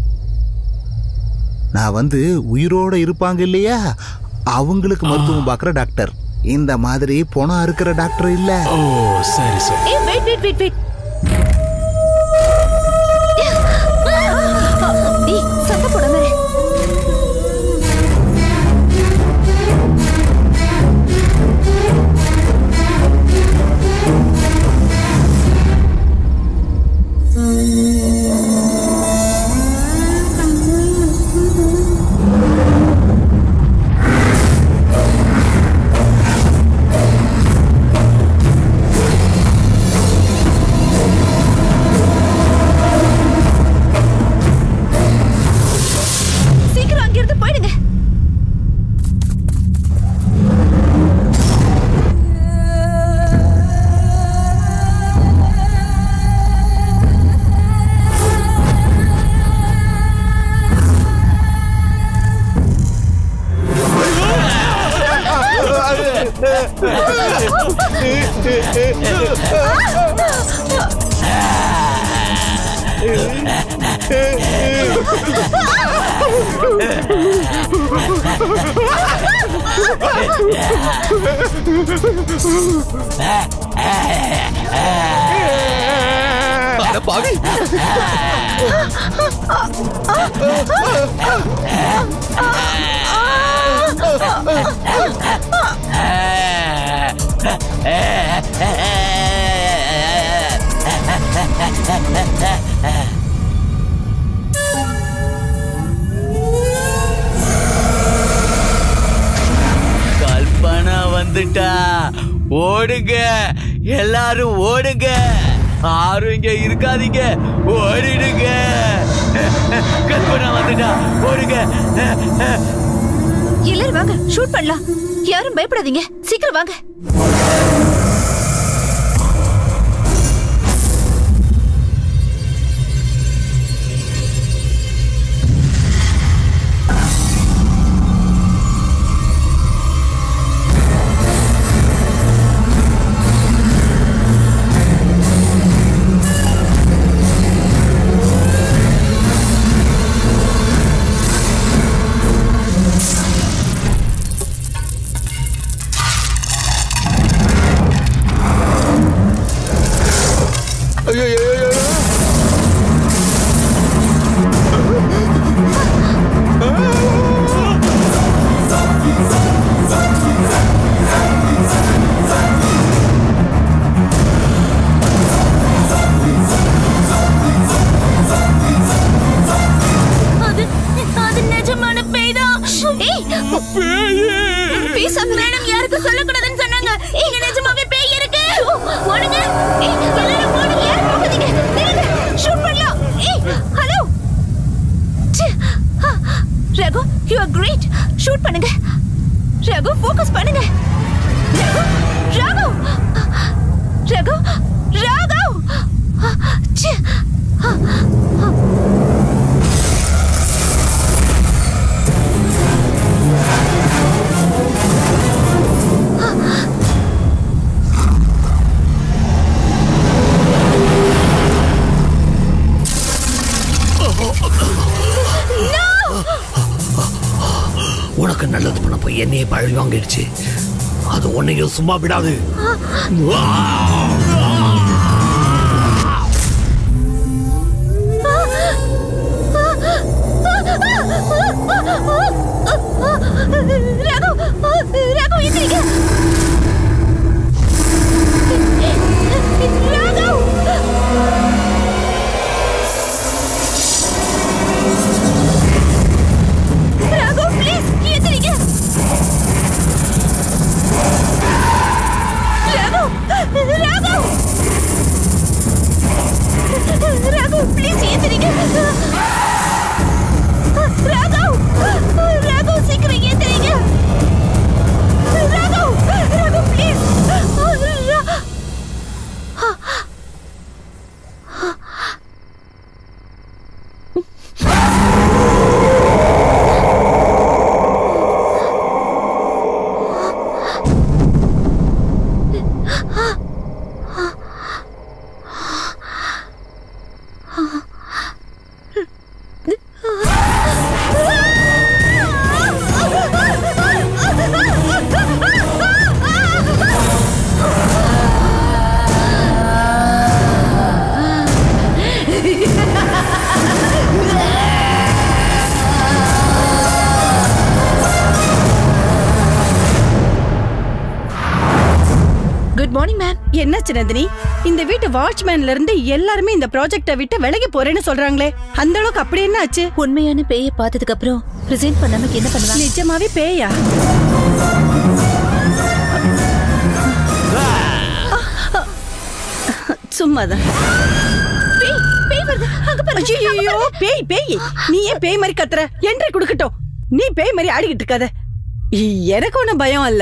[SPEAKER 1] நான் வந்து உயிரோட இருப்பாங்க இல்லையா அவங்களுக்கு மருத்துவம் பார்க்குற டாக்டர் இந்த மாதிரி பணம் இருக்கிற டாக்டர் இல்ல
[SPEAKER 7] ஓ சரி சரி
[SPEAKER 4] ஏய் வெயிட் வெயிட் வெயிட் வெயிட் ஏய் சத்தம் போடாம இரு. சீக்கிரம் அங்கிருந்து போயிடுங்க
[SPEAKER 12] அட பாவி
[SPEAKER 15] கல்பனா வந்துட்டா ஓடுங்க எல்லாரும் ஓடுங்க யாரும் இங்க இருக்காதீங்க ஓடிடுங்க கல்பனா வந்துட்டா ஓடுங்க
[SPEAKER 4] எல்லாரும் வாங்க ஷூட் பண்ணலாம் யாரும் பயப்படாதீங்க சீக்கிரம் வாங்க
[SPEAKER 2] அது அது நிஜமான பேய்தான் ஏய்
[SPEAKER 4] பேசாம
[SPEAKER 2] மேடம் யாருக்கும் சொல்லக்கூடாதுன்னு சொன்னாங்க இங்க நிஜமாவே பேய் இருக்கு ஓடுங்க ஏய் எல்லாரும் ஓடுங்க யாரும் போகாதீங்க நில்லுங்க ஷூட் பண்ணலாம் ஏய் hello
[SPEAKER 4] Raghu you are great shoot பண்ணுங்க ரகு ஃபோக்கஸ் பண்ணுங்க ரகு ரகு ரகு ரகு ச்சே.
[SPEAKER 13] உனக்கு நல்லது பண்ண போய் என்னையே பழி வாங்கிடுச்சு அது உன்னையும் சும்மா விடாது
[SPEAKER 4] ரகு ரகு எந்திரிங்க ரகு ரகு ப்ளீஸ் எந்திரிங்க ரகு ரகு ரகு ப்ளீஸ் எந்திரிங்க ரகு ரகு சீக்கிரம் எந்திரிங்க ரகு குட் மார்னிங் மேம்
[SPEAKER 6] என்னாச்சு நந்தினி இந்த வீட்டு வாட்ச்மேன்ல இருந்து எல்லாருமே இந்த ப்ராஜெக்ட விட்டு விலகி போறேன்னு சொல்றாங்களே அந்த அளவுக்கு அப்படி என்ன ஆச்சு
[SPEAKER 4] உண்மையான பேயை பார்த்ததுக்கு அப்புறம் ரிசைன் பண்ணாம என்ன பண்ணுவாங்க
[SPEAKER 6] நிஜமாவே பேயா சும்மாதான் ஐயோ பேய் பேய் நீ ஏன் பேய் மாதிரி கத்துற என்ட்ரி குடுக்கட்டும் நீ பேய் மாதிரி ஆடிக்கிட்டு இருக்காத எனக்கு ஒண்ணும் பயம் இல்ல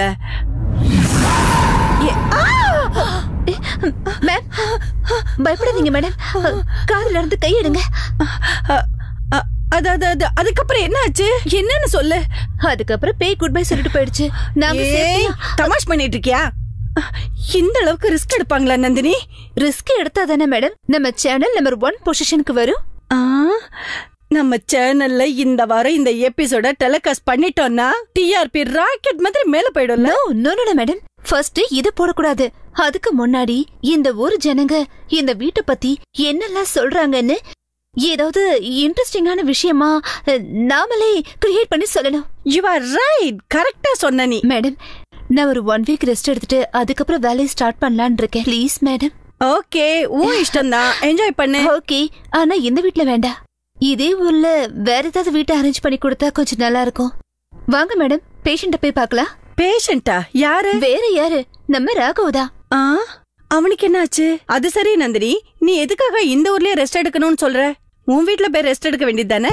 [SPEAKER 4] மேம் பயப்படாதீங்க மேடம் காதுல இருந்து கையெடுங்க
[SPEAKER 6] அது அது அது அதுக்கப்புறம் என்ன ஆச்சு என்னன்னு சொல்லு
[SPEAKER 4] அதுக்கப்புறம் பேய் குட் பை சொல்லிட்டு போயிடுச்சு நாங்க
[SPEAKER 6] ஏய்,
[SPEAKER 4] safety-ஆ-
[SPEAKER 6] தமாஷ் பண்ணிட்டு இருக்கியா இந்த அளவுக்கு ரிஸ்க் எடுப்பாங்களா நந்தினி
[SPEAKER 4] ரிஸ்க் எடுத்தா தானே மேடம் நம்ம சேனல் நம்பர் ஒன் பொசிஷனுக்கு வரும்
[SPEAKER 6] ஆ, நம்ம சேனல்ல இந்த வாரம் இந்த எபிசோட டெலிகாஸ்ட் பண்ணிட்டோம்னா டிஆர்பி ராக்கெட் மாதிரி மேல போயிடும்ல
[SPEAKER 4] no no no madam first இது போடக்கூடாது அதுக்கு முன்னாடி இந்த ஊர் ஜனங்க இந்த வீட்டை பத்தி என்னெல்லாம் சொல்றாங்கன்னு ஏதாவது இன்ட்ரெஸ்டிங்கான விஷயமா அஹ், நாமளே கிரியேட் பண்ணி சொல்லணும்
[SPEAKER 6] யூ ஆர் ரைட் கரெக்டா சொன்ன நீ
[SPEAKER 4] மேடம் நான் ஒரு ஒன் வீக் ரெஸ்ட் எடுத்துட்டு அதுக்கப்புறம் வேலையை ஸ்டார்ட் பண்ணலாம்னு இருக்கேன் ப்ளீஸ் மேடம்
[SPEAKER 6] ஓகே உன் இஷ்டம் தான் என்ஜாய் பண்ணு
[SPEAKER 4] ஓகே ஆனா இந்த வீட்ல வேண்டாம் இதே ஊர்ல வேற ஏதாவது வீட்டை அரேஞ்ச் பண்ணி கொடுத்தா கொஞ்சம் நல்லா இருக்கும் வாங்க மேடம் பேஷண்ட்ட போய் பார்க்கலாம்
[SPEAKER 6] பேஷண்டா யாரு
[SPEAKER 4] வேற யாரு நம்ம ராகவ் தான்
[SPEAKER 6] ஆ அவனுக்கு என்னாச்சு அது சரி நந்தினி நீ எதுக்காக இந்த ஊர்லயே ரெஸ்ட் எடுக்கணும்னு சொல்ற உன் வீட்ல போய் ரெஸ்ட் எடுக்க வேண்டியது தானே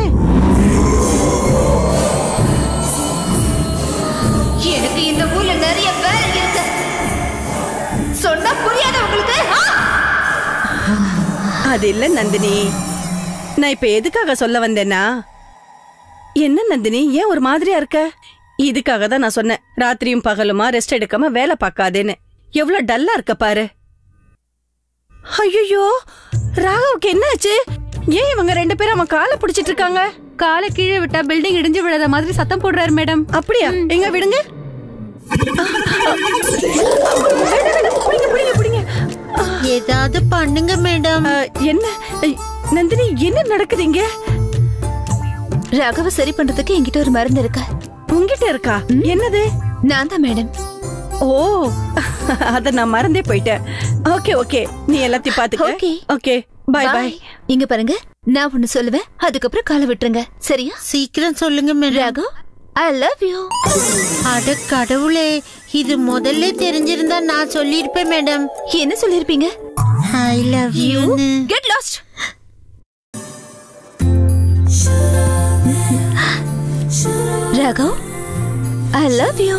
[SPEAKER 4] எனக்கு இந்த ஊர்ல நிறைய வேலை இருக்கு சொன்னா புரியாத உங்களுக்கு
[SPEAKER 6] அது இல்ல நந்தினி நான் இப்ப எதுக்காக சொல்ல வந்தேன்னா என்ன நந்தினி ஏன் ஒரு மாதிரியா இருக்க இதுக்காக தான் நான் சொன்னேன் ராத்திரியும் பகலுமா ரெஸ்ட் எடுக்காம வேலை பார்க்காதேன்னு எவ்வளவு டல்லா இருக்க பாரு ஐயோ ராகவுக்கு என்னாச்சு ஏன் இவங்க ரெண்டு பேரும் அவன் காலை பிடிச்சிட்டு இருக்காங்க
[SPEAKER 10] காலை கீழே விட்டா பில்டிங் இடிஞ்சு விழற மாதிரி சத்தம் போடுறாரு மேடம்
[SPEAKER 6] அப்படியா எங்க விடுங்க பிடிங்க பிடிங்க பிடிங்க
[SPEAKER 16] ஏதாவது பண்ணுங்க மேடம்
[SPEAKER 6] என்ன நந்தினி என்ன நடக்குது இங்க
[SPEAKER 4] ராகவ சரி பண்றதுக்கு என்கிட்ட ஒரு மருந்து இருக்கு
[SPEAKER 6] உங்ககிட்ட இருக்கா என்னது
[SPEAKER 4] நான் தான் மேடம்
[SPEAKER 6] ஓ அத நான் மறந்தே போயிட்டேன் ஓகே ஓகே நீ எல்லாத்தையும் பாத்துக்க
[SPEAKER 4] ஓகே
[SPEAKER 6] ஓகே பை பை
[SPEAKER 4] இங்க பாருங்க நான் ஒண்ணு சொல்லுவேன் அதுக்கப்புறம் காலை விட்டுருங்க சரியா
[SPEAKER 16] சீக்கிரம் சொல்லுங்க madam
[SPEAKER 4] Raghav I love you
[SPEAKER 16] அட கடவுளே இது முதல்ல தெரிஞ்சிருந்தா நான் சொல்லியிருப்பேன் மேடம்
[SPEAKER 4] என்ன சொல்லிருப்பீங்க
[SPEAKER 16] I love you
[SPEAKER 4] get lost Raghav I love you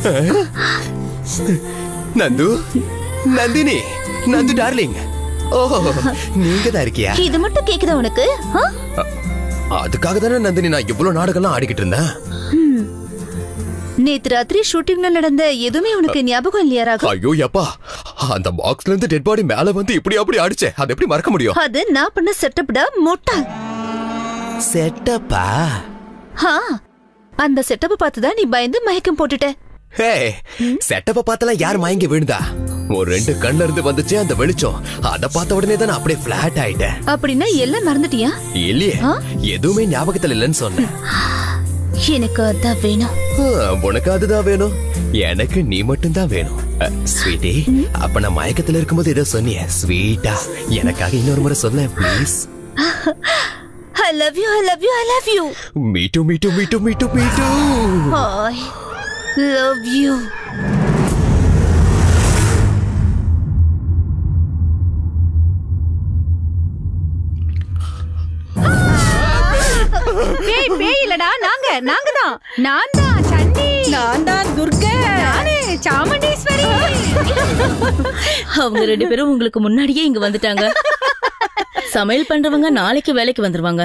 [SPEAKER 12] Nandu Nandini Nandu darling oh நீங்க தான் இருக்கியா
[SPEAKER 4] இது மட்டும் கேக்குதா உனக்கு ஆ?
[SPEAKER 12] அதுக்காக தானே நந்தினி நான் இவ்வளவு நாடகம்லாம் ஆடிக்கிட்டு இருந்தேன்
[SPEAKER 4] ம். நேத்து ராத்திரி ஷூட்டிங்ல நடந்த எதுவுமே உனக்கு ஞாபகம் இல்லையா ராகவ்
[SPEAKER 12] ஐயோ அப்பா அந்த பாக்ஸ்ல இருந்து டெட் பாடி மேல வந்து இப்படி அப்படி அடிச்சே அது எப்படி மறக்க முடியும்
[SPEAKER 4] அது நான் பண்ண செட்டப்டா முட்டாள்
[SPEAKER 12] செட்டப்பா
[SPEAKER 4] ஹா அந்த செட்டப் பார்த்து தான் நீ பயந்து மயக்கம் போட்டுட்ட
[SPEAKER 12] ஹே செட்டப்ப பார்த்தலாம் யார் மயங்கி விழுந்தா ஒரு ரெண்டு கண்ணுல இருந்து வந்துச்சு அந்த வெளிச்சம் அத பார்த்த உடனே தான் நான் அப்படியே பிளாட் ஆயிட்டேன்
[SPEAKER 4] அப்படின்னா எல்லாம் மறந்துட்டியா
[SPEAKER 12] இல்லையே
[SPEAKER 4] ஆ?
[SPEAKER 12] எதுவுமே ஞாபகத்துல இல்லைன்னு சொன்னேன்
[SPEAKER 4] எனக்கு அதான் வேணும்
[SPEAKER 12] ஆ, உனக்கு அதுதான் வேணும் எனக்கு நீ மட்டும்தான் வேணும் ஸ்வீட்டி அப்ப நான் மயக்கத்துல இருக்கும்போது ஏதோ சொன்னிய ஸ்வீட்டா எனக்காக இன்னொரு முறை சொல்ல please
[SPEAKER 4] I love you I love you I love you
[SPEAKER 12] me too me too me too me too மீட்டு
[SPEAKER 4] ஐ லவ் யூ
[SPEAKER 10] பேய் பேய் இல்லடா நாங்க நாங்க தான் நான் தான் சண்டி
[SPEAKER 6] நான் தான் துர்கா
[SPEAKER 10] நானே சாமுண்டீஸ்வரி
[SPEAKER 17] அவங்க ரெண்டு பேரும் உங்களுக்கு முன்னாடியே இங்க வந்துட்டாங்க சமையல் பண்றவங்க நாளைக்கு வேலைக்கு வந்துருவாங்க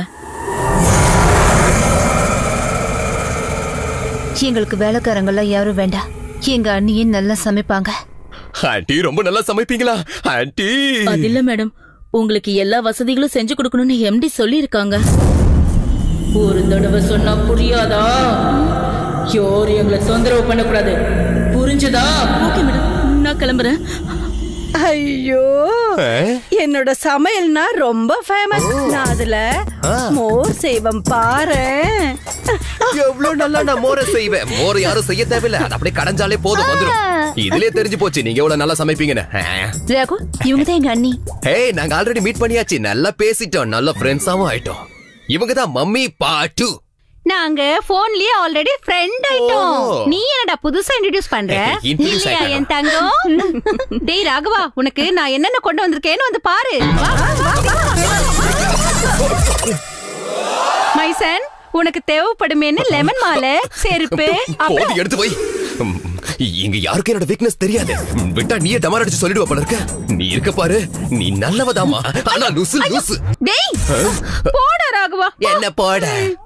[SPEAKER 4] எங்களுக்கு வேலைக்காரங்கெல்லாம் யாரும் வேண்டாம் எங்க அண்ணியும் நல்லா சமைப்பாங்க
[SPEAKER 12] ஆண்டி ரொம்ப நல்லா சமைப்பீங்களா ஆண்டி
[SPEAKER 17] அது இல்ல மேடம் உங்களுக்கு எல்லா வசதிகளும் செஞ்சு கொடுக்கணும்னு எம்டி சொல்லி இருக்காங்க ஒரு தடவை சொன்னா புரியாதா யாரும் எங்களை தொந்தரவு பண்ணக்கூடாது புரிஞ்சுதா ஓகே மேடம் நான் கிளம்புறேன்
[SPEAKER 6] ஐயோ என்னோட சமையல்னா ரொம்ப ஃபேமஸ் நான் அதுல மோர் செய்வம் பாரு
[SPEAKER 12] எவ்வளவு நல்லா நான் மோரை செய்வேன் மோரை யாரும் செய்ய தேவையில்ல அது அப்படியே கடைஞ்சாலே போதும் வந்துரும் இதுலயே தெரிஞ்சு போச்சு நீங்க எவ்வளவு நல்லா சமைப்பீங்கன்னு
[SPEAKER 4] ரகு இவங்க தான் எங்க அண்ணி
[SPEAKER 12] ஹே நாங்க ஆல்ரெடி மீட் பண்ணியாச்சு நல்லா பேசிட்டோம் நல்ல ஃப்ரெண்ட்ஸாவும் ஆயிட்டோம் இவங்க தான் மம்மி பாட்டு
[SPEAKER 10] நாங்க போன்லயே ஆல்ரெடி ஃப்ரெண்ட் ஆயிட்டோம்
[SPEAKER 12] ஓ.
[SPEAKER 10] நீ என்னடா புதுசா இன்ட்ரோடியூஸ் பண்ற
[SPEAKER 12] Introduce
[SPEAKER 10] இல்லையா
[SPEAKER 12] ஆயிட்டானா?
[SPEAKER 10] என் தங்கம் டேய் ராகவா உனக்கு நான் என்னென்ன கொண்டு வந்திருக்கேன்னு வந்து பாரு வா, வா, வா, வா. மைசன் உனக்கு தேவைப்படுமேன்னு லெமன் மாலை செருப்பு
[SPEAKER 12] போது
[SPEAKER 10] அப்புறம்
[SPEAKER 12] எடுத்து போய் ம், இங்க யாருக்கும் என்னோட வீக்னஸ் தெரியாது ம், விட்டா நீயே டமார் அடிச்சு சொல்லிடுவ போல இருக்க நீ இருக்க பாரு நீ நல்லவதாமா ஆனா லூசு லூசு
[SPEAKER 10] டேய் போடா ராகவா
[SPEAKER 12] என்ன போட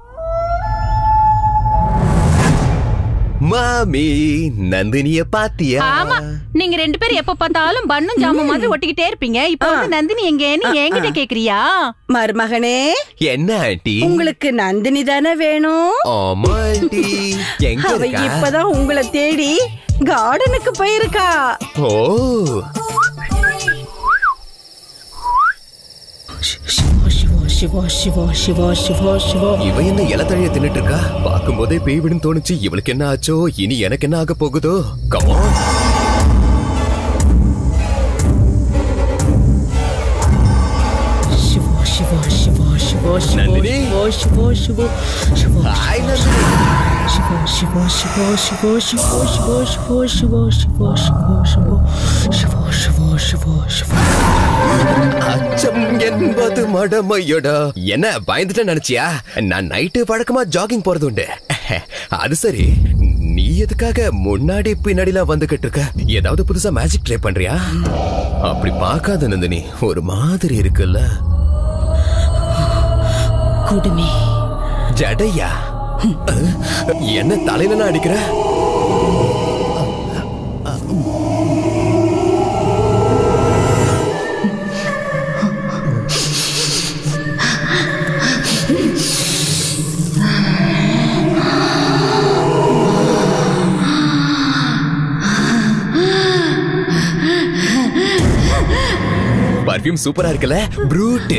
[SPEAKER 12] மாமி நந்தினிய பாத்தியா
[SPEAKER 10] ஆமா நீங்க ரெண்டு பேரும் எப்ப பார்த்தாலும் பண்ணும் ஜாம மாதிரி ஒட்டிக்கிட்டே இருப்பீங்க இப்ப வந்து நந்தினி எங்கன்னு என்கிட்ட கேக்குறியா
[SPEAKER 6] மருமகனே
[SPEAKER 12] என்ன ஆண்டி
[SPEAKER 6] உங்களுக்கு நந்தினி தானே வேணும்
[SPEAKER 12] ஆமா ஆண்டி எங்க
[SPEAKER 6] அவ
[SPEAKER 12] இருக்கா
[SPEAKER 6] இப்பதான் உங்களை தேடி கார்டனுக்கு போயிருக்கா
[SPEAKER 12] ஓ
[SPEAKER 17] சிவா சிவா சிவா சிவா சிவா
[SPEAKER 12] இவ என்ன இலத்தழைய தின்னுட்டு இருக்கா பார்க்கும் போதே பேய் விடும் தோணுச்சு இவளுக்கு என்ன ஆச்சோ இனி எனக்கு என்ன ஆக போகுதோ கமோ
[SPEAKER 17] சிவா சிவா சிவா சிவா சிவா
[SPEAKER 12] நந்தினி?
[SPEAKER 17] சிவா சிவா சிவா
[SPEAKER 12] ஹாய் நந்தினி
[SPEAKER 17] சிவா சிவா சிவா சிவா சிவா சிவா சிவா சிவா சிவா சிவா சிவா சிவா சிவா சிவா சிவா
[SPEAKER 12] அச்சம் என்பது மடமையடா என்ன பயந்துட்ட நினைச்சியா நான் நைட்டு வழக்கமா ஜாகிங் போறது உண்டு அது சரி நீ எதுக்காக முன்னாடி பின்னாடிலாம் வந்துகிட்டு இருக்க ஏதாவது புதுசா மேஜிக் ட்ரை பண்றியா அப்படி பார்க்காத நந்தினி ஒரு மாதிரி இருக்குல்ல
[SPEAKER 17] குடுமி
[SPEAKER 12] ஜடையா என்ன தலையில அடிக்கிற பர்ஃபியூம் சூப்பரா இருக்குல்ல ப்ரூட்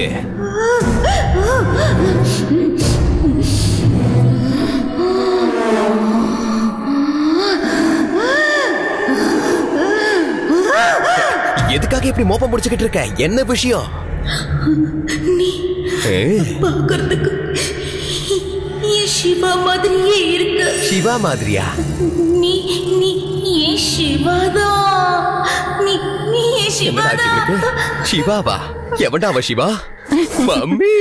[SPEAKER 12] எதுக்காக இப்படி மோப்பம் முடிச்சுக்கிட்டு இருக்க என்ன விஷயம்
[SPEAKER 17] நீ
[SPEAKER 12] ஏ,
[SPEAKER 17] பார்க்கறதுக்கு என் சிவா மாதிரியே இருக்க
[SPEAKER 12] சிவா மாதிரியா
[SPEAKER 17] நீ நீ ஏன் சிவாதான் நீ நீ ஏன்
[SPEAKER 12] என்னடா
[SPEAKER 17] சிவாதான்
[SPEAKER 12] இவனுக்கு? சிவாவா எவன்டா அவ சிவா மம்மி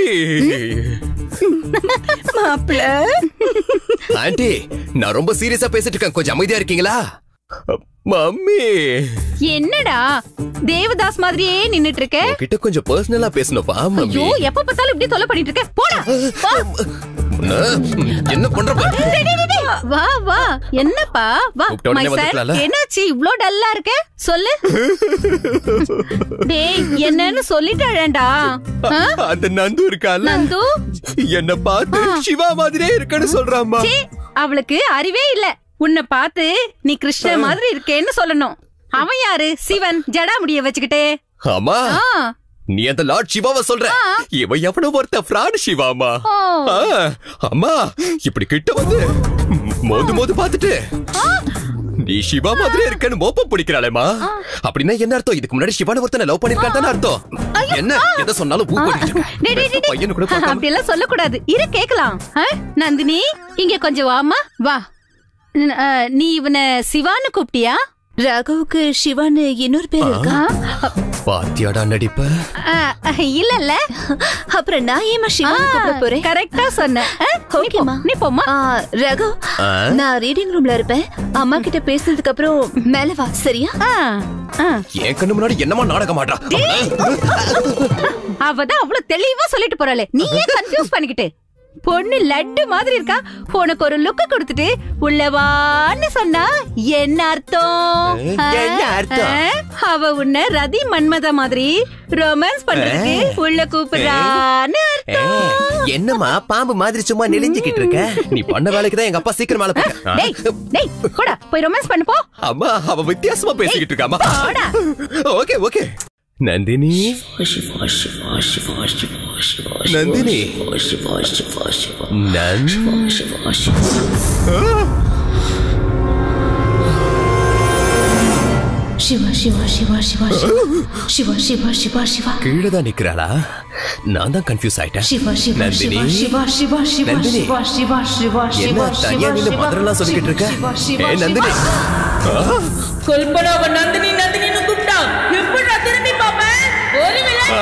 [SPEAKER 6] மாப்பிள்ள
[SPEAKER 12] ஆண்டி நான் ரொம்ப சீரியஸா பேசிட்டு இருக்கேன் கொஞ்சம் அமைதியா இருக்கீங்களா மம்மி
[SPEAKER 10] என்னடா தேவதாஸ் மாதிரியே நின்னுட்டு இருக்க
[SPEAKER 12] கிட்ட கொஞ்சம் பர்சனலா பேசணும்ப்பா மம்மி
[SPEAKER 10] ஐயோ எப்ப பார்த்தாலும் இப்படி தொலை பண்ணிட்டு இருக்க போடா வா.
[SPEAKER 12] உன்னை, என்ன பண்ற பாரு.
[SPEAKER 10] டேய், டேய், டேய், டேய். வா வா என்னப்பா வா
[SPEAKER 12] கூப்பிட்ட உடனே
[SPEAKER 10] மை
[SPEAKER 12] வந்துக்கலாம்ல?
[SPEAKER 10] என்னாச்சு இவ்ளோ டல்லா இருக்க சொல்லு டேய் என்னன்னு சொல்லிட்டாழேண்டா
[SPEAKER 12] அந்த நந்து இருக்கால
[SPEAKER 10] நந்து
[SPEAKER 12] என்ன பார்த்து சிவா மாதிரியே இருக்குன்னு சொல்றாம்மா
[SPEAKER 10] சீ, அவளுக்கு அறிவே இல்ல உன்னை பார்த்து நீ கிருஷ்ண மாதிரி இருக்கேன்னு சொல்லணும் அவன் யாரு சிவன் ஜடாமுடிய வச்சுக்கிட்டே
[SPEAKER 12] ஆமா
[SPEAKER 10] ஆ.
[SPEAKER 12] நீ அந்த லார்ட் சிவாவை சொல்ற இவ எவனோ ஒருத்த ஃப்ராட் சிவாமா
[SPEAKER 10] ஓ.
[SPEAKER 12] ஆ, அம்மா இப்படி கிட்ட வந்து மோது மோது பார்த்துட்டு நீ சிவா மாதிரி இருக்கன்னு மோப்பம் பிடிக்கிறாளேமா அப்படின்னா என்ன அர்த்தம் இதுக்கு முன்னாடி சிவான ஒருத்தனை லவ் பண்ணிருக்கான் தானே அர்த்தம் என்ன எதை சொன்னாலும் பூ போட்டுக்கிட்டு இருக்க.
[SPEAKER 10] டேய், டேய், டேய்,
[SPEAKER 12] பையனு கூட
[SPEAKER 10] டேய்.
[SPEAKER 12] பார்க்காம
[SPEAKER 10] அப்படி எல்லாம் சொல்லக்கூடாது இரு கேக்கலாம் ஆ? நந்தினி இங்க கொஞ்சம் வாமா வா ந- ஆ, நீ இவனை சிவான்னு கூப்பிட்டியா
[SPEAKER 4] ராகவுக்கு சிவான்னு இன்னொரு பேர் இருக்கா
[SPEAKER 12] பாத்தியாடா நடிப்ப
[SPEAKER 10] ஆ, இல்ல இல்ல
[SPEAKER 4] அப்புறம் நான் ஏமா சிவான்னு கூப்பிட போறேன்
[SPEAKER 10] கரெக்டா சொன்ன
[SPEAKER 4] ஓகேமா
[SPEAKER 10] நீ போமா
[SPEAKER 4] ரகு
[SPEAKER 12] ஆ?
[SPEAKER 4] நான் ரீடிங் ரூம்ல இருப்பேன் அம்மா கிட்ட பேசுனதுக்கு அப்புறம் மேல வா சரியா
[SPEAKER 12] என் கண்ணு முன்னாடி என்னமா நாடகம் ஆடுறா
[SPEAKER 10] அவதான் அவ்வளவு தெளிவா சொல்லிட்டு போறாளே நீ ஏன் கன்ஃபியூஸ் பண்ணிக்கிட்டு பொண்ணு லட்டு மாதிரி இருக்கா உனக்கு ஒரு லுக்க கொடுத்துட்டு உள்ளவான்னு சொன்னா என்ன அர்த்தம் ஆ?
[SPEAKER 12] என்ன அர்த்தம்?
[SPEAKER 10] ஆ? அவ உன்னை ரதி மன்மத மாதிரி ரொமான்ஸ் பண்றதுக்கு உள்ள கூப்பிடுறான்னு அர்த்தம்
[SPEAKER 12] என்னம்மா பாம்பு மாதிரி சும்மா நெளிஞ்சுக்கிட்டு இருக்க நீ பண்ண வேலைக்கு தான் எங்க அப்பா சீக்கிரம் மேல
[SPEAKER 10] டேய் டேய் போடா போய் ரொமான்ஸ் பண்ணு போ
[SPEAKER 12] அம்மா அவ வித்தியாசமா பேசிக்கிட்டு இருக்காமா
[SPEAKER 10] போடா
[SPEAKER 12] ஓகே ஓகே நந்தினி
[SPEAKER 17] சிவா சிவா சிவா சிவா
[SPEAKER 12] நந்தினி நன்
[SPEAKER 17] சிவா சிவா சிவா சிவா சிவா சிவா சிவா சிவா
[SPEAKER 12] கீழே தான் நிக்கிறாளா நான் தான் கன்ஃபியூஸ் ஆயிட்டேன்
[SPEAKER 17] சிவா சிவா
[SPEAKER 12] நந்தினி
[SPEAKER 17] சிவா சிவா சிவா
[SPEAKER 12] நந்தினி
[SPEAKER 17] சிவா சிவா சிவா சிவா
[SPEAKER 12] என்ன தனியா நின்னு பதிரெல்லாம் சொல்லிக்கிட்டு இருக்க ஏ நந்தினி ஆ?
[SPEAKER 17] கல்பனாவ நந்தினி நந்தினின்னு கூப்பிட்டா எப்படி நான் திரும்பி பாப்பேன் ஒரு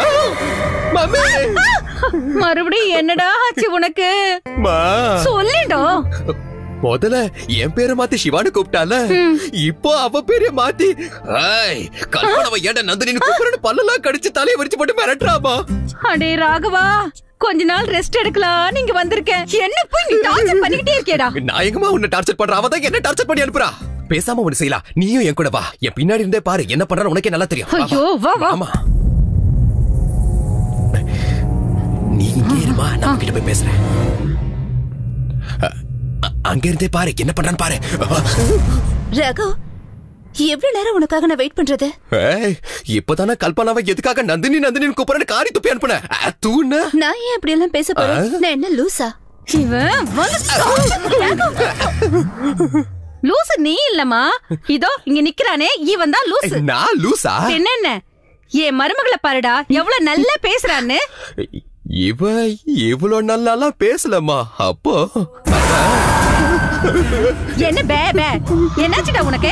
[SPEAKER 10] மறுபடியும் என்னடா ஆச்சு உனக்கு
[SPEAKER 12] மா
[SPEAKER 10] சொல்லிடோ
[SPEAKER 12] முதல்ல என் பேரை மாத்தி சிவானு கூப்பிட்டால இப்போ அவ பேரை மாத்தி ஏய் கல்பனவ ஏன்டா நந்தினின்னு கூப்பிடுன்னு பல்லெல்லாம் கடிச்சு தலையை விரிச்சு போட்டு மிரட்டுறாமா
[SPEAKER 10] அடே ராகவா கொஞ்ச நாள் ரெஸ்ட் எடுக்கலாம் நீங்க வந்திருக்கேன் என்ன போய் நீ டார்ச்சர் பண்ணிக்கிட்டே இருக்கேடா
[SPEAKER 12] நான் எங்கம்மா உன்னை டார்ச்சர் பண்ற அவ தான் என்ன டார்ச்சர் பண்ணி அனுப்புறா பேசாம ஒண்ணு செய்யலாம் நீயும் என் கூட வா என் பின்னாடி இருந்தே பாரு என்ன பண்றான்னு உனக்கே நல்லா தெரியும் வா, வா.
[SPEAKER 10] ஐயோ வா வா
[SPEAKER 12] ஆமா நீ இங்கே இருமா நான் கிட்ட போய் பேசுறேன் அ- அ- அங்க இருந்தே பாரு என்ன பண்றான்னு பாரு
[SPEAKER 4] ரகு எவ்வளவு நேரம் உனக்காக நான் வெயிட் பண்றது
[SPEAKER 12] ஏய் இப்பதானே கல்பனாவை எதுக்காக நந்தினி நந்தினி கூப்பிடுறேன்னு காரி துப்பி அனுப்புன அ, தூண்ண
[SPEAKER 4] நான் ஏன் அப்படி எல்லாம் பேச போறேன் நான் என்ன லூசா
[SPEAKER 10] இவன் லூசு நீ இல்லம்மா இதோ இங்க நிக்கிறானே இவன் தான் லூசு
[SPEAKER 12] நான் லூசா
[SPEAKER 10] என்னென்ன என் மருமகளை பாருடா எவ்வளவு நல்லா பேசுறான்னு
[SPEAKER 12] இவ இவ்வளவு நல்லாலாம் பேசலம்மா அப்போ
[SPEAKER 10] என்ன பே பே என்னாச்சுடா உனக்கு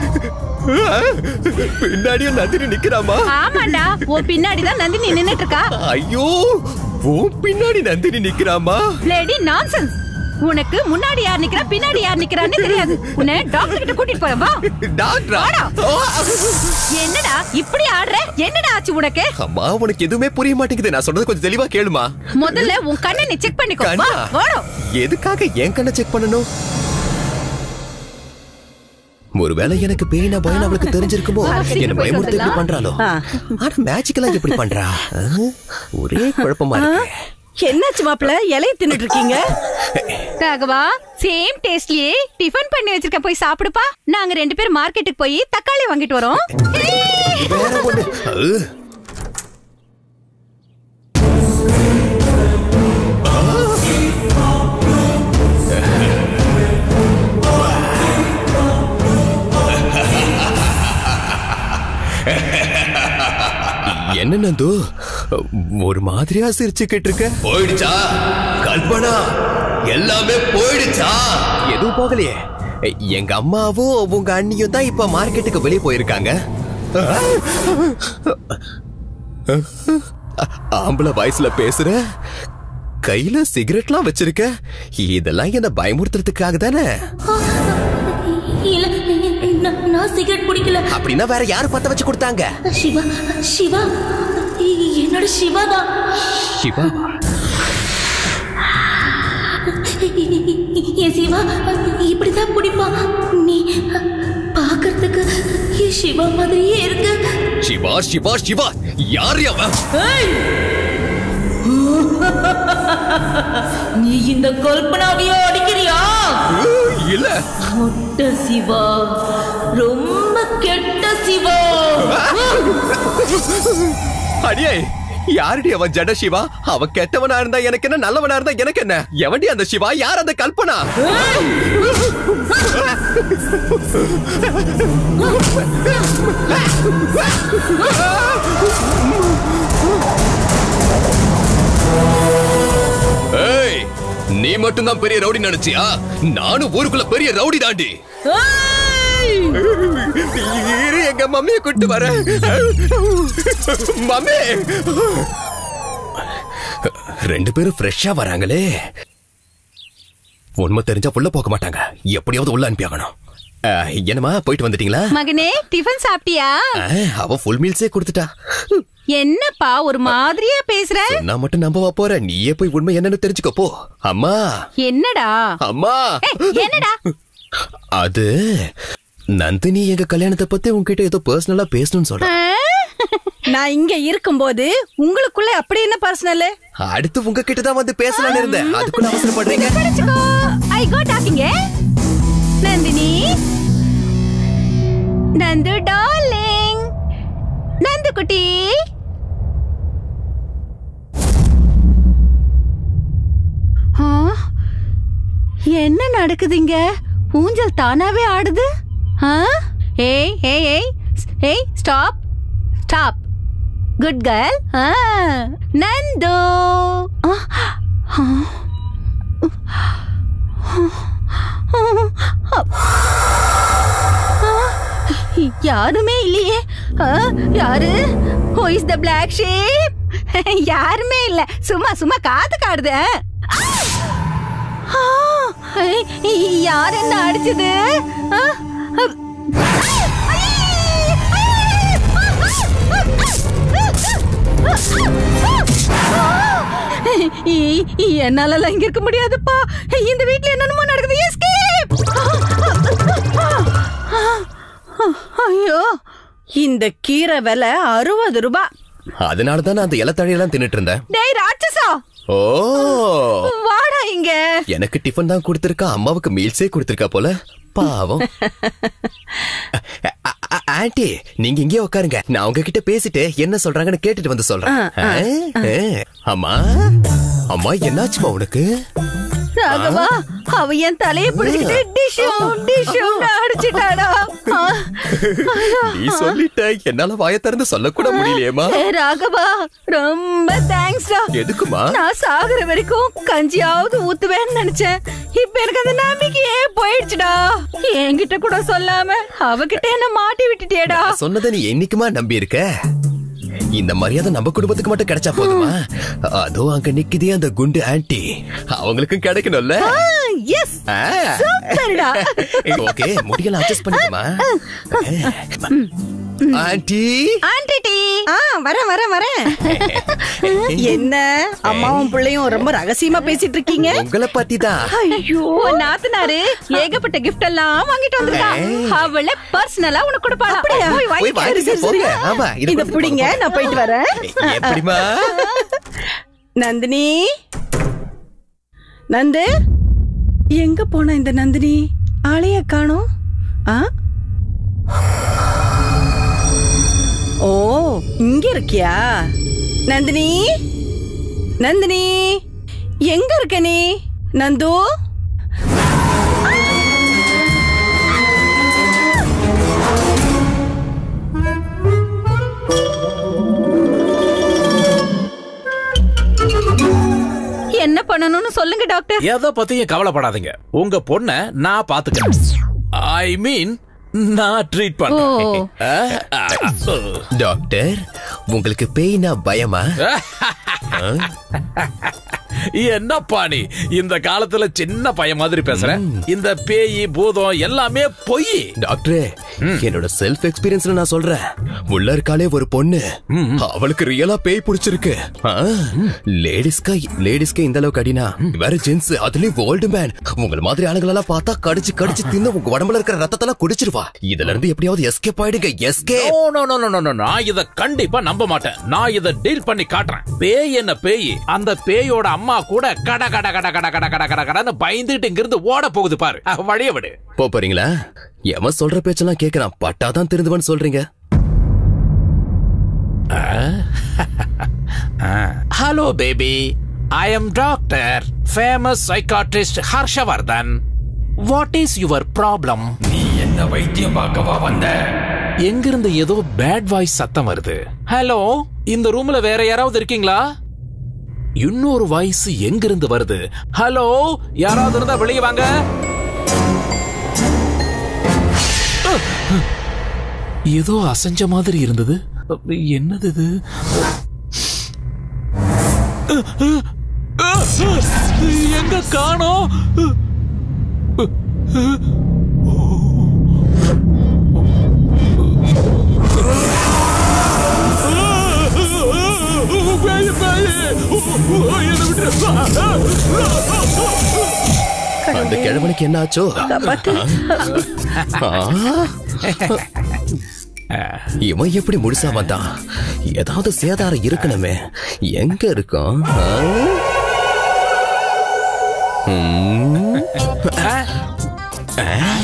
[SPEAKER 12] பின்னாடியும் நந்தினி நிக்கிறாமா
[SPEAKER 10] ஆமாண்டா உன் பின்னாடிதான் நந்தினி நின்னுட்டு இருக்கா
[SPEAKER 12] ஐயோ உன் பின்னாடி நந்தினி நிக்கிறாமா
[SPEAKER 10] லேடி நான்சென்ஸ் உனக்கு முன்னாடி யார் நிக்கிறா பின்னாடி யார் நிக்கிறான்னு தெரியாது உன்னை டாக்டர் கிட்ட கூட்டிட்டு போறேன் வா
[SPEAKER 12] டாக்டரா
[SPEAKER 10] என்னடா இப்படி ஆடுற என்னடா ஆச்சு உனக்கு
[SPEAKER 12] அம்மா உனக்கு எதுவுமே புரிய மாட்டேங்குது நான் சொல்றது கொஞ்சம் தெளிவா கேளுமா
[SPEAKER 10] முதல்ல உன் கண்ணை நீ செக் பண்ணிக்கோ வா
[SPEAKER 12] கண்ணா?
[SPEAKER 10] வாடா
[SPEAKER 12] எதுக்காக என் கண்ணை செக் பண்ணணும் ஒருவேளை எனக்கு பேயினா பயம் அவளுக்கு தெரிஞ்சிருக்குமோ என்ன பயமுறுத்தி எப்படி பண்றாளோ ஆனா மேஜிக் எல்லாம் எப்படி பண்றா ஆ? ஒரே குழப்பமா இருக்கு
[SPEAKER 6] என்னாச்சு மாப்பிள இலைய தின்னுட்டு இருக்கீங்க
[SPEAKER 10] ராகவா சேம் டேஸ்ட்லயே டிஃபன் பண்ணி வச்சிருக்க போய் சாப்பிடுப்பா நாங்க ரெண்டு பேரும் மார்க்கெட்டுக்கு போய் தக்காளி வாங்கிட்டு வரோம்
[SPEAKER 12] வேற ஒண்ணு ஆ. என்ன நந்து ஒரு மாதிரியா சிரிச்சுக்கிட்டு இருக்க போயிடுச்சா கல்பனா எல்லாமே போயிடுச்சா எதுவும் போகலையே எங்க அம்மாவும் உங்க அண்ணியும் தான் இப்ப மார்க்கெட்டுக்கு வெளியே போயிருக்காங்க ஆம்பளை வயசுல பேசுற கையில சிகரெட்லாம் வச்சிருக்க இதெல்லாம் என்ன பயமுறுத்துறதுக்காக தானே
[SPEAKER 2] இல்ல நான்- நான் சிகரெட் குடிக்கல
[SPEAKER 12] அப்படின்னா வேற யாரு பத்த வச்சு கொடுத்தாங்க
[SPEAKER 2] சிவா சிவா இ- என்னோட சிவா தான்
[SPEAKER 12] சிவா
[SPEAKER 2] என் சிவா இப்படிதான் பிடிப்பான் நீ பாக்குறதுக்கு என் சிவா மாதிரியே இருக்கு
[SPEAKER 12] சிவா சிவா சிவா யார் அவன்
[SPEAKER 17] நீ இந்த கல்பனாவையோ அடிக்கிறியா
[SPEAKER 12] இல்ல
[SPEAKER 17] மொட்ட சிவா ரொம்ப கெட்ட சிவா
[SPEAKER 12] அடியே யாருடி அவன் ஜட சிவா அவன் கெட்டவனா இருந்தா எனக்கு என்ன நல்லவனா இருந்தா எனக்கு என்ன எவன்டி அந்த சிவா யார் அந்த கல்பனா ஏய் நீ மட்டும் தான் பெரிய ரவுடி நினைச்சியா நானும் ஊருக்குள்ள பெரிய ரவுடி தாண்டி இரு எங்க மம்மியை கூட்டு வர மம்மி ரெண்டு பேரும் ஃப்ரெஷ்ஷா வராங்களே உண்மை தெரிஞ்சா உள்ள போக மாட்டாங்க எப்படியாவது உள்ள அனுப்பி ஆகணும் அஹ், என்னம்மா போயிட்டு வந்துட்டீங்களா
[SPEAKER 10] மகனே டிஃபன் சாப்பிட்டியா
[SPEAKER 12] அஹ், அவ ஃபுல் மீல்ஸே கொடுத்துட்டா
[SPEAKER 10] என்னப்பா ஒரு மாதிரியா பேசுற
[SPEAKER 12] நான் மட்டும் நம்பவா போற நீயே போய் உண்மை என்னன்னு தெரிஞ்சுக்கோ போ அம்மா
[SPEAKER 10] என்னடா
[SPEAKER 12] அம்மா
[SPEAKER 10] ஏய், என்னடா
[SPEAKER 12] அது நந்தினி எங்க கல்யாணத்தை பத்தி உன்கிட்ட ஏதோ பர்சனலா பேசணும்னு சொல்ற
[SPEAKER 6] நான் இங்க இருக்கும்போது உங்களுக்குள்ள அப்படி என்ன பர்சனல்
[SPEAKER 12] அடுத்து உங்ககிட்ட தான் வந்து பேசலாம்னு இருந்தேன் அதுக்குள்ள அவசரப்படுறீங்க
[SPEAKER 10] படிச்சுக்கோ I go talking Nandini Nandu darling Nandu குட்டி என்ன நடக்குதுங்க ஊஞ்சல் தானாவே ஆடுது ஆ? ஏய் ஏய் ஏய் ஏய் stop stop good girl Nandu ஆ, ஆ. யாருமே இல்லையே ஆ, யாரு who is the black sheep யாருமே இல்ல சும்மா சும்மா காத்து காடுது ஆ, ஐ, யார் என்ன அடிச்சது ஆ, அ- இ- இ- என்னாலலாம் இங்க இருக்க முடியாதுப்பா இந்த வீட்ல என்னென்னமோ நடக்குது எஸ்கேப்
[SPEAKER 6] ஐயோ இந்த கீரை விலை அறுபது ரூபாய்
[SPEAKER 12] அதனால தான் நான் அந்த இலத்தழையெல்லாம் தின்னுட்டு இருந்தேன்
[SPEAKER 10] டேய் ராட்சசா
[SPEAKER 12] ஓ
[SPEAKER 10] வாடா இங்க
[SPEAKER 12] எனக்கு டிஃபன் தான் கொடுத்திருக்கா அம்மாவுக்கு மீல்ஸே கொடுத்திருக்கா போல பாவம் அ- அ- ஆன்ட்டி நீங்க இங்கே உட்காருங்க நான் உங்ககிட்ட பேசிட்டு என்ன சொல்றாங்கன்னு கேட்டுட்டு வந்து சொல்றேன்
[SPEAKER 10] ஆ, ஆ,
[SPEAKER 12] ஆ, ஆ. அம்மா அம்மா என்னாச்சுமா உனக்கு
[SPEAKER 10] ராகவா அவ என் தலைய பிடிச்சிட்டு டிஷும் டிஷும் அடிச்சிட்டாடா ஆ.
[SPEAKER 12] நீ சொல்லிட்ட என்னால வாய திறந்து சொல்லக்கூட முடியலையேமா
[SPEAKER 10] ஏ ராகவா ரொம்ப தேங்க்ஸ்டா
[SPEAKER 12] எதுக்குமா
[SPEAKER 10] நான் சாகுற வரைக்கும் கஞ்சியாவது ஊத்துவேன்னு நினைச்சேன் இப்ப எனக்கு அந்த நம்பிக்கையே போயிடுச்சுடா என்கிட்ட கூட சொல்லாம அவகிட்ட என்ன மாட்டி விட்டுட்டியேடா
[SPEAKER 12] சொன்னதை நீ என்னைக்குமா நம்பி இருக்க இந்த மரியாதை நம்ம குடும்பத்துக்கு மட்டும் கிடைச்சா போதுமா அதோ அங்க நிக்குதே அந்த குண்டு ஆன்ட்டி அவங்களுக்கும் கிடைக்கணும்ல
[SPEAKER 10] எஸ்
[SPEAKER 12] ஆ.
[SPEAKER 10] சூப்பர்டா
[SPEAKER 12] ஓகே முடியல அட்ஜஸ்ட் பண்ணிக்கமா ஆன்ட்டி
[SPEAKER 10] ஆன்டி டீ
[SPEAKER 6] ஆ வரேன் வரேன் வரேன் என்ன அம்மாவும் பிள்ளையும் ரொம்ப ரகசியமா பேசிட்டு இருக்கீங்க
[SPEAKER 12] உங்களை பத்தி தான்
[SPEAKER 10] ஐயோ நாத்தனாரு ஏகப்பட்ட கிஃப்ட் எல்லாம் வாங்கிட்டு வந்திருக்கா அவள பர்சனலா உனக்கு கொடுப்பாளா
[SPEAKER 6] அப்படியா?
[SPEAKER 10] போய்
[SPEAKER 12] போய்
[SPEAKER 10] வாங்கிட்டு
[SPEAKER 12] வாங்கிட்டு
[SPEAKER 10] வரு.
[SPEAKER 12] போங்க ஆமா இது
[SPEAKER 6] இத பிடிங்க நான் போயிட்டு வரேன்
[SPEAKER 12] எப்படிமா
[SPEAKER 6] நந்தினி நந்து எங்க போன இந்த நந்தினி ஆளைய காணோம் ஆ ஓ இங்க இருக்கியா நந்தினி நந்தினி எங்க இருக்க நீ நந்து
[SPEAKER 10] என்ன பண்ணணும்னு சொல்லுங்க டாக்டர்
[SPEAKER 7] எதை பத்தியும் கவலைப்படாதீங்க உங்க பொண்ண நான் பாத்துக்கிறேன் ஐ மீன் நான் ட்ரீட் பண்றேன் ஆ, ஆ, ஆ.
[SPEAKER 12] டாக்டர் உங்களுக்கு பேய்னா பயமா
[SPEAKER 7] என்னப்பா நீ இந்த காலத்துல சின்ன பையன் மாதிரி பேசுற இந்த பேய் பூதம் எல்லாமே பொய்
[SPEAKER 12] டாக்டரே என்னோட செல்ஃப் எக்ஸ்பீரியன்ஸ்ல நான் சொல்றேன் உள்ள இருக்காளே ஒரு பொண்ணு அவளுக்கு ரியலா பேய் பிடிச்சிருக்கு லேடிஸ்க்கு லேடிஸ்க்கு இந்த அளவுக்கு அடினா வேற ஜென்ஸ் அதுலயும் ஓல்டு மேன் உங்கள மாதிரி ஆளுங்களெல்லாம் பார்த்தா கடிச்சு கடிச்சு தின்னு உங்க உடம்புல இருக்கிற ரத்தத்தெல்லாம் குடிச்சிருவா இதுல இருந்து எப்படியாவது எஸ்கேப் ஆயிடுங்க escape
[SPEAKER 7] No, no, no, no, no, no, நான் இத கண்டிப்பா நம்ப மாட்டேன் நான் இத டீல் பண்ணி காட்டுறேன் பேய் என்ன பேய் அந்த பேயோட அம்மா கூட கட கட கட கட கட கட கட கடன்னு பயந்துட்டு இங்கிருந்து ஓட போகுது பாரு அஹ், வழிய விடு
[SPEAKER 12] போ போறீங்களா எவன் சொல்ற பேச்செல்லாம் கேக்குறான் பட்டாதான் திருந்துவன்னு சொல்றீங்க
[SPEAKER 7] hello baby I am doctor famous psychiatrist Harshavardhan what is your problem நீ என்ன வைத்தியம் பார்க்கவா வந்த எங்கிருந்து ஏதோ பேட் வாய்ஸ் சத்தம் வருது ஹலோ இந்த ரூம்ல வேற யாராவது இருக்கீங்களா இன்னொரு வாய்ஸ் எங்கிருந்து வருது ஹலோ யாராவது இருந்தா வெளியே வாங்க ஏதோ அசைஞ்ச மாதிரி இருந்தது என்னது இது எங்க காணோம்
[SPEAKER 12] அந்த கிழவனுக்கு என்ன ஆச்சோ ஆ? இவன் எப்படி முழுசா வந்தான் ஏதாவது சேதாரம் இருக்கணுமே எங்க இருக்கும் ஆ? ம். ஆ?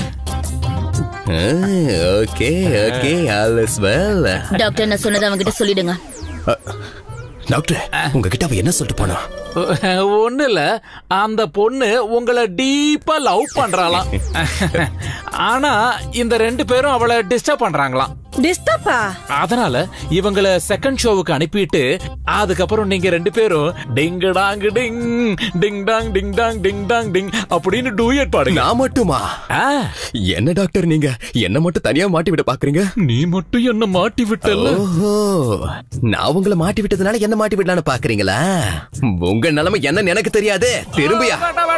[SPEAKER 12] Okay okay all is well
[SPEAKER 2] doctor நான் சொன்னதை அவன்கிட்ட சொல்லிடுங்க
[SPEAKER 12] டாக்டர் உங்ககிட்ட அவ என்ன சொல்லிட்டு போனா
[SPEAKER 7] ஒண்ணு இல்ல அந்த பொண்ணு உங்களை டீப்பா லவ் பண்றாளாம் ஆனா இந்த ரெண்டு பேரும் அவளை டிஸ்டர்ப் பண்றாங்களாம்
[SPEAKER 6] டிஸ்டர்பா
[SPEAKER 7] அதனால இவங்கள செகண்ட் ஷோவுக்கு அனுப்பிட்டு அதுக்கப்புறம் நீங்க ரெண்டு பேரும் டிங் டாங் டிங் டிங் டாங் டிங் டாங் டிங் டாங் டிங் அப்படின்னு டூயட் பாடுங்க
[SPEAKER 12] நான் மட்டுமா என்ன டாக்டர் நீங்க என்ன மட்டும் தனியா மாட்டி விட பாக்குறீங்க
[SPEAKER 7] நீ மட்டும் என்ன மாட்டி விட்டல
[SPEAKER 12] ஓஹோ நான் உங்களை மாட்டி விட்டதுனால என்ன மாட்டி விடலான்னு பாக்குறீங்களா உங்க நிலைமை என்னன்னு எனக்கு தெரியாது திரும்பியா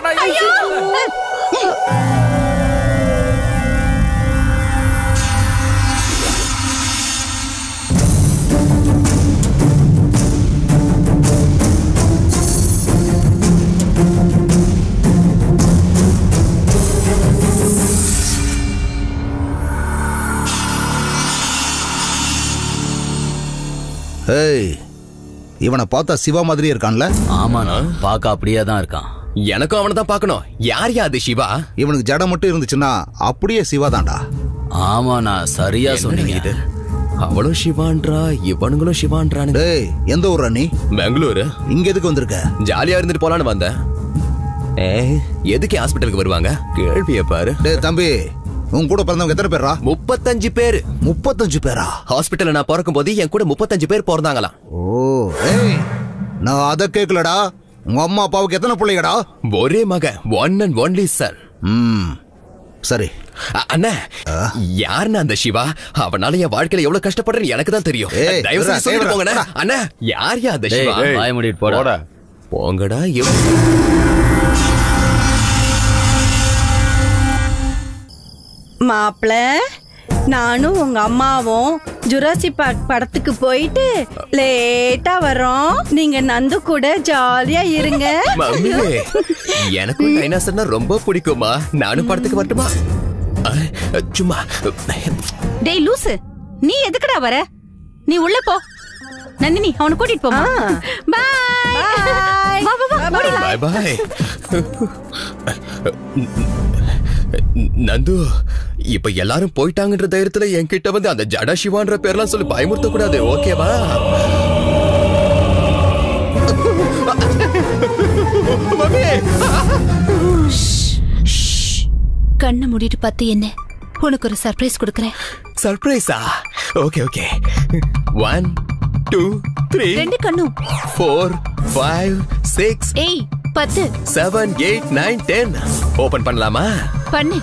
[SPEAKER 1] ஏய் இவனை பார்த்தா சிவா மாதிரி இருக்கான்ல
[SPEAKER 3] ஆமாண்ணா பார்க்க அப்படியே தான் இருக்கான்
[SPEAKER 12] எனக்கும் அவனை தான் பார்க்கணும் யார் யாது சிவா
[SPEAKER 1] இவனுக்கு ஜடம் மட்டும் இருந்துச்சுன்னா அப்படியே சிவா தான்டா
[SPEAKER 3] ஆமாண்ணா சரியா
[SPEAKER 12] என்னடா
[SPEAKER 3] சொன்னீங்க
[SPEAKER 12] இது அவளும் சிவான்றா இவனுங்களும் சிவான்றானுங்க
[SPEAKER 1] டேய் எந்த ஊர்ரா நீ
[SPEAKER 12] பெங்களூரு
[SPEAKER 1] இங்க எதுக்கு வந்திருக்க
[SPEAKER 12] ஜாலியா இருந்துட்டு போலான்னு வந்தேன் ஏ எதுக்கு ஹாஸ்பிட்டலுக்கு வருவாங்க கேள்விய பாரு
[SPEAKER 1] டேய் தம்பி உன் கூட பிறந்தவங்க எத்தனை பேரா
[SPEAKER 12] முப்பத்தஞ்சு பேரு
[SPEAKER 1] முப்பத்தஞ்சு பேரா
[SPEAKER 12] ஹாஸ்பிட்டல்ல நான் பிறக்கும் போது என் கூட முப்பத்தஞ்சு பேர் பிறந்தாங்களாம்
[SPEAKER 1] ஓ ஏய் நான் அத கேக்கலடா உங்க அம்மா அப்பாவுக்கு எத்தனை பிள்ளைங்கடா
[SPEAKER 12] ஒரே மக ஒன் அண்ட் ஒன்லி சன்
[SPEAKER 1] ம் சரி
[SPEAKER 12] அண்ணா யாருன்னு அந்த சிவா அவனால என் வாழ்க்கையில எவ்வளவு கஷ்டப்படுறேன்னு எனக்கு தான் தெரியும்
[SPEAKER 1] ஏய்,
[SPEAKER 12] தயவு
[SPEAKER 1] விட்றா,
[SPEAKER 12] செஞ்சு சொல்லிட்டு
[SPEAKER 1] விட்றா,
[SPEAKER 12] போங்கண்ணா
[SPEAKER 1] விட்றா.
[SPEAKER 12] அண்ணா யார் யா அந்த
[SPEAKER 3] டேய்,
[SPEAKER 12] சிவா
[SPEAKER 3] டேய், வாய மூடிட்டு போடா.
[SPEAKER 12] போங்கடா இவ-
[SPEAKER 6] மாப்பிள நானும் உங்க அம்மாவும் ஜுராசி பார்க் படத்துக்கு போயிட்டு லேட்டா வரோம் நீங்க நந்து கூட ஜாலியா இருங்க
[SPEAKER 12] மம்மி எனக்கும் டைனாசர்னா ரொம்ப பிடிக்குமா நானும் படத்துக்கு வரட்டுமா அஹ், சும்மா
[SPEAKER 10] டேய் லூசு நீ எதுக்குடா வர நீ உள்ள போ நந்தினி அவனை கூட்டிட்டு போமா பாய் வா வா வா ஓடிலாம்.
[SPEAKER 12] பாய் பாய் நந்து இப்ப எல்லாரும் போயிட்டாங்கன்ற தைரியத்துல என்கிட்ட வந்து அந்த ஜடா சிவான்ற பேர்லாம் சொல்லி பயமுறுத்த கூடாது ஓகேவா மம்மி
[SPEAKER 4] கண்ணை மூடிட்டு பார்த்து என்ன உனக்கு ஒரு சர்ப்ரைஸ் கொடுக்கறேன்
[SPEAKER 12] சர்ப்ரைஸா okay okay one two three
[SPEAKER 4] ரெண்டு கண்ணும்
[SPEAKER 12] ஃபோர் ஃபைவ் சிக்ஸ்
[SPEAKER 4] ஏய் பத்து
[SPEAKER 12] seven eight nine ten open பண்ணலாமா
[SPEAKER 4] பண்ணு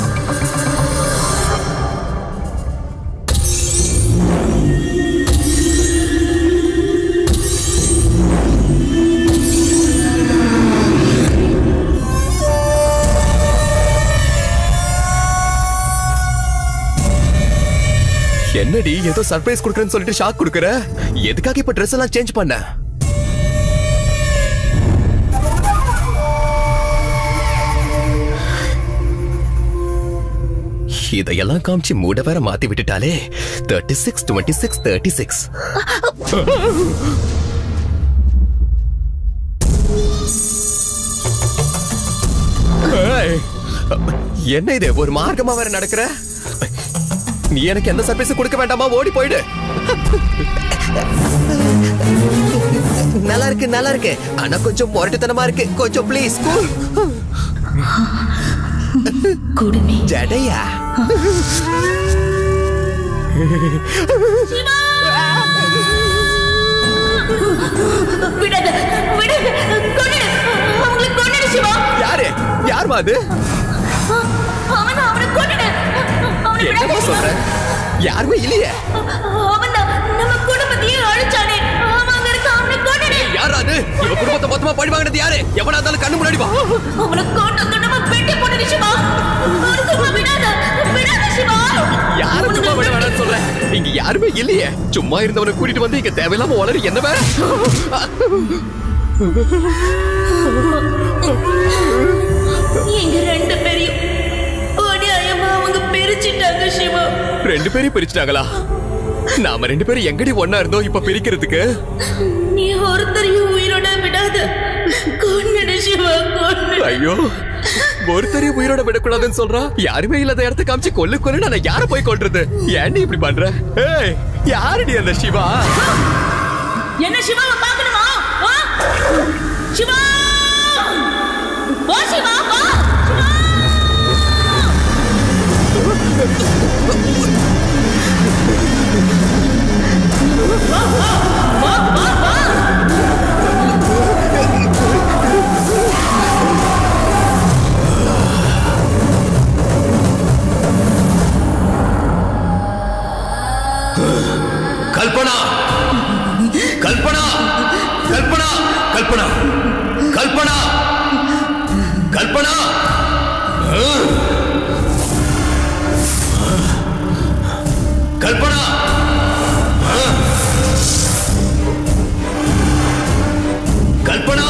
[SPEAKER 12] என்னடி ஏதோ சர்ப்ரைஸ் கொடுக்கறேன்னு சொல்லிட்டு ஷாக் கொடுக்கற எதுக்காக இப்ப ட்ரெஸ் எல்லாம் சேஞ்ச் பண்ண இதையெல்லாம் காமிச்சு மூட வேற மாத்தி விட்டுட்டாலே thirty six twenty six thirty six என்ன இது ஒரு மார்க்கமா வேற நடக்கிற நீ எனக்கு எந்த சர்ப்ரைஸும் கொடுக்க வேண்டாமா ஓடி போயிடு நல்லா இருக்கு நல்லா இருக்கு ஆனா கொஞ்சம் முரட்டுத்தனமா இருக்கு கொஞ்சம் ப்ளீஸ் கூல்
[SPEAKER 4] குடுமி
[SPEAKER 12] ஜடையா
[SPEAKER 2] விடாத விடாத கொன்னு அவங்களை கொன்னுடு சிவா
[SPEAKER 12] யாரு யாருமா அது
[SPEAKER 2] அவன் அவனை கொன்னுடு அவனை
[SPEAKER 12] என்னமா
[SPEAKER 2] விடாத
[SPEAKER 12] சொல்ற யாருமே இல்லையே
[SPEAKER 2] அவன் தான் நம்ம குடும்பத்தையே அழிச்சானே அவன் அங்க இருக்க அவனை கொன்னுடு
[SPEAKER 12] யாரா அது இவ குடும்பத்தை மொத்தமா பழி வாங்கினது யாரு எவனா இருந்தாலும் கண்ணு முன்னாடி வா
[SPEAKER 2] அவனை கொண்டு கொண்டு வெட்டி போடுது சிவா ஒரு சும்மா விடாத விடாத சிவா
[SPEAKER 12] யாரும் சும்மா விட வேணாம்னு சொல்றேன் இங்க யாருமே இல்லையே சும்மா இருந்தவனை கூட்டிட்டு வந்து இங்க தேவையில்லாம வளரு என்ன வேற
[SPEAKER 2] எங்க ரெண்டு பேரையும் அநியாயமா அவங்க பிரிச்சுட்டாங்க சிவா
[SPEAKER 12] ரெண்டு பேரையும் பிரிச்சுட்டாங்களா நாம ரெண்டு பேரும் எங்கடி ஒன்னா இருந்தோம் இப்ப பிரிக்கிறதுக்கு
[SPEAKER 2] நீ ஒருத்தரையும் உயிரோட விடாத கொன்னுடு சிவா கொன்னு
[SPEAKER 12] ஐயோ ஒருத்தரையும் உயிரோட விடக்கூடாதுன்னு சொல்றா யாருமே இல்லாத இடத்த காமிச்சு கொல்லு கொல்லு நான் யார போய் கொல்றது ஏன்டி இப்படி பண்ற ஏய் யாருடி அந்த சிவா
[SPEAKER 17] என்ன சிவாவை பார்க்கணுமா ஆ? சிவா வா சிவா வா
[SPEAKER 12] கல்பனா கல்பனா கல்பனா கல்பனா கல்பனா கல்பனா அஹ். கல்பனா அஹ். கல்பனா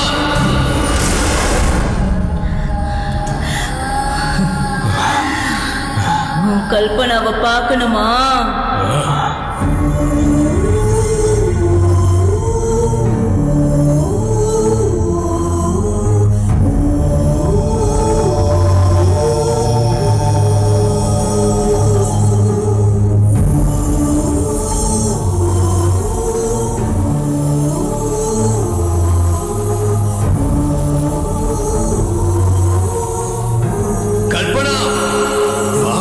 [SPEAKER 17] உன் கல்பனாவை பார்க்கணுமா
[SPEAKER 12] கல்பனா வா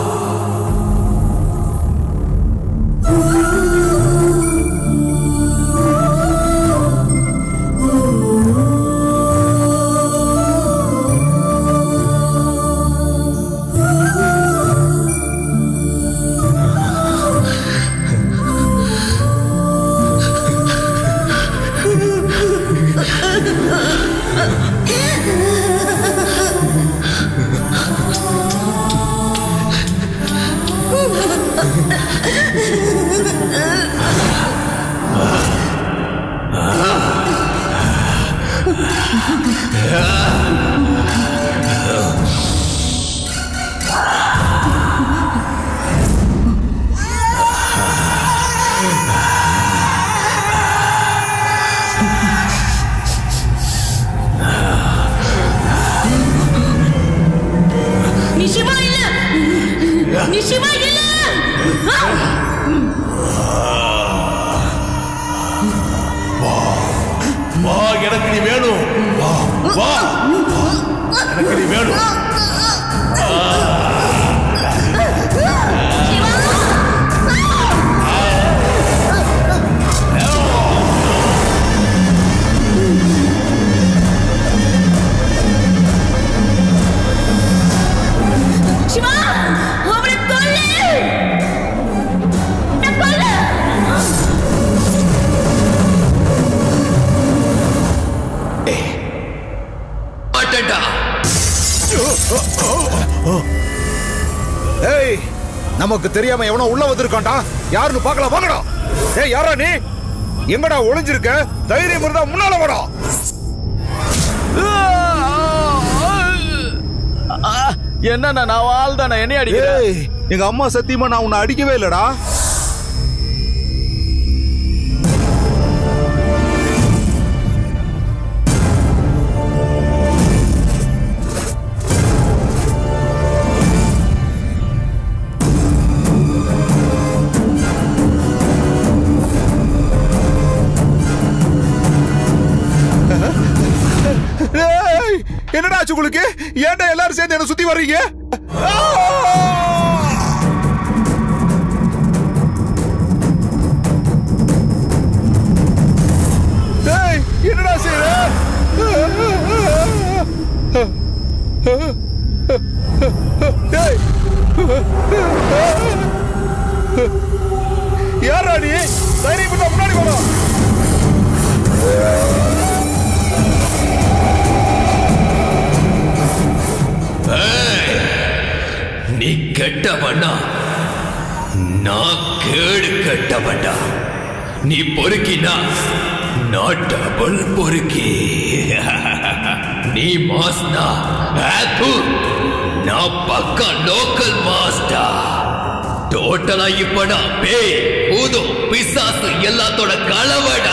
[SPEAKER 17] நீ சிவா இல்ல நீ சிவா இல்ல ஆ!
[SPEAKER 8] வா எனக்கு நீ வேணும் வா வா எனக்கு நீ வேணும்
[SPEAKER 17] சிவா அவனை கொல்லு அவனை கொல்லு
[SPEAKER 12] அட்டண்டா
[SPEAKER 1] ஏய் நமக்கு தெரியாம எவனோ உள்ள வந்திருக்கான்டா யாருன்னு பார்க்கலாம் வாங்கடா ஏய் யாரா நீ எங்கடா ஒளிஞ்சிருக்க தைரியம் இருந்தா முன்னால வாடா
[SPEAKER 15] என்னண்ணா நான் ஆள் தானே என்ன அடிக்கிறேன்
[SPEAKER 1] ஏய் எங்க அம்மா சத்தியமா நான் உன்னை அடிக்கவே இல்லடா ஏய், என்னடா ஆச்சு உங்களுக்கு ஏன்டா எல்லாரும் சேர்ந்து என்ன சுத்தி வர்றீங்க ஏய், என்னடா செய்யற ஏய். யாரா நீ தைரியம் இருந்தா முன்னாடி வாடா
[SPEAKER 12] ஏய், நீ கெட்டவனா நான் கேடு கெட்டவனா நீ பொறுக்கினா நான் டபுள் பொறுக்கி நீ மாஸ்னா ஆத்து நான் பக்கா லோக்கல் மாஸ்டா டோட்டலா இப்ப நான் பேய் பூதம் பிசாசு எல்லாத்தோட கலவடா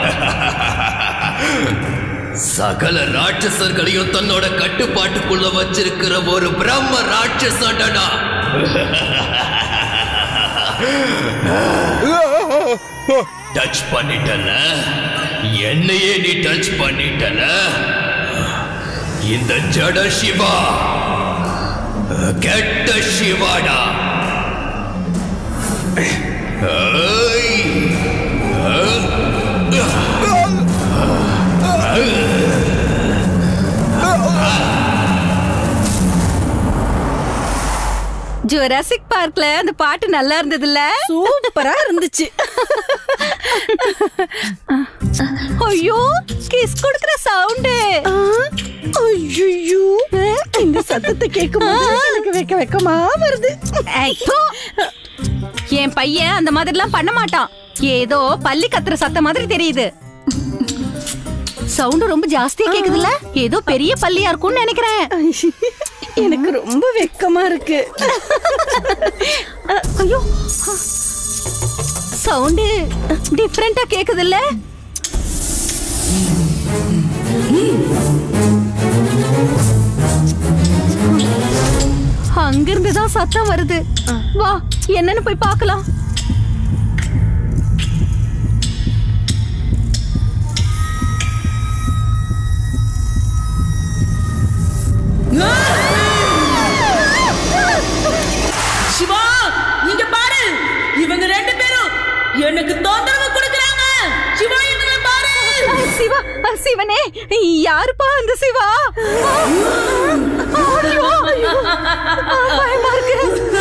[SPEAKER 12] சகல ராட்சசர்களையும் தன்னோட கட்டுப்பாட்டுக்குள்ள வச்சிருக்கிற ஒரு பிரம்ம ராட்சசடனா
[SPEAKER 13] டச் பண்ணிட்டல என்னையே நீ டச் பண்ணிட்டல இந்த ஜட சிவா கெட்ட சிவாடா ஏய்.
[SPEAKER 10] ஜுராசிக் பார்க்ல அந்த பாட்டு நல்லா இருந்ததுல்ல
[SPEAKER 6] சூப்பரா இருந்துச்சு
[SPEAKER 10] ஐயோ கிஸ் கொடுக்கிற சவுண்ட்
[SPEAKER 6] ஐயோ இந்த சத்தத்தை கேட்கும்போது எனக்கு வெக்க வெக்கமா வருது
[SPEAKER 10] என் பையன் அந்த மாதிரிலாம் பண்ண மாட்டான் ஏதோ பள்ளி கத்துற சத்தம் மாதிரி தெரியுது சவுண்ட் ரொம்ப ஜாஸ்தியா கேக்குதுல்ல ஏதோ பெரிய பள்ளியா இருக்கும்னு நினைக்கிறேன்
[SPEAKER 6] எனக்கு ரொம்ப வெக்கமா இருக்கு
[SPEAKER 10] ஐயோ சவுண்ட் டிஃப்ரெண்டா கேக்குதுல்ல அங்கிருந்து தான் சத்தம் வருது வா என்னன்னு போய் பார்க்கலாம்
[SPEAKER 17] சிவா இங்க பாரு இவங்க ரெண்டு பேரும் எனக்கு தொந்தரவு கொடுக்கறாங்க சிவா இவங்களை பாரு
[SPEAKER 10] சிவா சிவனே யாருப்பா அந்த சிவா ஐயோ, ஐயோ, பயமா இருக்கு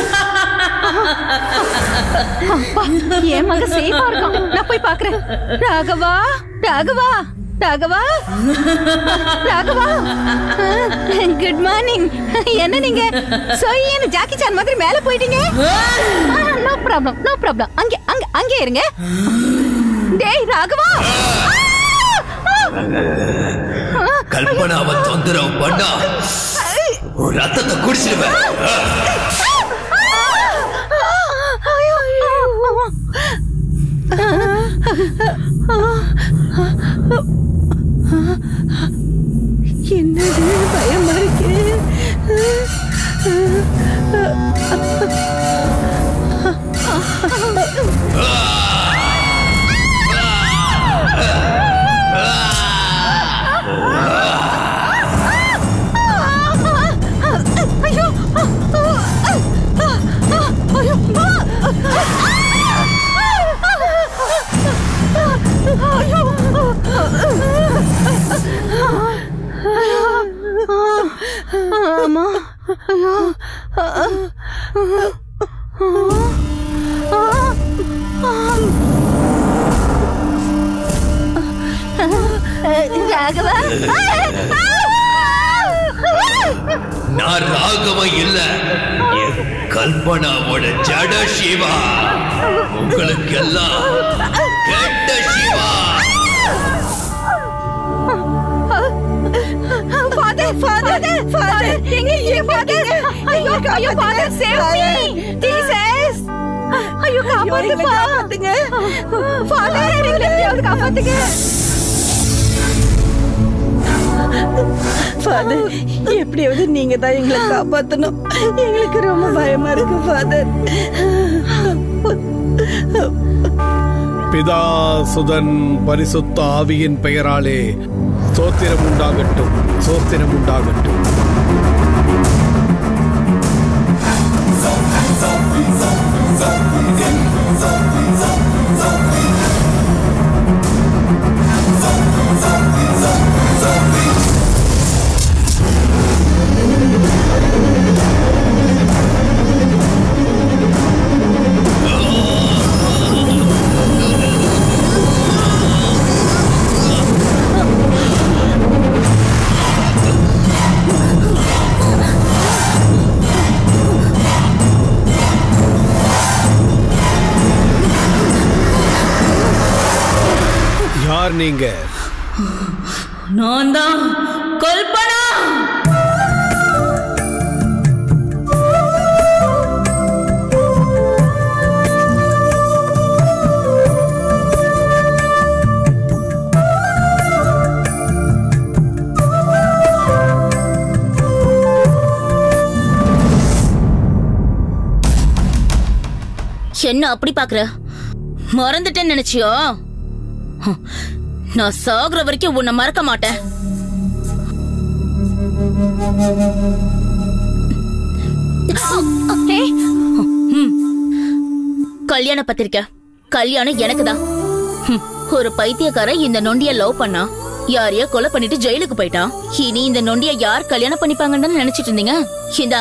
[SPEAKER 10] அப்பா, என் மக சேஃபா இருக்கான் நான் போய் பாக்குறேன் ராகவா ராகவா ராகவா ராகவா குட் மார்னிங் என்ன நீங்க சொய்யன்னு ஜாக்கி சான் மாதிரி மேல போயிட்டீங்க நோ ப்ராப்ளம் நோ ப்ராப்ளம் அங்க அங்க அங்கே இருங்க டேய் ராகவா
[SPEAKER 13] கல்பனாவை தொந்தரவு பண்ணா ரத்தத்தை குடிச்சிடுவேன்
[SPEAKER 6] என்னது பயமா இருக்கு
[SPEAKER 10] ஐயோ ஆமா ஐயோ ராகவா
[SPEAKER 13] நான் ராகவன் இல்ல என் கல்பனாவோட ஜட சிவா உங்களுக்கெல்லாம் கெட்ட சிவா
[SPEAKER 10] Father, father, father, எங்க இங்க father? ஐயோ, ஐயோ, father, save me! Jesus! ஐயோ, காப்பாத்துப்பா! Father, எங்களை எப்படியாவது காப்பாத்துங்க!
[SPEAKER 6] ஃபாதர் எப்படியாவது நீங்க தான் எங்களை காப்பாத்தணும் எங்களுக்கு ரொம்ப பயமா இருக்கு ஃபாதர்
[SPEAKER 18] பிதா சுதன் பரிசுத்த ஆவியின் பெயராலே சோத்திரம் உண்டாகட்டும் சோத்திரம் உண்டாகட்டும் யார் நீங்க
[SPEAKER 17] நான் தான் கல்பனா
[SPEAKER 2] என்ன அப்படி பாக்குற
[SPEAKER 17] மறந்துட்டேன்னு நினைச்சியோ ஹம், நான் சாகுற வரைக்கும் உன்னை மறக்க மாட்டேன் ஹம். கல்யாண பத்திரிக்கை கல்யாணம் எனக்குதான் ஹம், ஒரு பைத்தியக்காரன் இந்த நொண்டிய லவ் பண்ணா யாரையோ கொலை பண்ணிட்டு ஜெயிலுக்கு போயிட்டான் இனி இந்த நொண்டிய யார் கல்யாணம் பண்ணிப்பாங்கன்னு நினைச்சிட்டு இருந்தீங்க இந்தா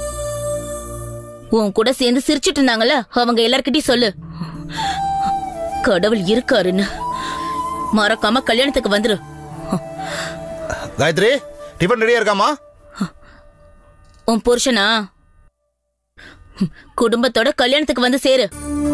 [SPEAKER 17] உன் கூட சேர்ந்து சிரிச்சிட்டு இருந்தாங்கல்ல அவங்க எல்லார்கிட்டயும் சொல்லு கடவுள் இருக்காருன்னு மறக்காம கல்யாணத்துக்கு வந்துரு
[SPEAKER 1] காயத்ரி டிஃபன் ரெடியா இருக்காமா
[SPEAKER 17] உன் புருஷனா ஹம், குடும்பத்தோட கல்யாணத்துக்கு வந்து சேரு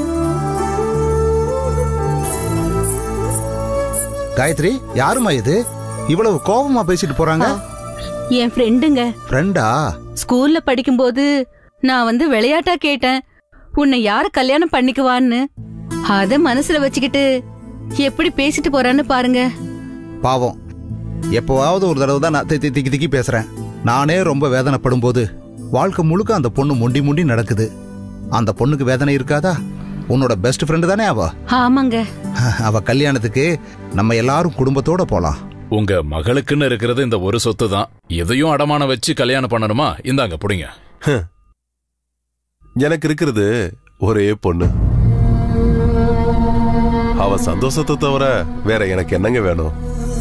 [SPEAKER 1] காயத்ரி யாருமா இது இவ்வளவு கோபமா பேசிட்டு போறாங்க
[SPEAKER 10] என் ஃப்ரெண்டுங்க
[SPEAKER 1] ஃப்ரெண்டா
[SPEAKER 10] ஸ்கூல்ல படிக்கும்போது நான் வந்து விளையாட்டா கேட்டேன் உன்னை யாரு கல்யாணம் பண்ணிக்குவான்னு அத மனசுல வச்சுக்கிட்டு எப்படி பேசிட்டு போறான்னு பாருங்க
[SPEAKER 1] பாவம் எப்பவாவது ஒரு தடவை தான் நான் தி- தி- திக்கி திக்கி பேசுறேன் நானே ரொம்ப வேதனைப்படும் போது வாழ்க்கை முழுக்க அந்த பொண்ணு முண்டி முண்டி நடக்குது அந்த பொண்ணுக்கு வேதனை இருக்காதா உன்னோட பெஸ்ட் ஃப்ரெண்டு தானே அவ
[SPEAKER 10] ஆமாங்க
[SPEAKER 1] அவ கல்யாணத்துக்கு நம்ம எல்லாரும் குடும்பத்தோட போலாம்
[SPEAKER 7] உங்க மகளுக்குன்னு இருக்கிறது இந்த ஒரு சொத்து தான் எதையும் அடமான வச்சு கல்யாணம் பண்ணணுமா இந்தாங்க புடிங்க
[SPEAKER 8] எனக்கு இருக்கிறது ஒரே பொண்ணு அவ சந்தோஷத்தை தவிர வேற எனக்கு என்னங்க வேணும்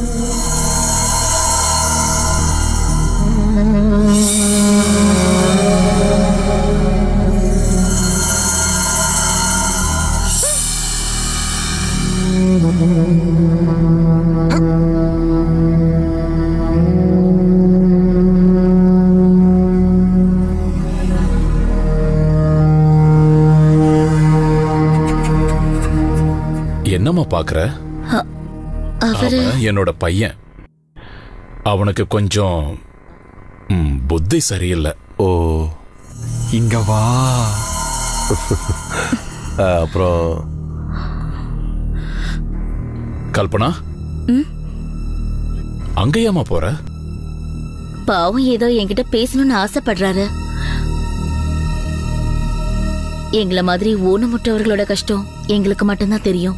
[SPEAKER 7] என்னம்மா பாக்குற
[SPEAKER 17] அவரு
[SPEAKER 7] அவன் என்னோட பையன் அவனுக்கு கொஞ்சம் ம், புத்தி சரியில்லை
[SPEAKER 8] ஓ இங்க வா அப்புறம்
[SPEAKER 7] கல்பனா
[SPEAKER 17] ம்?
[SPEAKER 7] அங்கேயாமா போற
[SPEAKER 17] பாவம் ஏதோ என்கிட்ட பேசணும்னு ஆசைப்படுறாரு எங்கள மாதிரி ஊனமுற்றவர்களோட கஷ்டம் எங்களுக்கு மட்டும்தான் தெரியும்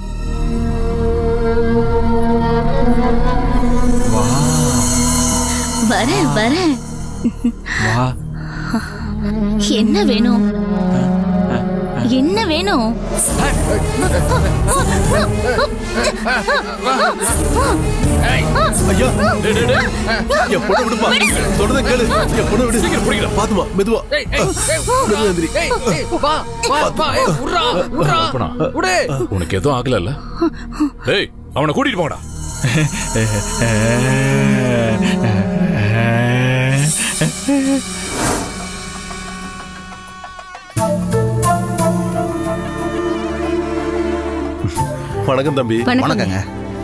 [SPEAKER 17] வரேன் வரேன்
[SPEAKER 19] வா
[SPEAKER 17] என்ன வேணும் என்ன வேணும்
[SPEAKER 8] ஐயா டேய், டேய், டேய். என் பொண்ணை விடுப்பா சொல்றத கேளு என் பொண்ணை விடு சீக்கிரம் பிடிக்கல பாத்துமா மெதுவா மெதுவா எந்திரி.
[SPEAKER 7] கல்பனா உனக்கு எதுவும் ஆகல டேய் அவனை கூட்டிட்டு போங்கடா
[SPEAKER 8] வணக்கம் தம்பி
[SPEAKER 10] வணக்கம்.
[SPEAKER 1] வணக்கங்க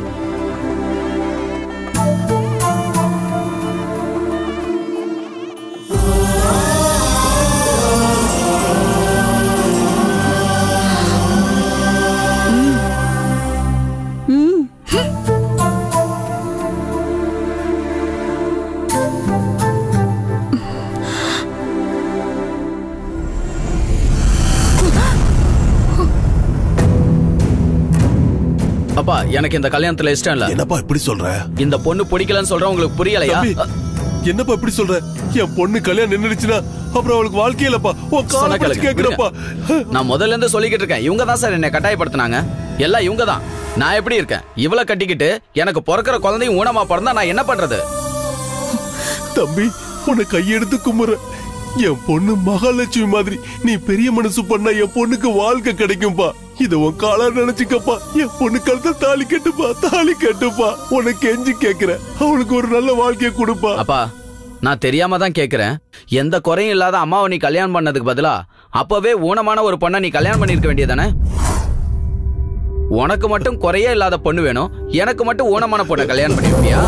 [SPEAKER 3] அப்பா எனக்கு இந்த கல்யாணத்துல இஷ்டம் இல்ல
[SPEAKER 8] என்னப்பா இப்படி சொல்ற
[SPEAKER 3] இந்த பொண்ணு பிடிக்கலன்னு சொல்ற உங்களுக்கு புரியலையா
[SPEAKER 8] தம்பி, என்னப்பா இப்படி சொல்ற என் பொண்ணு கல்யாணம் நின்னுடுச்சுன்னா அப்புறம் அவளுக்கு வாழ்க்கை இல்லப்பா உன் காலை
[SPEAKER 3] சொன்னா
[SPEAKER 8] பிடிச்சு
[SPEAKER 3] கேளுங்க,
[SPEAKER 8] கேக்குறப்பா
[SPEAKER 3] விடுங்க. நான் முதல்ல இருந்து சொல்லிக்கிட்டு இருக்கேன் இவங்க தான் சார் என்னை கட்டாயப்படுத்தினாங்க எல்லாம் இவங்க தான் நான் எப்படி இருக்கேன் இவள கட்டிக்கிட்டு எனக்கு பிறக்கிற குழந்தையும் ஊனமா பிறந்தா நான் என்ன பண்றது
[SPEAKER 8] தம்பி உன்னை கையெடுத்து கும்புற என் பொண்ணு மகாலட்சுமி மாதிரி நீ பெரிய மனசு பண்ணா என் பொண்ணுக்கு வாழ்க்கை கிடைக்கும்பா இத உன் காலா நினைச்சுக்கப்பா என் பொண்ணு கழுத்த தாலி கட்டுப்பா தாலி கட்டுப்பா உனக்கு கெஞ்சி கேக்குற அவளுக்கு ஒரு நல்ல வாழ்க்கைய கொடுப்பா
[SPEAKER 3] அப்பா நான் தெரியாம தான் கேக்குறேன் எந்த குறையும் இல்லாத அம்மாவை நீ கல்யாணம் பண்ணதுக்கு பதிலா அப்பவே ஊனமான ஒரு பொண்ணை நீ கல்யாணம் பண்ணிருக்க வேண்டியதானே உனக்கு மட்டும் குறையே இல்லாத பொண்ணு வேணும் எனக்கு மட்டும் ஊனமான பொண்ணை கல்யாணம் பண்ணிருப்பியா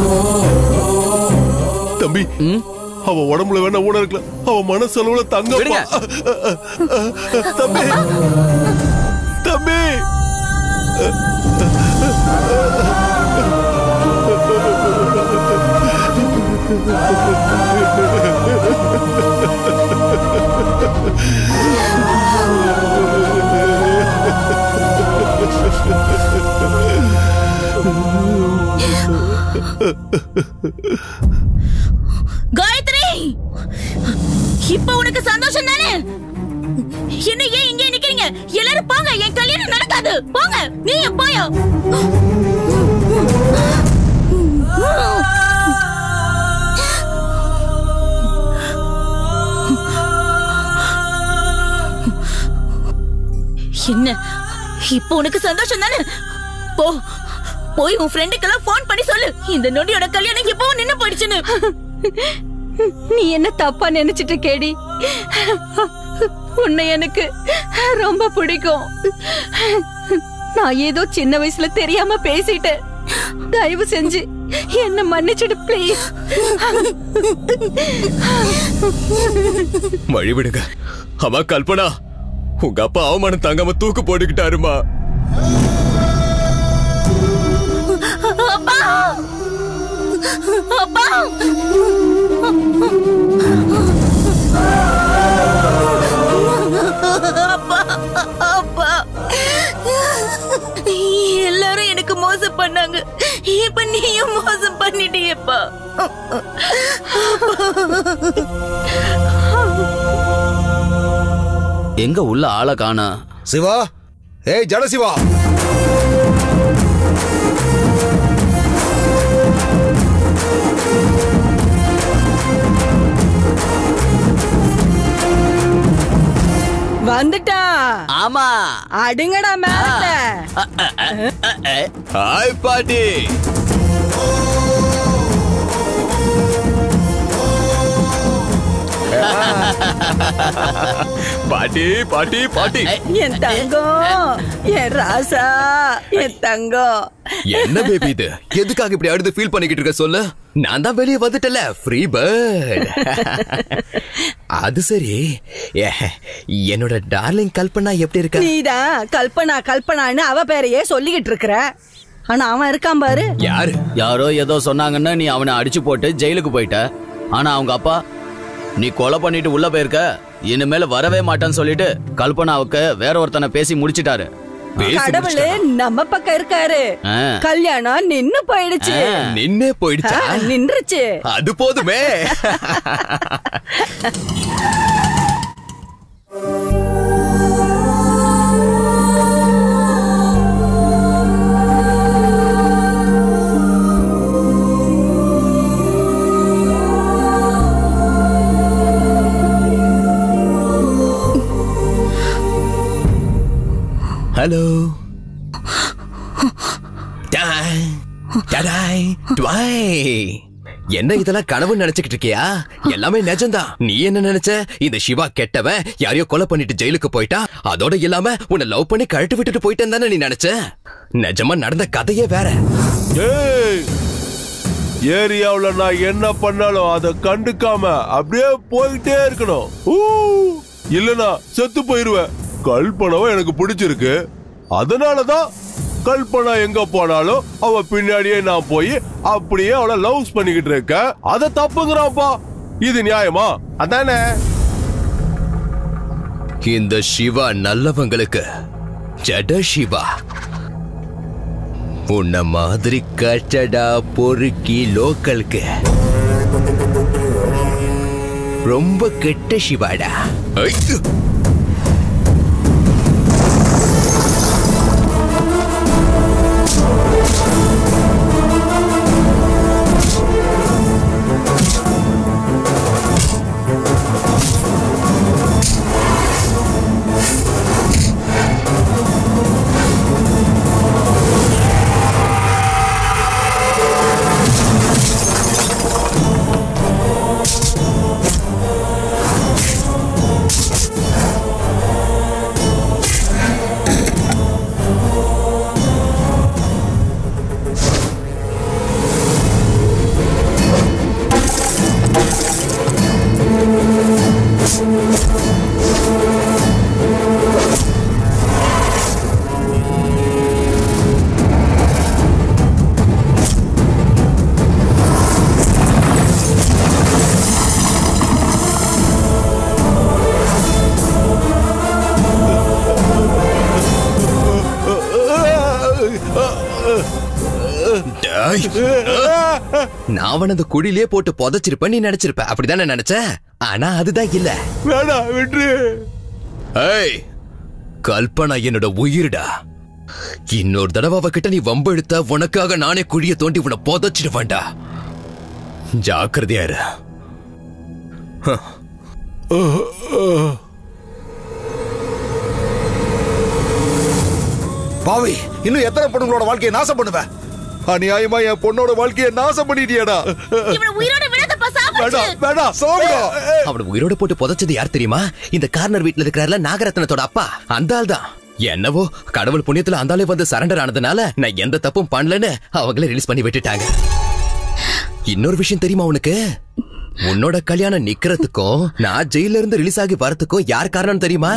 [SPEAKER 8] தம்பி அவ உடம்புல வேணா ஊன இருக்கலாம் அவ மனசளவுல தங்கப்பா தம்பி தம்பி
[SPEAKER 2] காயத்ரி இப்ப உனக்கு சந்தோஷம் தானே என்ன ஏன் இங்கே நிக்கிறீங்க எல்லாரும் போங்க என் கல்யாணம் நடக்காது போங்க நீயும் போயா என்ன இப்போ உனக்கு சந்தோஷம் தானே போ போய் உன் ஃப்ரெண்டுக்கெல்லாம் ஃபோன் பண்ணி சொல்லு இந்த நொடியோட கல்யாணம் இப்பவும் நின்னு போயிடுச்சுன்னு
[SPEAKER 10] நீ என்ன தப்பா நினைச்சிட்டு கேடி உன்னை எனக்கு ரொம்ப பிடிக்கும் நான் ஏதோ சின்ன வயசுல தெரியாம பேசிட்டேன் தயவு செஞ்சு என்ன மன்னிச்சிடு ப்ளீஸ்
[SPEAKER 12] வழி விடுங்க அம்மா கல்பனா உங்க அப்பா அவமானம் தாங்காம தூக்கு போட்டுக்கிட்டாருமா
[SPEAKER 2] அப்பா அப்பா அப்பா அப்பா எல்லாரும் எனக்கு மோசம் பண்ணாங்க இப்ப நீயும் மோசம் பண்ணிட்டியப்பா
[SPEAKER 3] எங்க உள்ள ஆளை காணா
[SPEAKER 1] சிவா ஏய் ஜட சிவா
[SPEAKER 6] வந்துட்டான்
[SPEAKER 3] ஆமா
[SPEAKER 6] அடுங்கடா மேல
[SPEAKER 12] ஹாய் பாட்டி பாட்டி பாட்டி பாட்டி
[SPEAKER 6] என் தங்கம் என் ராசா என் தங்கம்
[SPEAKER 12] என்ன பேபி இது எதுக்காக இப்படி அடுத்து ஃபீல் பண்ணிக்கிட்டு இருக்க சொல்லு நான் தான் வெளியே வந்துட்டல ஃப்ரீ பேர்ட் அது சரி ஏ, என்னோட டார்லிங் கல்பனா எப்படி இருக்கா
[SPEAKER 6] நீதான் கல்பனா கல்பனான்னு அவ பேரையே சொல்லிக்கிட்டு இருக்கிற ஆனா அவன் இருக்கான் பாரு
[SPEAKER 12] யாரு
[SPEAKER 3] யாரோ ஏதோ சொன்னாங்கன்னா நீ அவனை அடிச்சு போட்டு ஜெயிலுக்கு போயிட்ட ஆனா அவங்க அப்பா நீ கொலை பண்ணிட்டு உள்ள போயிருக்க இனிமேல வரவே மாட்டான்னு சொல்லிட்டு கல்பனாவுக்கு வேற ஒருத்தனை பேசி முடிச்சிட்டாரு
[SPEAKER 6] கடவுளே நம்ம பக்கம் இருக்காரு
[SPEAKER 3] ஆ.
[SPEAKER 6] கல்யாணம் நின்னு போயிடுச்சு
[SPEAKER 12] நின்னே போயிடுச்சா
[SPEAKER 6] ஆ, நின்றுச்சு
[SPEAKER 12] அது போதுமே ஹலோ டாய் டடாய் டுவாய் என்ன இதெல்லாம் கனவு நினைச்சுக்கிட்டு இருக்கியா எல்லாமே நிஜம்தான் நீ என்ன நினைச்ச இந்த சிவா கெட்டவன் யாரையோ கொலை பண்ணிட்டு ஜெயிலுக்கு போயிட்டா அதோட இல்லாம உன்னை லவ் பண்ணி கழட்டு விட்டுட்டு போயிட்டேன் தானே நீ நினைச்ச நிஜமா நடந்த கதையே வேற
[SPEAKER 8] ஏய் ஏரியாவுல நான் என்ன பண்ணாலும் அதை கண்டுக்காம அப்படியே போயிட்டே இருக்கணும் ஊ, இல்லனா செத்து போயிருவேன் கல்பனாவை எனக்கு பிடிச்சிருக்கு அதனாலதான் கல்பனா எங்க போனாலும் அவ பின்னாடியே நான் போய் அப்படியே அவளை லவ்ஸ் பண்ணிக்கிட்டு இருக்கேன் அதை தப்புங்கிறான்ப்பா இது நியாயமா அதானே
[SPEAKER 12] இந்த சிவா நல்லவங்களுக்கு ஜட சிவா உன்ன மாதிரி கச்சடா பொறுக்கி லோக்கலுக்கு ரொம்ப கெட்ட சிவாடா ஐயோ! டேய். நான் அவன அந்த குழியிலே போட்டு புதைச்சிருப்பேன் நீ நினைச்சிருப்ப அப்படிதானே நினைச்ச ஆனா அதுதான் இல்ல
[SPEAKER 8] வேணாம் விட்டு
[SPEAKER 12] ஏய் கல்பனா என்னோட உயிர்டா இன்னொரு தடவை அவகிட்ட நீ வம்பு எடுத்த உனக்காக நானே குழிய தோண்டி உன்னை புதைச்சிடுவேன்டா ஜாக்கிரதையா இரு
[SPEAKER 1] பாவி இன்னும் எத்தனை பொண்ணுங்களோட வாழ்க்கையை நாசம் பண்ணுவேன் அநியாயமா என் பொண்ணோட வாழ்க்கையை நாசம் பண்ணிட்டியடா
[SPEAKER 2] இவனை உயிரோட விடாதப்பா சாப்பிடு
[SPEAKER 1] வேணாம் சாப்பிடு
[SPEAKER 12] அவனை உயிரோட போட்டு புதைச்சது யார் தெரியுமா இந்த கார்னர் வீட்ல இருக்கிறார்ல நாகரத்னத்தோட அப்பா அந்த ஆள் தான் என்னவோ கடவுள் புண்ணியத்துல அந்த ஆளே வந்து சரண்டர் ஆனதுனால நான் எந்த தப்பும் பண்ணலன்னு அவங்களே ரிலீஸ் பண்ணி விட்டுட்டாங்க இன்னொரு விஷயம் தெரியுமா உனக்கு உன்னோட கல்யாணம் நிக்கிறதுக்கும் நான் ஜெயில இருந்து ரிலீஸ் ஆகி வரதுக்கும் யார் காரணம் தெரியுமா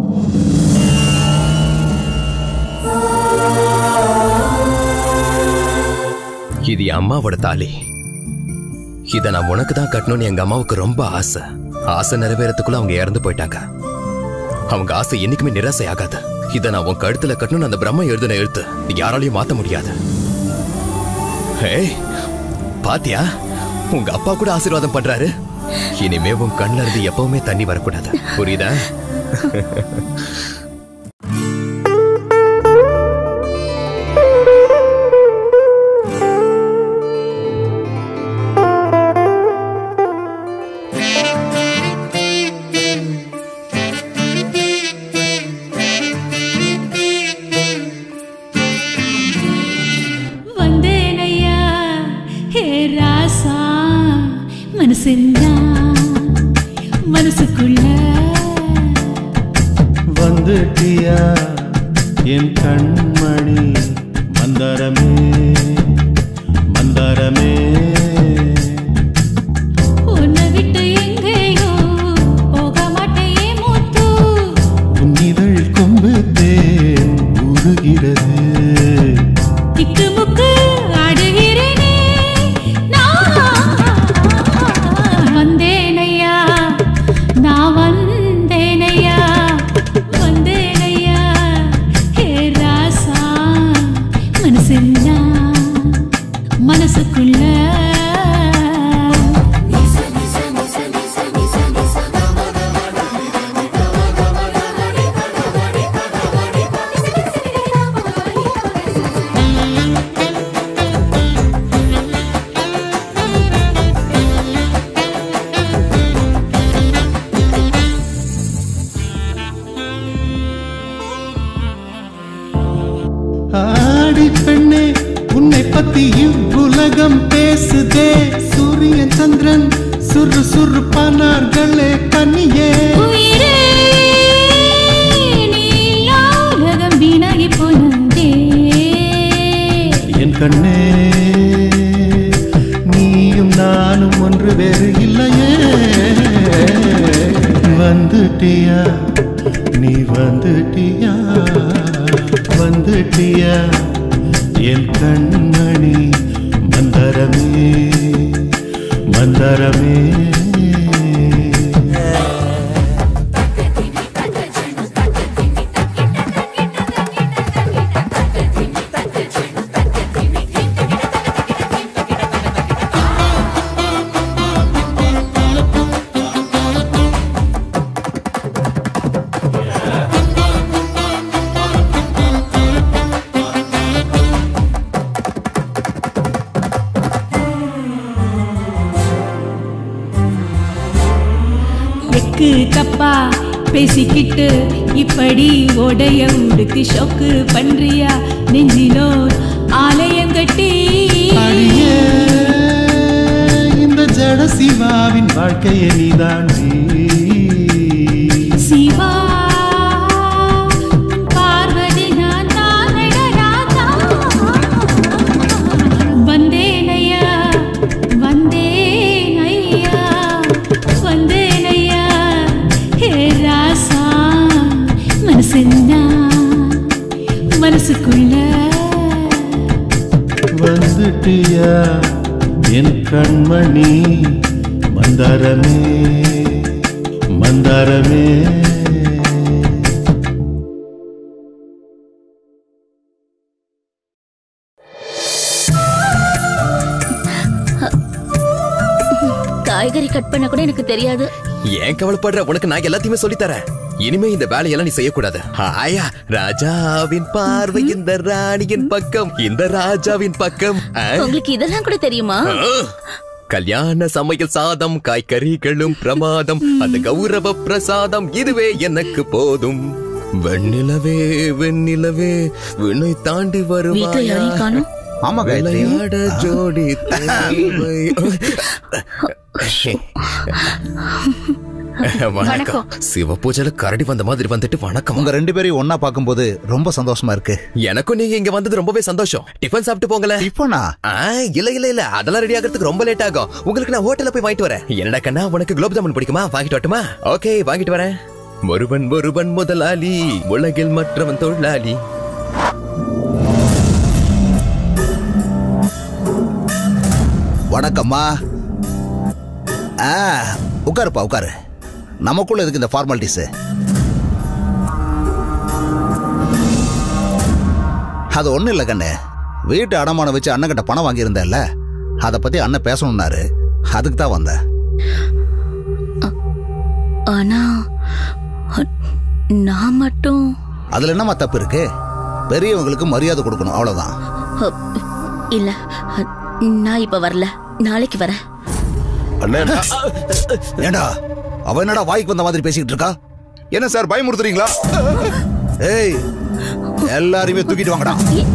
[SPEAKER 12] இது என் அம்மாவோட தாலி இத நான் உனக்கு தான் கட்டணும்னு எங்க அம்மாவுக்கு ரொம்ப ஆசை ஆசை நிறைவேறதுக்குள்ள அவங்க இறந்து போயிட்டாங்க அவங்க ஆசை என்னைக்குமே நிராசை ஆகாது இத நான் உன் கழுத்துல கட்டணும்னு அந்த பிரம்ம எழுதின எழுத்து யாராலையும் மாத்த முடியாது ஏய் பாத்தியா உங்க அப்பா கூட ஆசீர்வாதம் பண்றாரு இனிமே உன் கண்ணுல இருந்து எப்பவுமே தண்ணி வரக்கூடாது புரியுதா
[SPEAKER 14] வந்தேனையா ஹே ராசா மனசென்னா மனசுக்குள்ள
[SPEAKER 9] வந்துட்டியா என் கண்மணி மந்தாரமே மந்தாரமே
[SPEAKER 14] உன்னை விட்டு எங்கேயோ போக மாட்டேயே மூத்து
[SPEAKER 9] உன் இதழ் கொம்பு தேன் உருகிறது
[SPEAKER 14] திக்கு முக்கு ஆடுகிறேனே நான் வந்தேனையா நான் வந்தேனையா வந்தேனையா ஹே ராசா மனசென்னா மனசுக்குள்ள
[SPEAKER 9] ஆடி பெண்ணே உன்னை பத்தி இவ்வுலகம் பேசுதே சூரியன் சந்திரன் சுறு சுறு பானார்களே கன்னியே
[SPEAKER 14] உயிரே நீ இல்லா உலகம் வீணாகி போனதே
[SPEAKER 9] என் கண்ணே நீயும் நானும் ஒன்று வேறு இல்லையே வந்துட்டியா நீ வந்துட்டியா வந்துட்டியா என் கண்மணி மந்தரமே மந்தரமே
[SPEAKER 14] எக்கு தப்பா பேசிக்கிட்டு இப்படி உடைய உடுக்கு ஷோக்கு பண்றியா நெஞ்சிலோர் ஆலயம் கட்டி
[SPEAKER 9] அடியே இந்த ஜட சிவாவின் வாழ்க்கையை நீதாண்டி
[SPEAKER 14] சிவா பார்வதி நான் தானடராதா வந்தேனையா வந்தேனையா வந்தேனையா ஹே ராசா மனசென்னா மனசுக்குள்ள
[SPEAKER 9] வந்துட்டியா என் கண்மணி மந்தாரமே மந்தாரமே
[SPEAKER 2] காய்கறி கட் பண்ண கூட எனக்கு தெரியாது
[SPEAKER 12] ஏன் கவலைப்படுற உனக்கு நான் எல்லாத்தையுமே சொல்லித் தரேன் இனிமே இந்த வேலையெல்லாம் நீ செய்யக்கூடாது ஆயா ராஜாவின் பார்வை இந்த ராணியின் பக்கம் இந்த ராஜாவின் பக்கம் ஆ?
[SPEAKER 2] உங்களுக்கு இதெல்லாம் கூட தெரியுமா
[SPEAKER 12] ஆ. கல்யாண சமையல் சாதம் காய்கறிகளும் பிரமாதம் அந்த கௌரவ பிரசாதம் இதுவே எனக்கு போதும் வெண்ணிலவே வெண்ணிலவே விண்ணை தாண்டி
[SPEAKER 2] வீட்டுல யாரையும்
[SPEAKER 12] வருவாயா
[SPEAKER 2] காணோம்
[SPEAKER 1] ஆமா காயத்ரி
[SPEAKER 12] விளையாட ஜோடி தேவை. வணக்கம் சிவபூஜையில கரடி வந்த மாதிரி வந்துட்டு வணக்கம்
[SPEAKER 1] உங்க ரெண்டு பேரையும் ஒன்னா பார்க்கும்போது ரொம்ப சந்தோஷமா இருக்கு
[SPEAKER 12] எனக்கும் நீங்க இங்க வந்தது ரொம்பவே சந்தோஷம் டிஃபன் சாப்பிட்டு போங்களே
[SPEAKER 1] டிஃபனா
[SPEAKER 12] இல்ல இல்ல இல்ல அதெல்லாம் ரெடி ஆகிறதுக்கு ரொம்ப லேட் ஆகும் உங்களுக்கு நான் ஹோட்டல்ல போய் வாங்கிட்டு வரேன் என்னடா கண்ணா உனக்கு குலோப் ஜாமுன் பிடிக்குமா வாங்கிட்டு வரட்டுமா ஓகே வாங்கிட்டு வரேன் ஒருவன் ஒருவன் முதலாளி உலகில் மற்றவன் தொழிலாளி
[SPEAKER 1] வணக்கம்மா ஆ உட்காருப்பா உட்காரு நமக்குள்ள எதுக்கு இந்த ஃபார்மாலிட்டிஸ் அது ஒண்ணும் இல்ல கண்ணு வீட்டு அடமானம் வச்சு அண்ணன் கிட்ட பணம் வாங்கியிருந்தேன்ல அதை பத்தி அண்ணன் பேசணும்னாரு அதுக்கு தான் வந்தேன்
[SPEAKER 2] ஆனா நான் மட்டும்
[SPEAKER 1] அதுல என்னம்மா தப்பு இருக்கு பெரியவங்களுக்கு மரியாதை கொடுக்கணும் அவ்வளவுதான்
[SPEAKER 2] அ, இல்ல அ, நான் இப்ப வரல நாளைக்கு வரேன்
[SPEAKER 1] ஏண்டா அவ என்னடா வாய்க்கு வந்த மாதிரி பேசிக்கிட்டு இருக்கா என்ன சார் பயமுறுத்துறீங்களா ஏய் எல்லாரையுமே தூக்கிட்டு வாங்கடா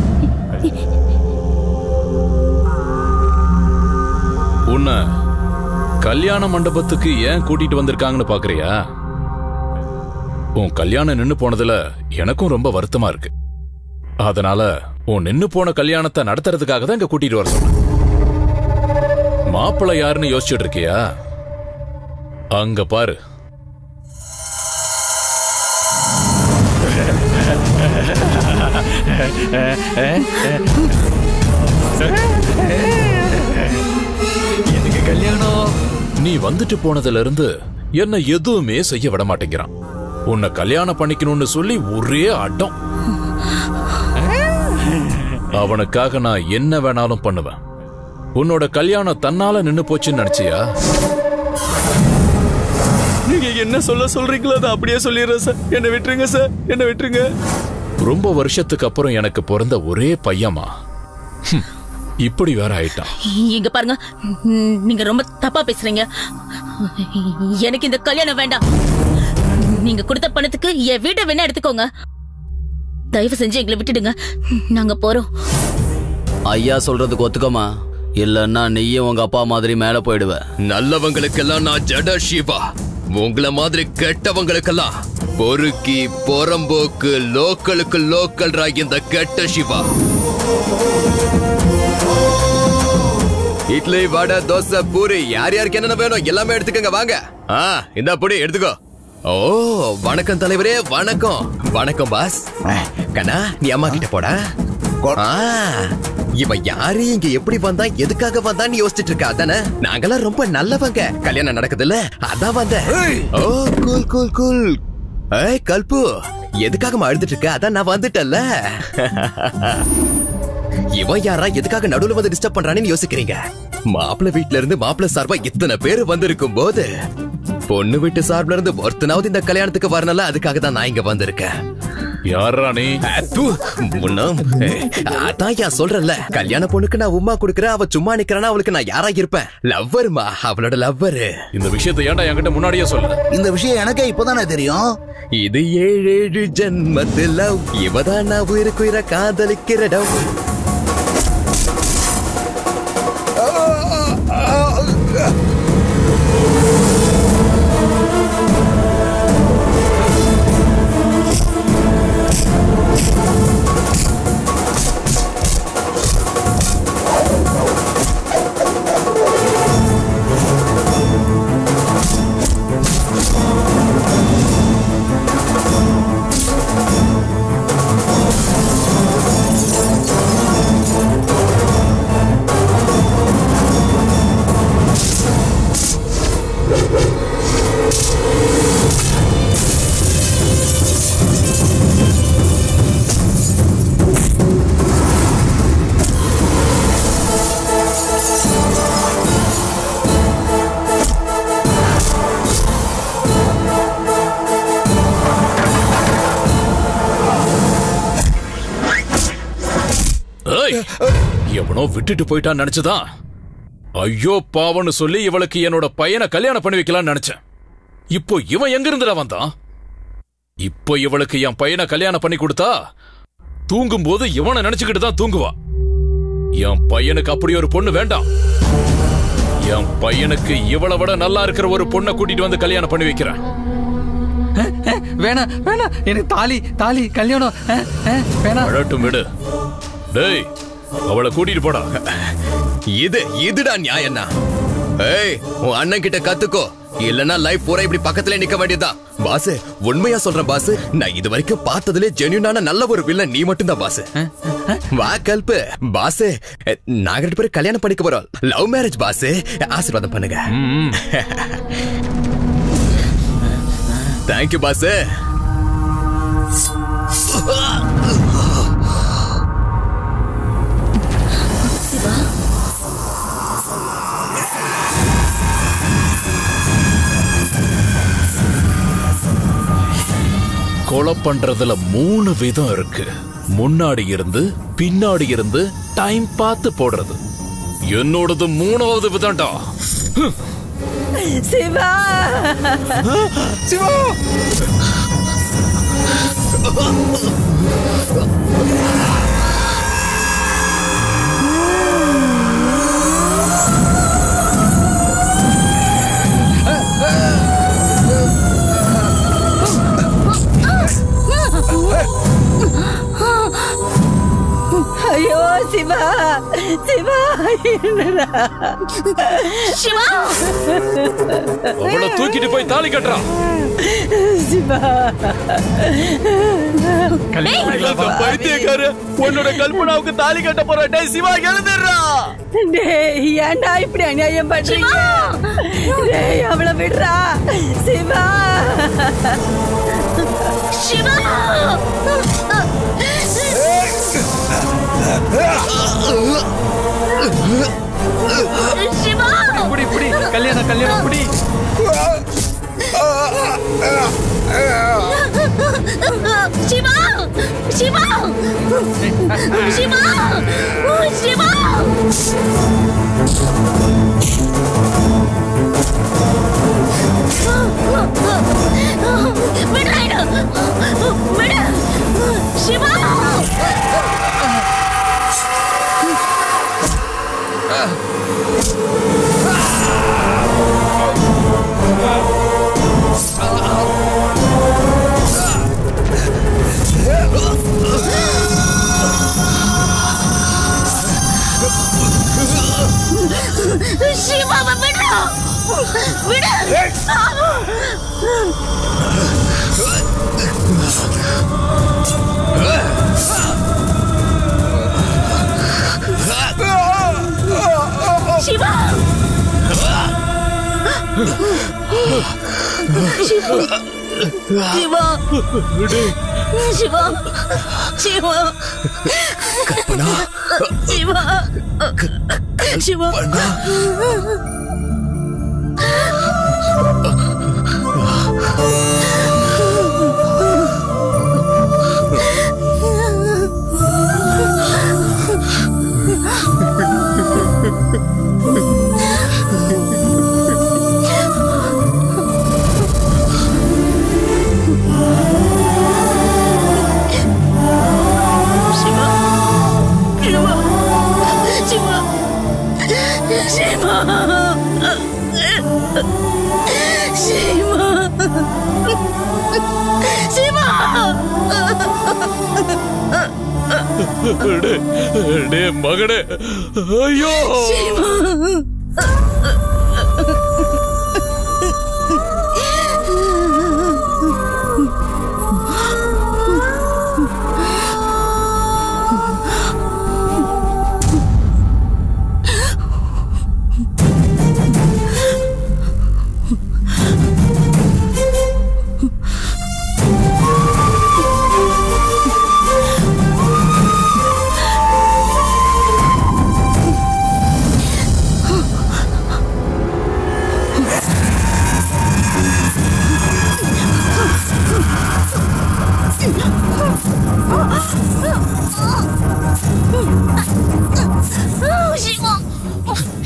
[SPEAKER 19] உன்னை கல்யாண மண்டபத்துக்கு ஏன் கூட்டிட்டு வந்திருக்காங்கன்னு பாக்குறியா உன் கல்யாணம் நின்னு போனதுல எனக்கும் ரொம்ப வருத்தமா இருக்கு அதனால உன் நின்னு போன கல்யாணத்தை நடத்துறதுக்காக தான் இங்க கூட்டிட்டு வர சொன்னேன் மாப்பிள்ளை யாருன்னு யோசிச்சுட்டு இருக்கியா அங்க பாரு எனக்கு கல்யாணம் நீ வந்துட்டு போனதுல இருந்து என்ன எதுவுமே செய்ய விட மாட்டேங்கிறான் உன்னை கல்யாணம் பண்ணிக்கணும்னு சொல்லி ஒரே அடம் அவனுக்காக நான் என்ன வேணாலும் பண்ணுவேன் உன்னோட கல்யாணம் தன்னால நின்னு போச்சுன்னு நினைச்சியா
[SPEAKER 15] நீங்க என்ன சொல்ல சொல்றீங்களோ அதை அப்படியே சொல்லிடுறேன் சார் என்ன விட்டுருங்க சார் என்ன விட்டுருங்க
[SPEAKER 19] ரொம்ப வருஷத்துக்கு அப்புறம் எனக்கு பிறந்த ஒரே பையமா ஹம், இப்படி வேற ஆயிட்டான்
[SPEAKER 2] இங்க பாருங்க ம், நீங்க ரொம்ப தப்பா பேசுறீங்க எனக்கு இந்த கல்யாணம் வேண்டாம் நீங்க கொடுத்த பணத்துக்கு என் வீட்டை வேணா எடுத்துக்கோங்க தயவு செஞ்சு எங்களை விட்டுடுங்க நாங்க போறோம்
[SPEAKER 3] ஐயா சொல்றதுக்கு ஒத்துக்கமா இல்லன்னா நீயும் உங்க அப்பா மாதிரி மேல போயிடுவ
[SPEAKER 12] நல்லவங்களுக்கெல்லாம் நான் ஜட சிவா உங்கள மாதிரி கெட்டவங்களுக்கெல்லாம் பொறுக்கி பொறம்போக்கு லோக்கலுக்கு லோக்கல் ராகி இந்த கெட்ட சிவா இட்லி வடை தோசை பூரி யார் யாருக்கு என்னென்ன வேணும் எல்லாமே எடுத்துக்கங்க வாங்க ஆ இந்த புடி எடுத்துக்கோ ஓ வணக்கம் தலைவரே வணக்கம் வணக்கம் பாஸ் கண்ணா நீ அம்மா கிட்ட போடா ஆ, இவன் யாரு இங்க எப்படி வந்தா எதுக்காக வந்தான்னு யோசிச்சுட்டு இருக்கா அதானே நாங்கெல்லாம் ரொம்ப நல்லவங்க கல்யாணம் நடக்குதுல்ல அதான் வந்தேன் ஓ கூல் கூல் கூல் ஏய் கல்பு எதுக்காக அழுதுட்டு இருக்க அதான் நான் வந்துட்டேன்ல இவன் யாரா எதுக்காக நடுவுல வந்து டிஸ்டர்ப் பண்றானேன்னு யோசிக்கிறீங்க மாப்பிள்ளை வீட்ல இருந்து மாப்பிள்ளை சார்பா இத்தனை பேர் வந்திருக்கும் போது பொண்ணு வீட்டு சார்பில இருந்து ஒருத்தனாவது இந்த கல்யாணத்துக்கு வரணும்ல அதுக்காக தான் நான் இங்க வந்திருக்கேன்
[SPEAKER 19] யாரா நீ
[SPEAKER 12] முன்னம் அதான் யா சொல்றேன்ல கல்யாண பொண்ணுக்கு நான் உமா குடுக்கறேன் அவ சும்மா நிக்கிறேன்னா அவளுக்கு நான் யாரா இருப்பேன் லவ்வருமா அவளோட லவ்வரு
[SPEAKER 19] இந்த விஷயத்தை ஏன்டா என்கிட்ட முன்னாடியே சொல்ல
[SPEAKER 1] இந்த விஷயம் எனக்கே இப்பதானே தெரியும்
[SPEAKER 12] இது ஏழு ஏழு ஜென்மத்து லவ் இவதான் நான் உயிருக்கு உயிரை காதலிக்கிற டவ்
[SPEAKER 1] ஆ
[SPEAKER 19] எவனோ விட்டுட்டு போயிட்டான்னு நினைச்சுதான் ஐயோ பாவன்னு சொல்லி இவளுக்கு என்னோட பையனை கல்யாணம் பண்ணி வைக்கலாம்னு நினைச்சேன் இப்போ இவன் எங்க இருந்துடா வந்தான் இப்போ இவளுக்கு என் பையனை கல்யாணம் பண்ணி கொடுத்தா தூங்கும்போது இவனை நினைச்சுக்கிட்டு தான் தூங்குவா என் பையனுக்கு அப்படி ஒரு பொண்ணு வேண்டாம் என் பையனுக்கு இவளை விட நல்லா இருக்கிற ஒரு பொண்ணை கூட்டிட்டு வந்து கல்யாணம் பண்ணி வைக்கிறேன்
[SPEAKER 20] வேணாம் வேணாம் எனக்கு தாலி தாலி கல்யாணம் அஹ், அஹ், வேணாம்
[SPEAKER 19] அழட்டும் விடு டேய் அவளை கூட்டிட்டு போடா
[SPEAKER 12] இது இதுடா நியாயம்னா ஏய் உன் அண்ணன் கிட்ட கத்துக்கோ இல்லனா லைஃப் பூரா இப்படி பக்கத்துல நிக்க வேண்டியதுதான் பாஸ் உண்மையா சொல்றேன் பாஸ் நான் இது வரைக்கும் பார்த்ததுலே ஜென்யூனான நல்ல ஒரு வில்லன் நீ மட்டும்தான் பாஸ் வா கல்பு பாஸ் நாங்க ரெண்டு பேரும் கல்யாணம் பண்ணிக்க போறோம் லவ் மேரேஜ் பாஸ் ஆசீர்வாதம் பண்ணுங்க தேங்க்யூ பாஸ்
[SPEAKER 19] கொலை பண்றதுல மூணு விதம் இருக்கு முன்னாடி இருந்து பின்னாடி இருந்து டைம் பார்த்து போடுறது என்னோடது மூணாவது விதம்டா
[SPEAKER 6] சிவா
[SPEAKER 20] சிவா
[SPEAKER 6] ஐயோ சிவா சிவா என்னடா
[SPEAKER 2] சிவா
[SPEAKER 19] அவளை தூக்கிட்டு போய் தாலி கட்டுறா
[SPEAKER 6] சிவா
[SPEAKER 15] பைத்தியக்கார உன்னோட கல்பனாவுக்கு தாலி கட்ட போற டேய் சிவா எழுந்துடுறா
[SPEAKER 6] டேய் ஏன்டா இப்படி அநியாயம் பண்றீங்க டேய் அவளை விடுறா சிவா
[SPEAKER 2] சிவா சிவா
[SPEAKER 20] இப்படி இப்படி கல்யாணம் கல்யாணம் இப்படி
[SPEAKER 2] சிவா சிவா சிவா சிவா விடு விடு சிவா சிவாவை விடு விடு சிவா சிவா சிவா சிவா சிவா
[SPEAKER 12] கல்பனா
[SPEAKER 2] சிவா சிவா சிவா சிவா சிவா சிவா சிவா சிவா
[SPEAKER 19] டே- டே மகனே ஐயோ
[SPEAKER 2] சிவா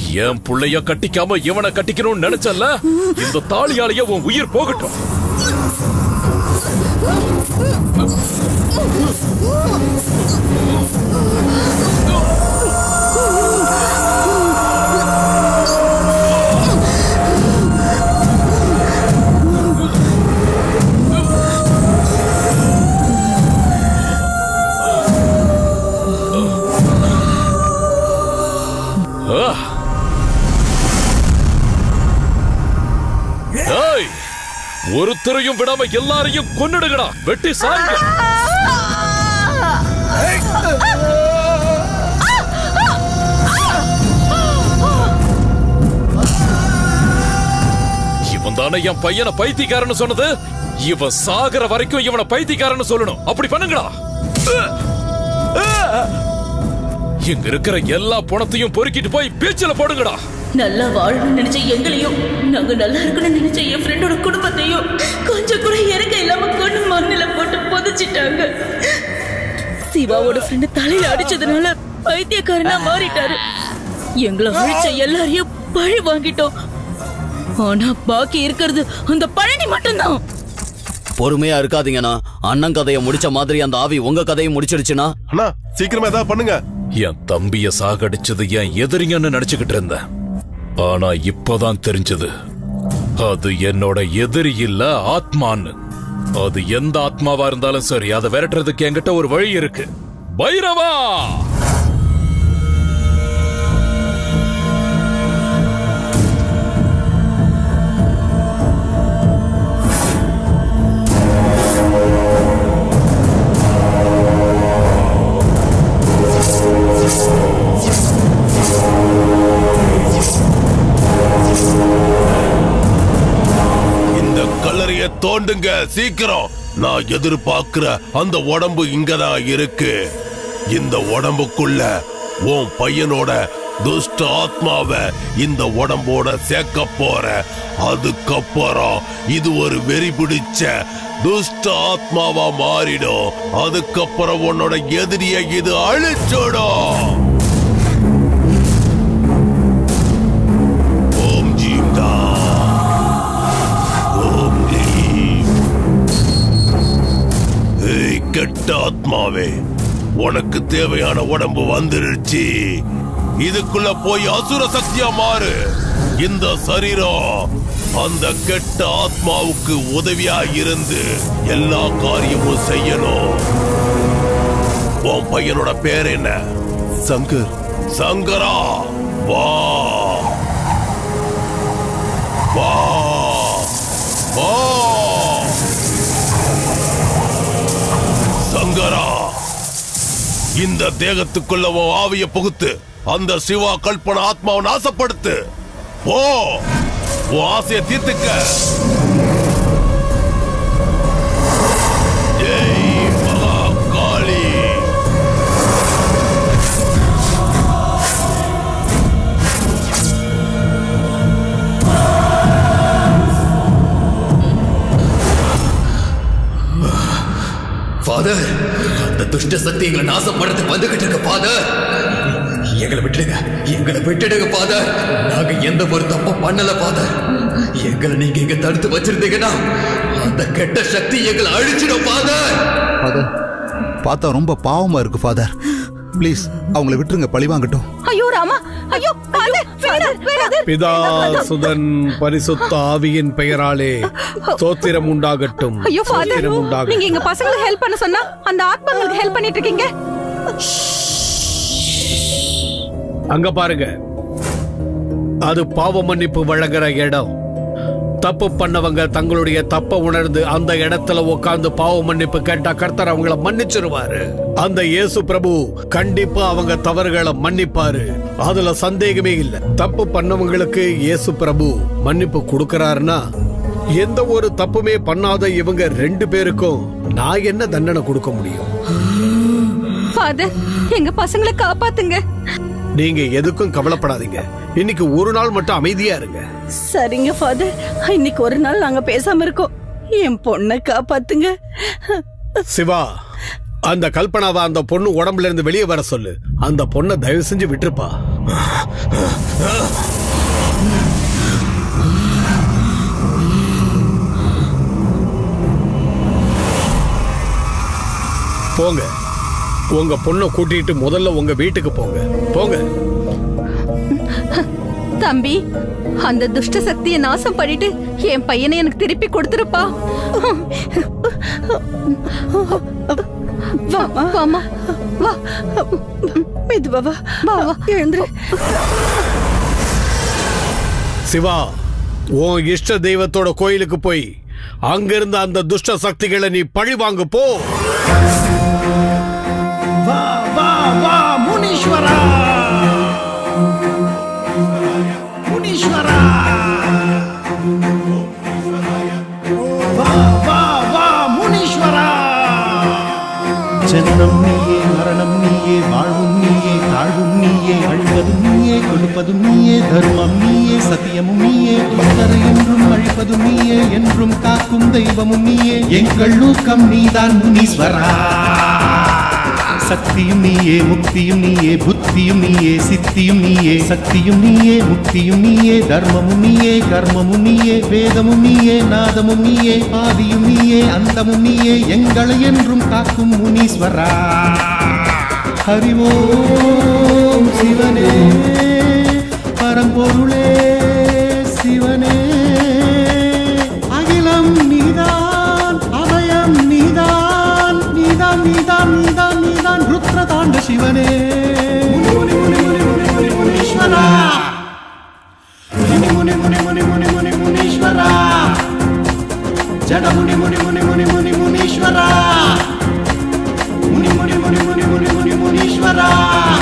[SPEAKER 19] என் புள்ளைய கட்டிக்காம இவனை கட்டிக்கணும்னு நினைச்சல இந்த தாலியாலேயே உன் உயிர் போகட்டும் ஆ. ஏய், ஒருத்தரையும் விடாம எல்லாரையும் கொன்னுடுங்கடா வெட்டி சாய்ங்க இவன் தானே என் பையனை பைத்தியக்காரன்னு சொன்னது இவன் சாகுற வரைக்கும் இவனை பைத்தியக்காரன்னு சொல்லணும் அப்படி பண்ணுங்கடா இங்க இருக்கிற எல்லா பணத்தையும் பொறுக்கிட்டு போய் பீச்சில் போடுங்கடா
[SPEAKER 17] நல்லா வாழணும்னு நினைச்ச எங்களையும் நாங்க நல்லா இருக்கணும்னு நினைச்ச என் ஃப்ரெண்டோட குடும்பத்தையும் கொஞ்சம் கூட இறக்க இல்லாம கொண்டு மண்ணில போட்டு புதைச்சிட்டாங்க சிவாவோட ஃப்ரெண்டு தலையில அடிச்சதுனால பைத்தியக்காரனா மாறிட்டாரு எங்களை அழிச்ச எல்லாரையும் பழி வாங்கிட்டோம் ஆனா பாக்கி இருக்கிறது அந்த பழனி மட்டும்தான்
[SPEAKER 3] பொறுமையா இருக்காதீங்கண்ணா அண்ணன் கதையை முடிச்ச மாதிரி அந்த ஆவி உங்க கதையை முடிச்சிடுச்சுன்னா
[SPEAKER 8] அண்ணா சீக்கிரமா ஏதாவது பண்ணுங்க
[SPEAKER 19] என் தம்பிய சாகடிச்சது என் எதிரிங்கன்னு நினைச்சுக்கிட்டு இருந்தேன் ஆனா இப்பதான் தெரிஞ்சது அது என்னோட எதிரி இல்ல ஆத்மான்னு அது எந்த ஆத்மாவா இருந்தாலும் சரி அதை விரட்டுறதுக்கு என்கிட்ட ஒரு வழி இருக்கு பைரவா
[SPEAKER 8] இந்த கல்லறைய தோண்டுங்க சீக்கிரம் நான் எதிர்பார்க்கிற அந்த உடம்பு இங்கதான் இருக்கு இந்த உடம்புக்குள்ள உன் பையனோட துஷ்ட ஆத்மாவை இந்த உடம்போட சேர்க்க போற அதுக்கப்புறம் இது ஒரு வெறி பிடிச்ச துஷ்ட ஆத்மாவா மாறிடும் அதுக்கப்புறம் உன்னோட எதிரிய இது அழிச்சிடும் ஓம் ஜீம் தா ஓம் லீம் ஏய் கெட்ட ஆத்மாவே உனக்கு தேவையான உடம்பு வந்துருச்சு இதுக்குள்ள போய் அசுர சக்தியா மாறு இந்த சரீரம் அந்த கெட்ட ஆத்மாவுக்கு உதவியா இருந்து எல்லா காரியமும் செய்யணும் உன் பையனோட பேர் என்ன சங்கர் சங்கரா வா வா வா சங்கரா இந்த தேகத்துக்குள்ள உன் ஆவிய புகுத்து அந்த சிவா கல்பனா ஆத்மாவை நாசப்படுத்து போ உன் ஆசையை தீர்த்துக்க ஜெய் மகா காளி
[SPEAKER 12] ஃபாதர் அந்த துஷ்ட சக்தி எங்களை நாசப்படுறதுக்கு வந்துகிட்டு இருக்கு ஃபாதர் எங்களை விட்டுடுங்க எங்களை விட்டுடுங்க ஃபாதர் நாங்க எந்த ஒரு தப்பும் பண்ணல ஃபாதர் எங்களை நீங்க இங்க தடுத்து வச்சிருந்தீங்கன்னா அந்த கெட்ட சக்தி எங்களை அழிச்சிடும் ஃபாதர்
[SPEAKER 1] ஃபாதர் பார்த்தா ரொம்ப பாவமா இருக்கு ஃபாதர் ப்ளீஸ் அவங்கள விட்டுருங்க பழி வாங்கட்டும்
[SPEAKER 10] ஐயோ ராமா ஐயோ father, வேண்டாம், வேண்டாம்.
[SPEAKER 18] பிதா சுதன் பரிசுத்த ஆவியின் பெயராலே ஸ்தோத்திரம் உண்டாகட்டும்
[SPEAKER 10] ஐயோ ஃபாதர்
[SPEAKER 18] ஸ்தோத்திரம் உண்டாகட்டும்
[SPEAKER 10] நீங்க எங்க பசங்களுக்கு ஹெல்ப் பண்ண சொன்னா அந்த ஆத்மாங்களுக்கு ஹெல்ப் பண்ணிட்டு இருக்கீங்க
[SPEAKER 18] அங்க பாருங்க அது பாவ மன்னிப்பு வழங்குற இடம் தப்பு பண்ணவங்க தங்களுடைய தப்ப உணர்ந்து அந்த இடத்துல உட்கார்ந்து பாவ மன்னிப்பு கேட்டா கர்த்தர் அவங்கள மன்னிச்சிருவாரு அந்த இயேசு பிரபு கண்டிப்பா அவங்க தவறுகளை மன்னிப்பாரு அதுல சந்தேகமே இல்ல தப்பு பண்ணவங்களுக்கு இயேசு பிரபு மன்னிப்பு கொடுக்கறாருன்னா எந்த ஒரு தப்புமே பண்ணாத இவங்க ரெண்டு பேருக்கும் நான் என்ன தண்டனை கொடுக்க முடியும்
[SPEAKER 10] ஃபாதர் எங்க பசங்களை காப்பாத்துங்க
[SPEAKER 18] நீங்க எதுக்கும் கவலைப்படாதீங்க இன்னைக்கு ஒரு நாள் மட்டும் அமைதியா இருங்க
[SPEAKER 6] சரிங்க ஃபாதர் இன்னைக்கு ஒரு நாள் நாங்க பேசாம இருக்கோம் என் பொண்ணை காப்பாத்துங்க
[SPEAKER 18] சிவா அந்த கல்பனாவை அந்த பொண்ணு உடம்புல இருந்து வெளியே வர சொல்லு அந்த பொண்ணை தயவு செஞ்சு விட்டுருப்பா போங்க உங்க பொண்ணை கூட்டிட்டு முதல்ல உங்க வீட்டுக்கு போங்க போங்க
[SPEAKER 10] தம்பி அந்த துஷ்ட சக்தியை நாசம் பண்ணிட்டு என் பையனை எனக்கு திருப்பி கொடுத்துருப்பா வா வாமா வா
[SPEAKER 6] மெதுவா வா
[SPEAKER 10] வா வா
[SPEAKER 6] எழுந்துரு
[SPEAKER 18] சிவா உன் இஷ்ட தெய்வத்தோட கோயிலுக்கு போய் அங்கிருந்த அந்த துஷ்ட சக்திகளை நீ பழி வாங்கு போ
[SPEAKER 9] வா வா வா முனீஸ்வரா முனீஸ்வரா வா வா வா முனீஸ்வரா
[SPEAKER 21] ஜனனம் நீயே மரணம் நீயே வாழ்வும் நீயே தாழ்வும் நீயே அழிவதும் நீயே கொடுப்பதும் நீயே தர்மம் நீயே சத்தியமும் நீயே துயர என்றும் அழிப்பதும் நீயே என்றும் காக்கும் தெய்வமும் நீயே எங்கள் ஊக்கம் நீதான் முனீஸ்வரா சக்தியும் நீயே முக்தியும் நீயே புத்தியும் நீயே சித்தியும் நீயே சக்தியும் நீயே முக்தியும் நீயே தர்மமும் நீயே கர்மமும் நீயே வேதமும் நீயே நாதமும் நீயே ஆதியும் நீயே அந்தமும் நீயே எங்களை என்றும் காக்கும் முனீஸ்வரா ஹரிவோம் சிவனே பரம்பொருளே சிவனே அகிலம் நீதான் அபயம் நீதான் நீதான் நீதான் நீதான் நீதான் ருத்ரதாண்ட சிவனே முனி முனி முனி முனி முனி முனி முனீஸ்வரா முனி முனி முனி முனி முனி முனி முனீஸ்வரா ஜட முனி முனி முனி முனி முனி முனீஸ்வரா முனி முனி முனி முனி முனி முனி முனீஸ்வரா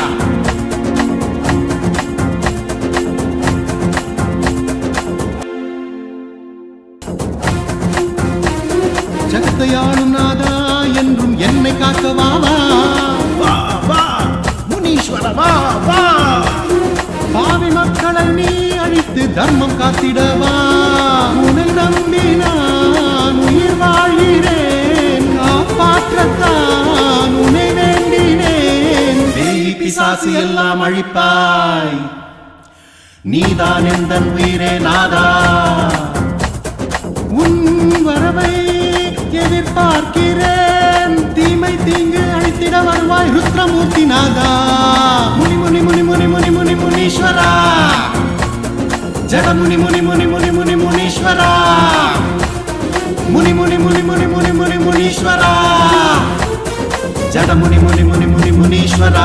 [SPEAKER 21] ஜகத்தையாளும் நாதா என்றும் என்னை காக்க வா வா வா வா முனீஸ்வர வா வா பாவி மக்களை நீ அழித்து தர்மம் காத்திடவா உன்னை நம்பி நான் உயிர் வாழ்கிறேன் காப்பாற்றத்தான் உன்னை வேண்டினேன் பேய் பிசாசு எல்லாம் அழிப்பாய் நீதான் எந்த உயிரே நாதா உன் வரவை எதிர்பார்க்கிறேன் தீமை தீங்கு அழித்திட வருவாய் ருத்ரமூர்த்தி நாதா முனி முனி முனி முனி முனி முனி முனீஸ்வரா ஜட முனி முனி முனி முனி முனி முனீஸ்வரா முனி முனி முனி முனி முனி முனி முனீஸ்வரா ஜட முனி முனி முனி முனி முனீஸ்வரா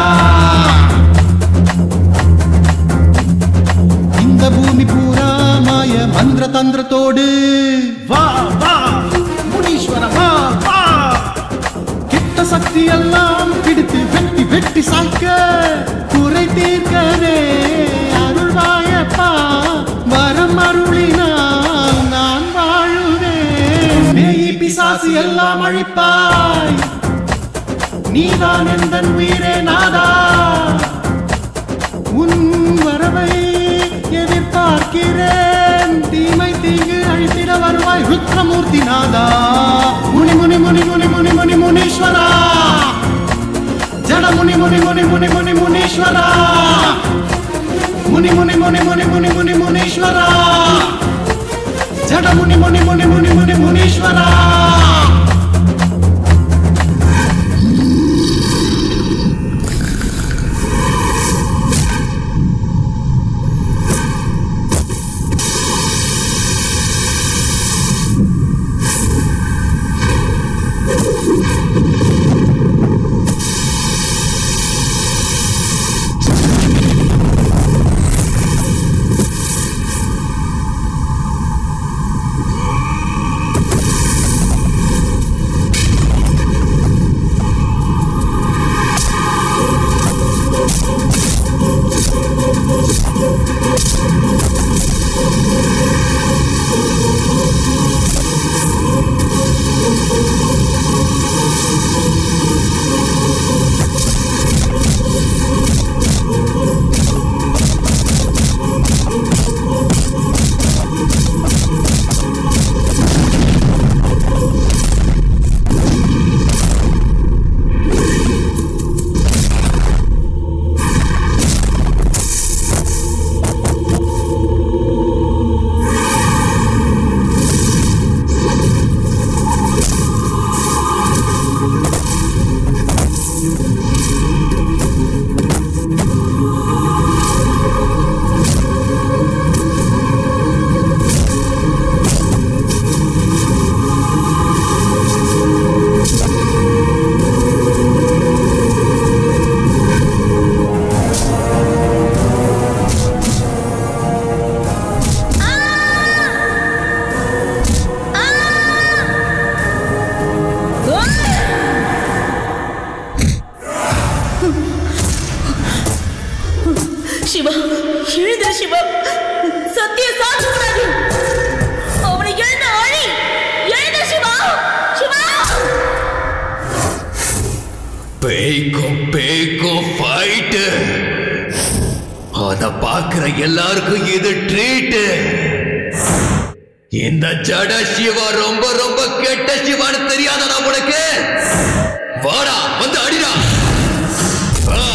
[SPEAKER 21] இந்த பூமி பூரா மாய மந்திர தந்திரத்தோடு வா வா முனீஸ்வர வா வா கிட்ட சக்தி எல்லாம் பிடித்து வெட்டி வெட்டி சாய்க்க குறை தீர்க்கவே அருள்வாயப்பா வரம் அருளினால் நான் வாழுவேன் பேய் பிசாசு எல்லாம் அழிப்பாய் நீதான் எந்த உயிரே நாதா உன் வரவை எதிர்பார்க்கிறேன் தீமை தீங்கு அழித்திட வருவாய் ருத்ரமூர்த்தி நாதா முனி முனி முனி முனி முனி முனி முனீஸ்வரா ஜட முனி முனி முனி முனி முனி முனீஸ்வரா முனி முனி முனி முனி முனி முனி முனீஸ்வரா ஜட முனி முனி முனி முனி முனி முனீஸ்வரா
[SPEAKER 17] சிவா எழுது சிவா சத்திய சாகக்கூடாது அவனை எழுந்த அழி எழுது சிவா சிவா
[SPEAKER 12] பேய்க்கும் பேய்க்கும் ஃபைட் அத பாக்குற எல்லாருக்கும் இது ட்ரீட் இந்த ஜட சிவா ரொம்ப ரொம்ப கெட்ட சிவான்னு தெரியாதடா உனக்கு வாடா வந்து அடிடா ஆ.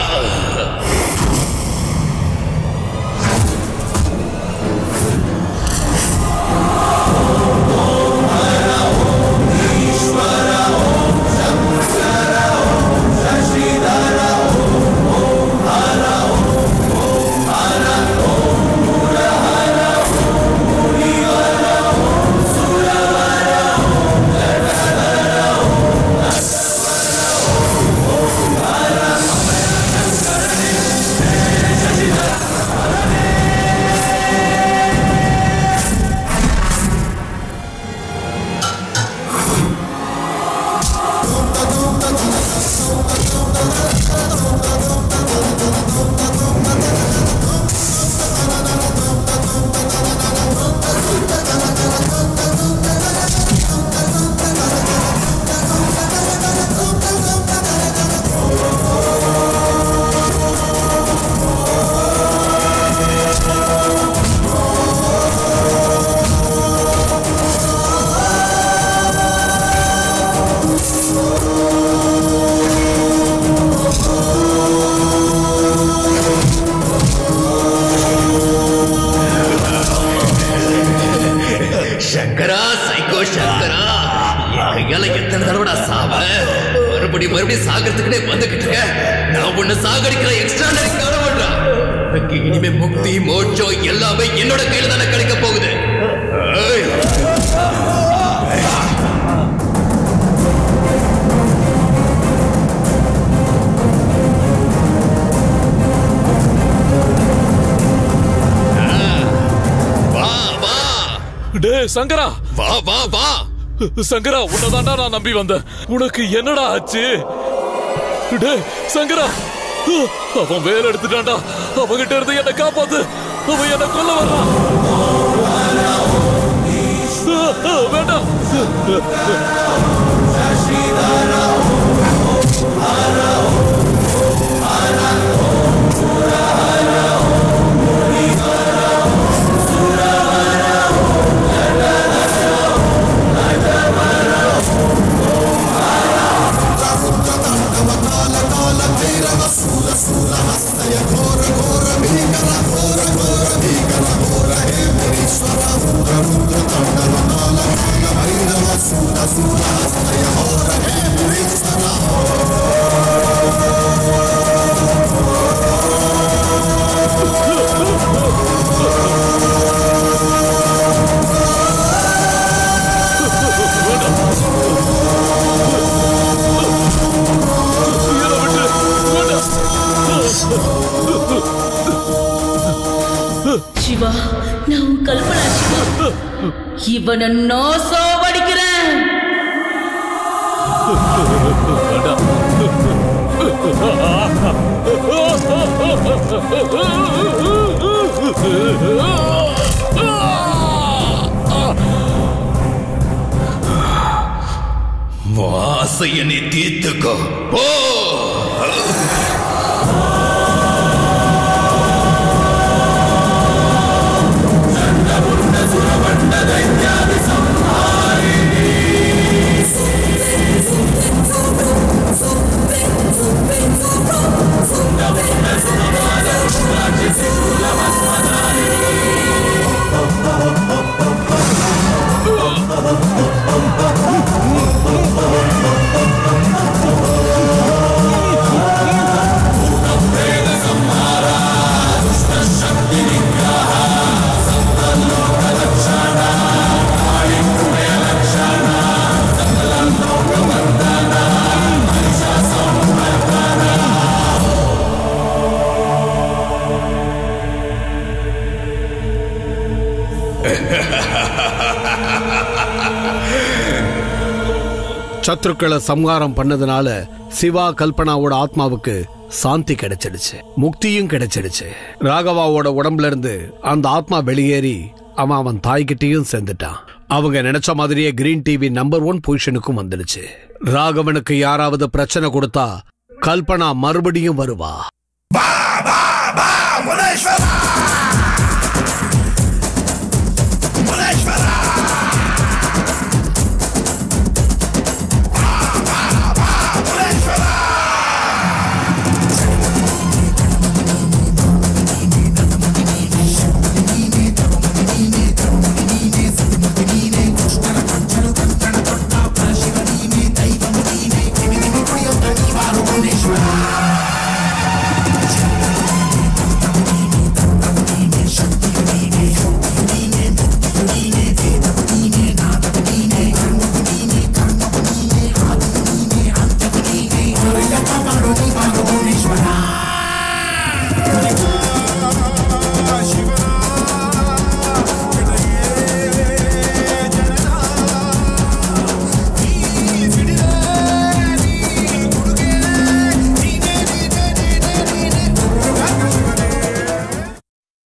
[SPEAKER 12] சங்கரா சைக்கோ சங்கரா என் கையால எத்தனை தடவை நான் சாவ மறுபடியும் மறுபடியும் சாகிறதுக்குனே வந்துகிட்டு இருக்க நான் உன்னை சாகடிக்கிற எக்ஸ்ட்ராடனரி கடவுள்டா உனக்கு இனிமே முக்தி மோட்சம் எல்லாமே என்னோட கையில தானே கிடைக்க போகுது ஏய். வா வா
[SPEAKER 19] டேய் சங்கரா
[SPEAKER 12] வா வா வா
[SPEAKER 19] சங்கரா உன்னதாண்டா நான் நம்பி வந்தேன் உனக்கு என்னடா ஆச்சு டேய் சங்கரா அவன் வேலை எடுத்துட்டான்டா அவன்கிட்ட இருந்து என்ன காப்பாத்து அவன் என்ன கொல்ல வர்றான் வேண்டாம்
[SPEAKER 17] சிவா நான் உன் கல்பனா சிவா இவனை நான் சாவடிக்கிறேன்
[SPEAKER 12] வாசைய நீ தீர்த்துக்கோ போ
[SPEAKER 18] சத்ருக்களை சம்ஹாரம் பண்ணதுனால சிவா கல்பனாவோட ஆத்மாவுக்கு சாந்தி கிடைச்சிடுச்சு முக்தியும் கிடைச்சிடுச்சு ராகவாவோட உடம்புல இருந்து அந்த ஆத்மா வெளியேறி அவன் அவன் தாய்கிட்டயும் சேர்ந்துட்டான் அவங்க நினைச்ச மாதிரியே கிரீன் டிவி நம்பர் ஒன் பொசிஷனுக்கும் வந்துடுச்சு ராகவனுக்கு யாராவது பிரச்சனை கொடுத்தா கல்பனா மறுபடியும் வருவா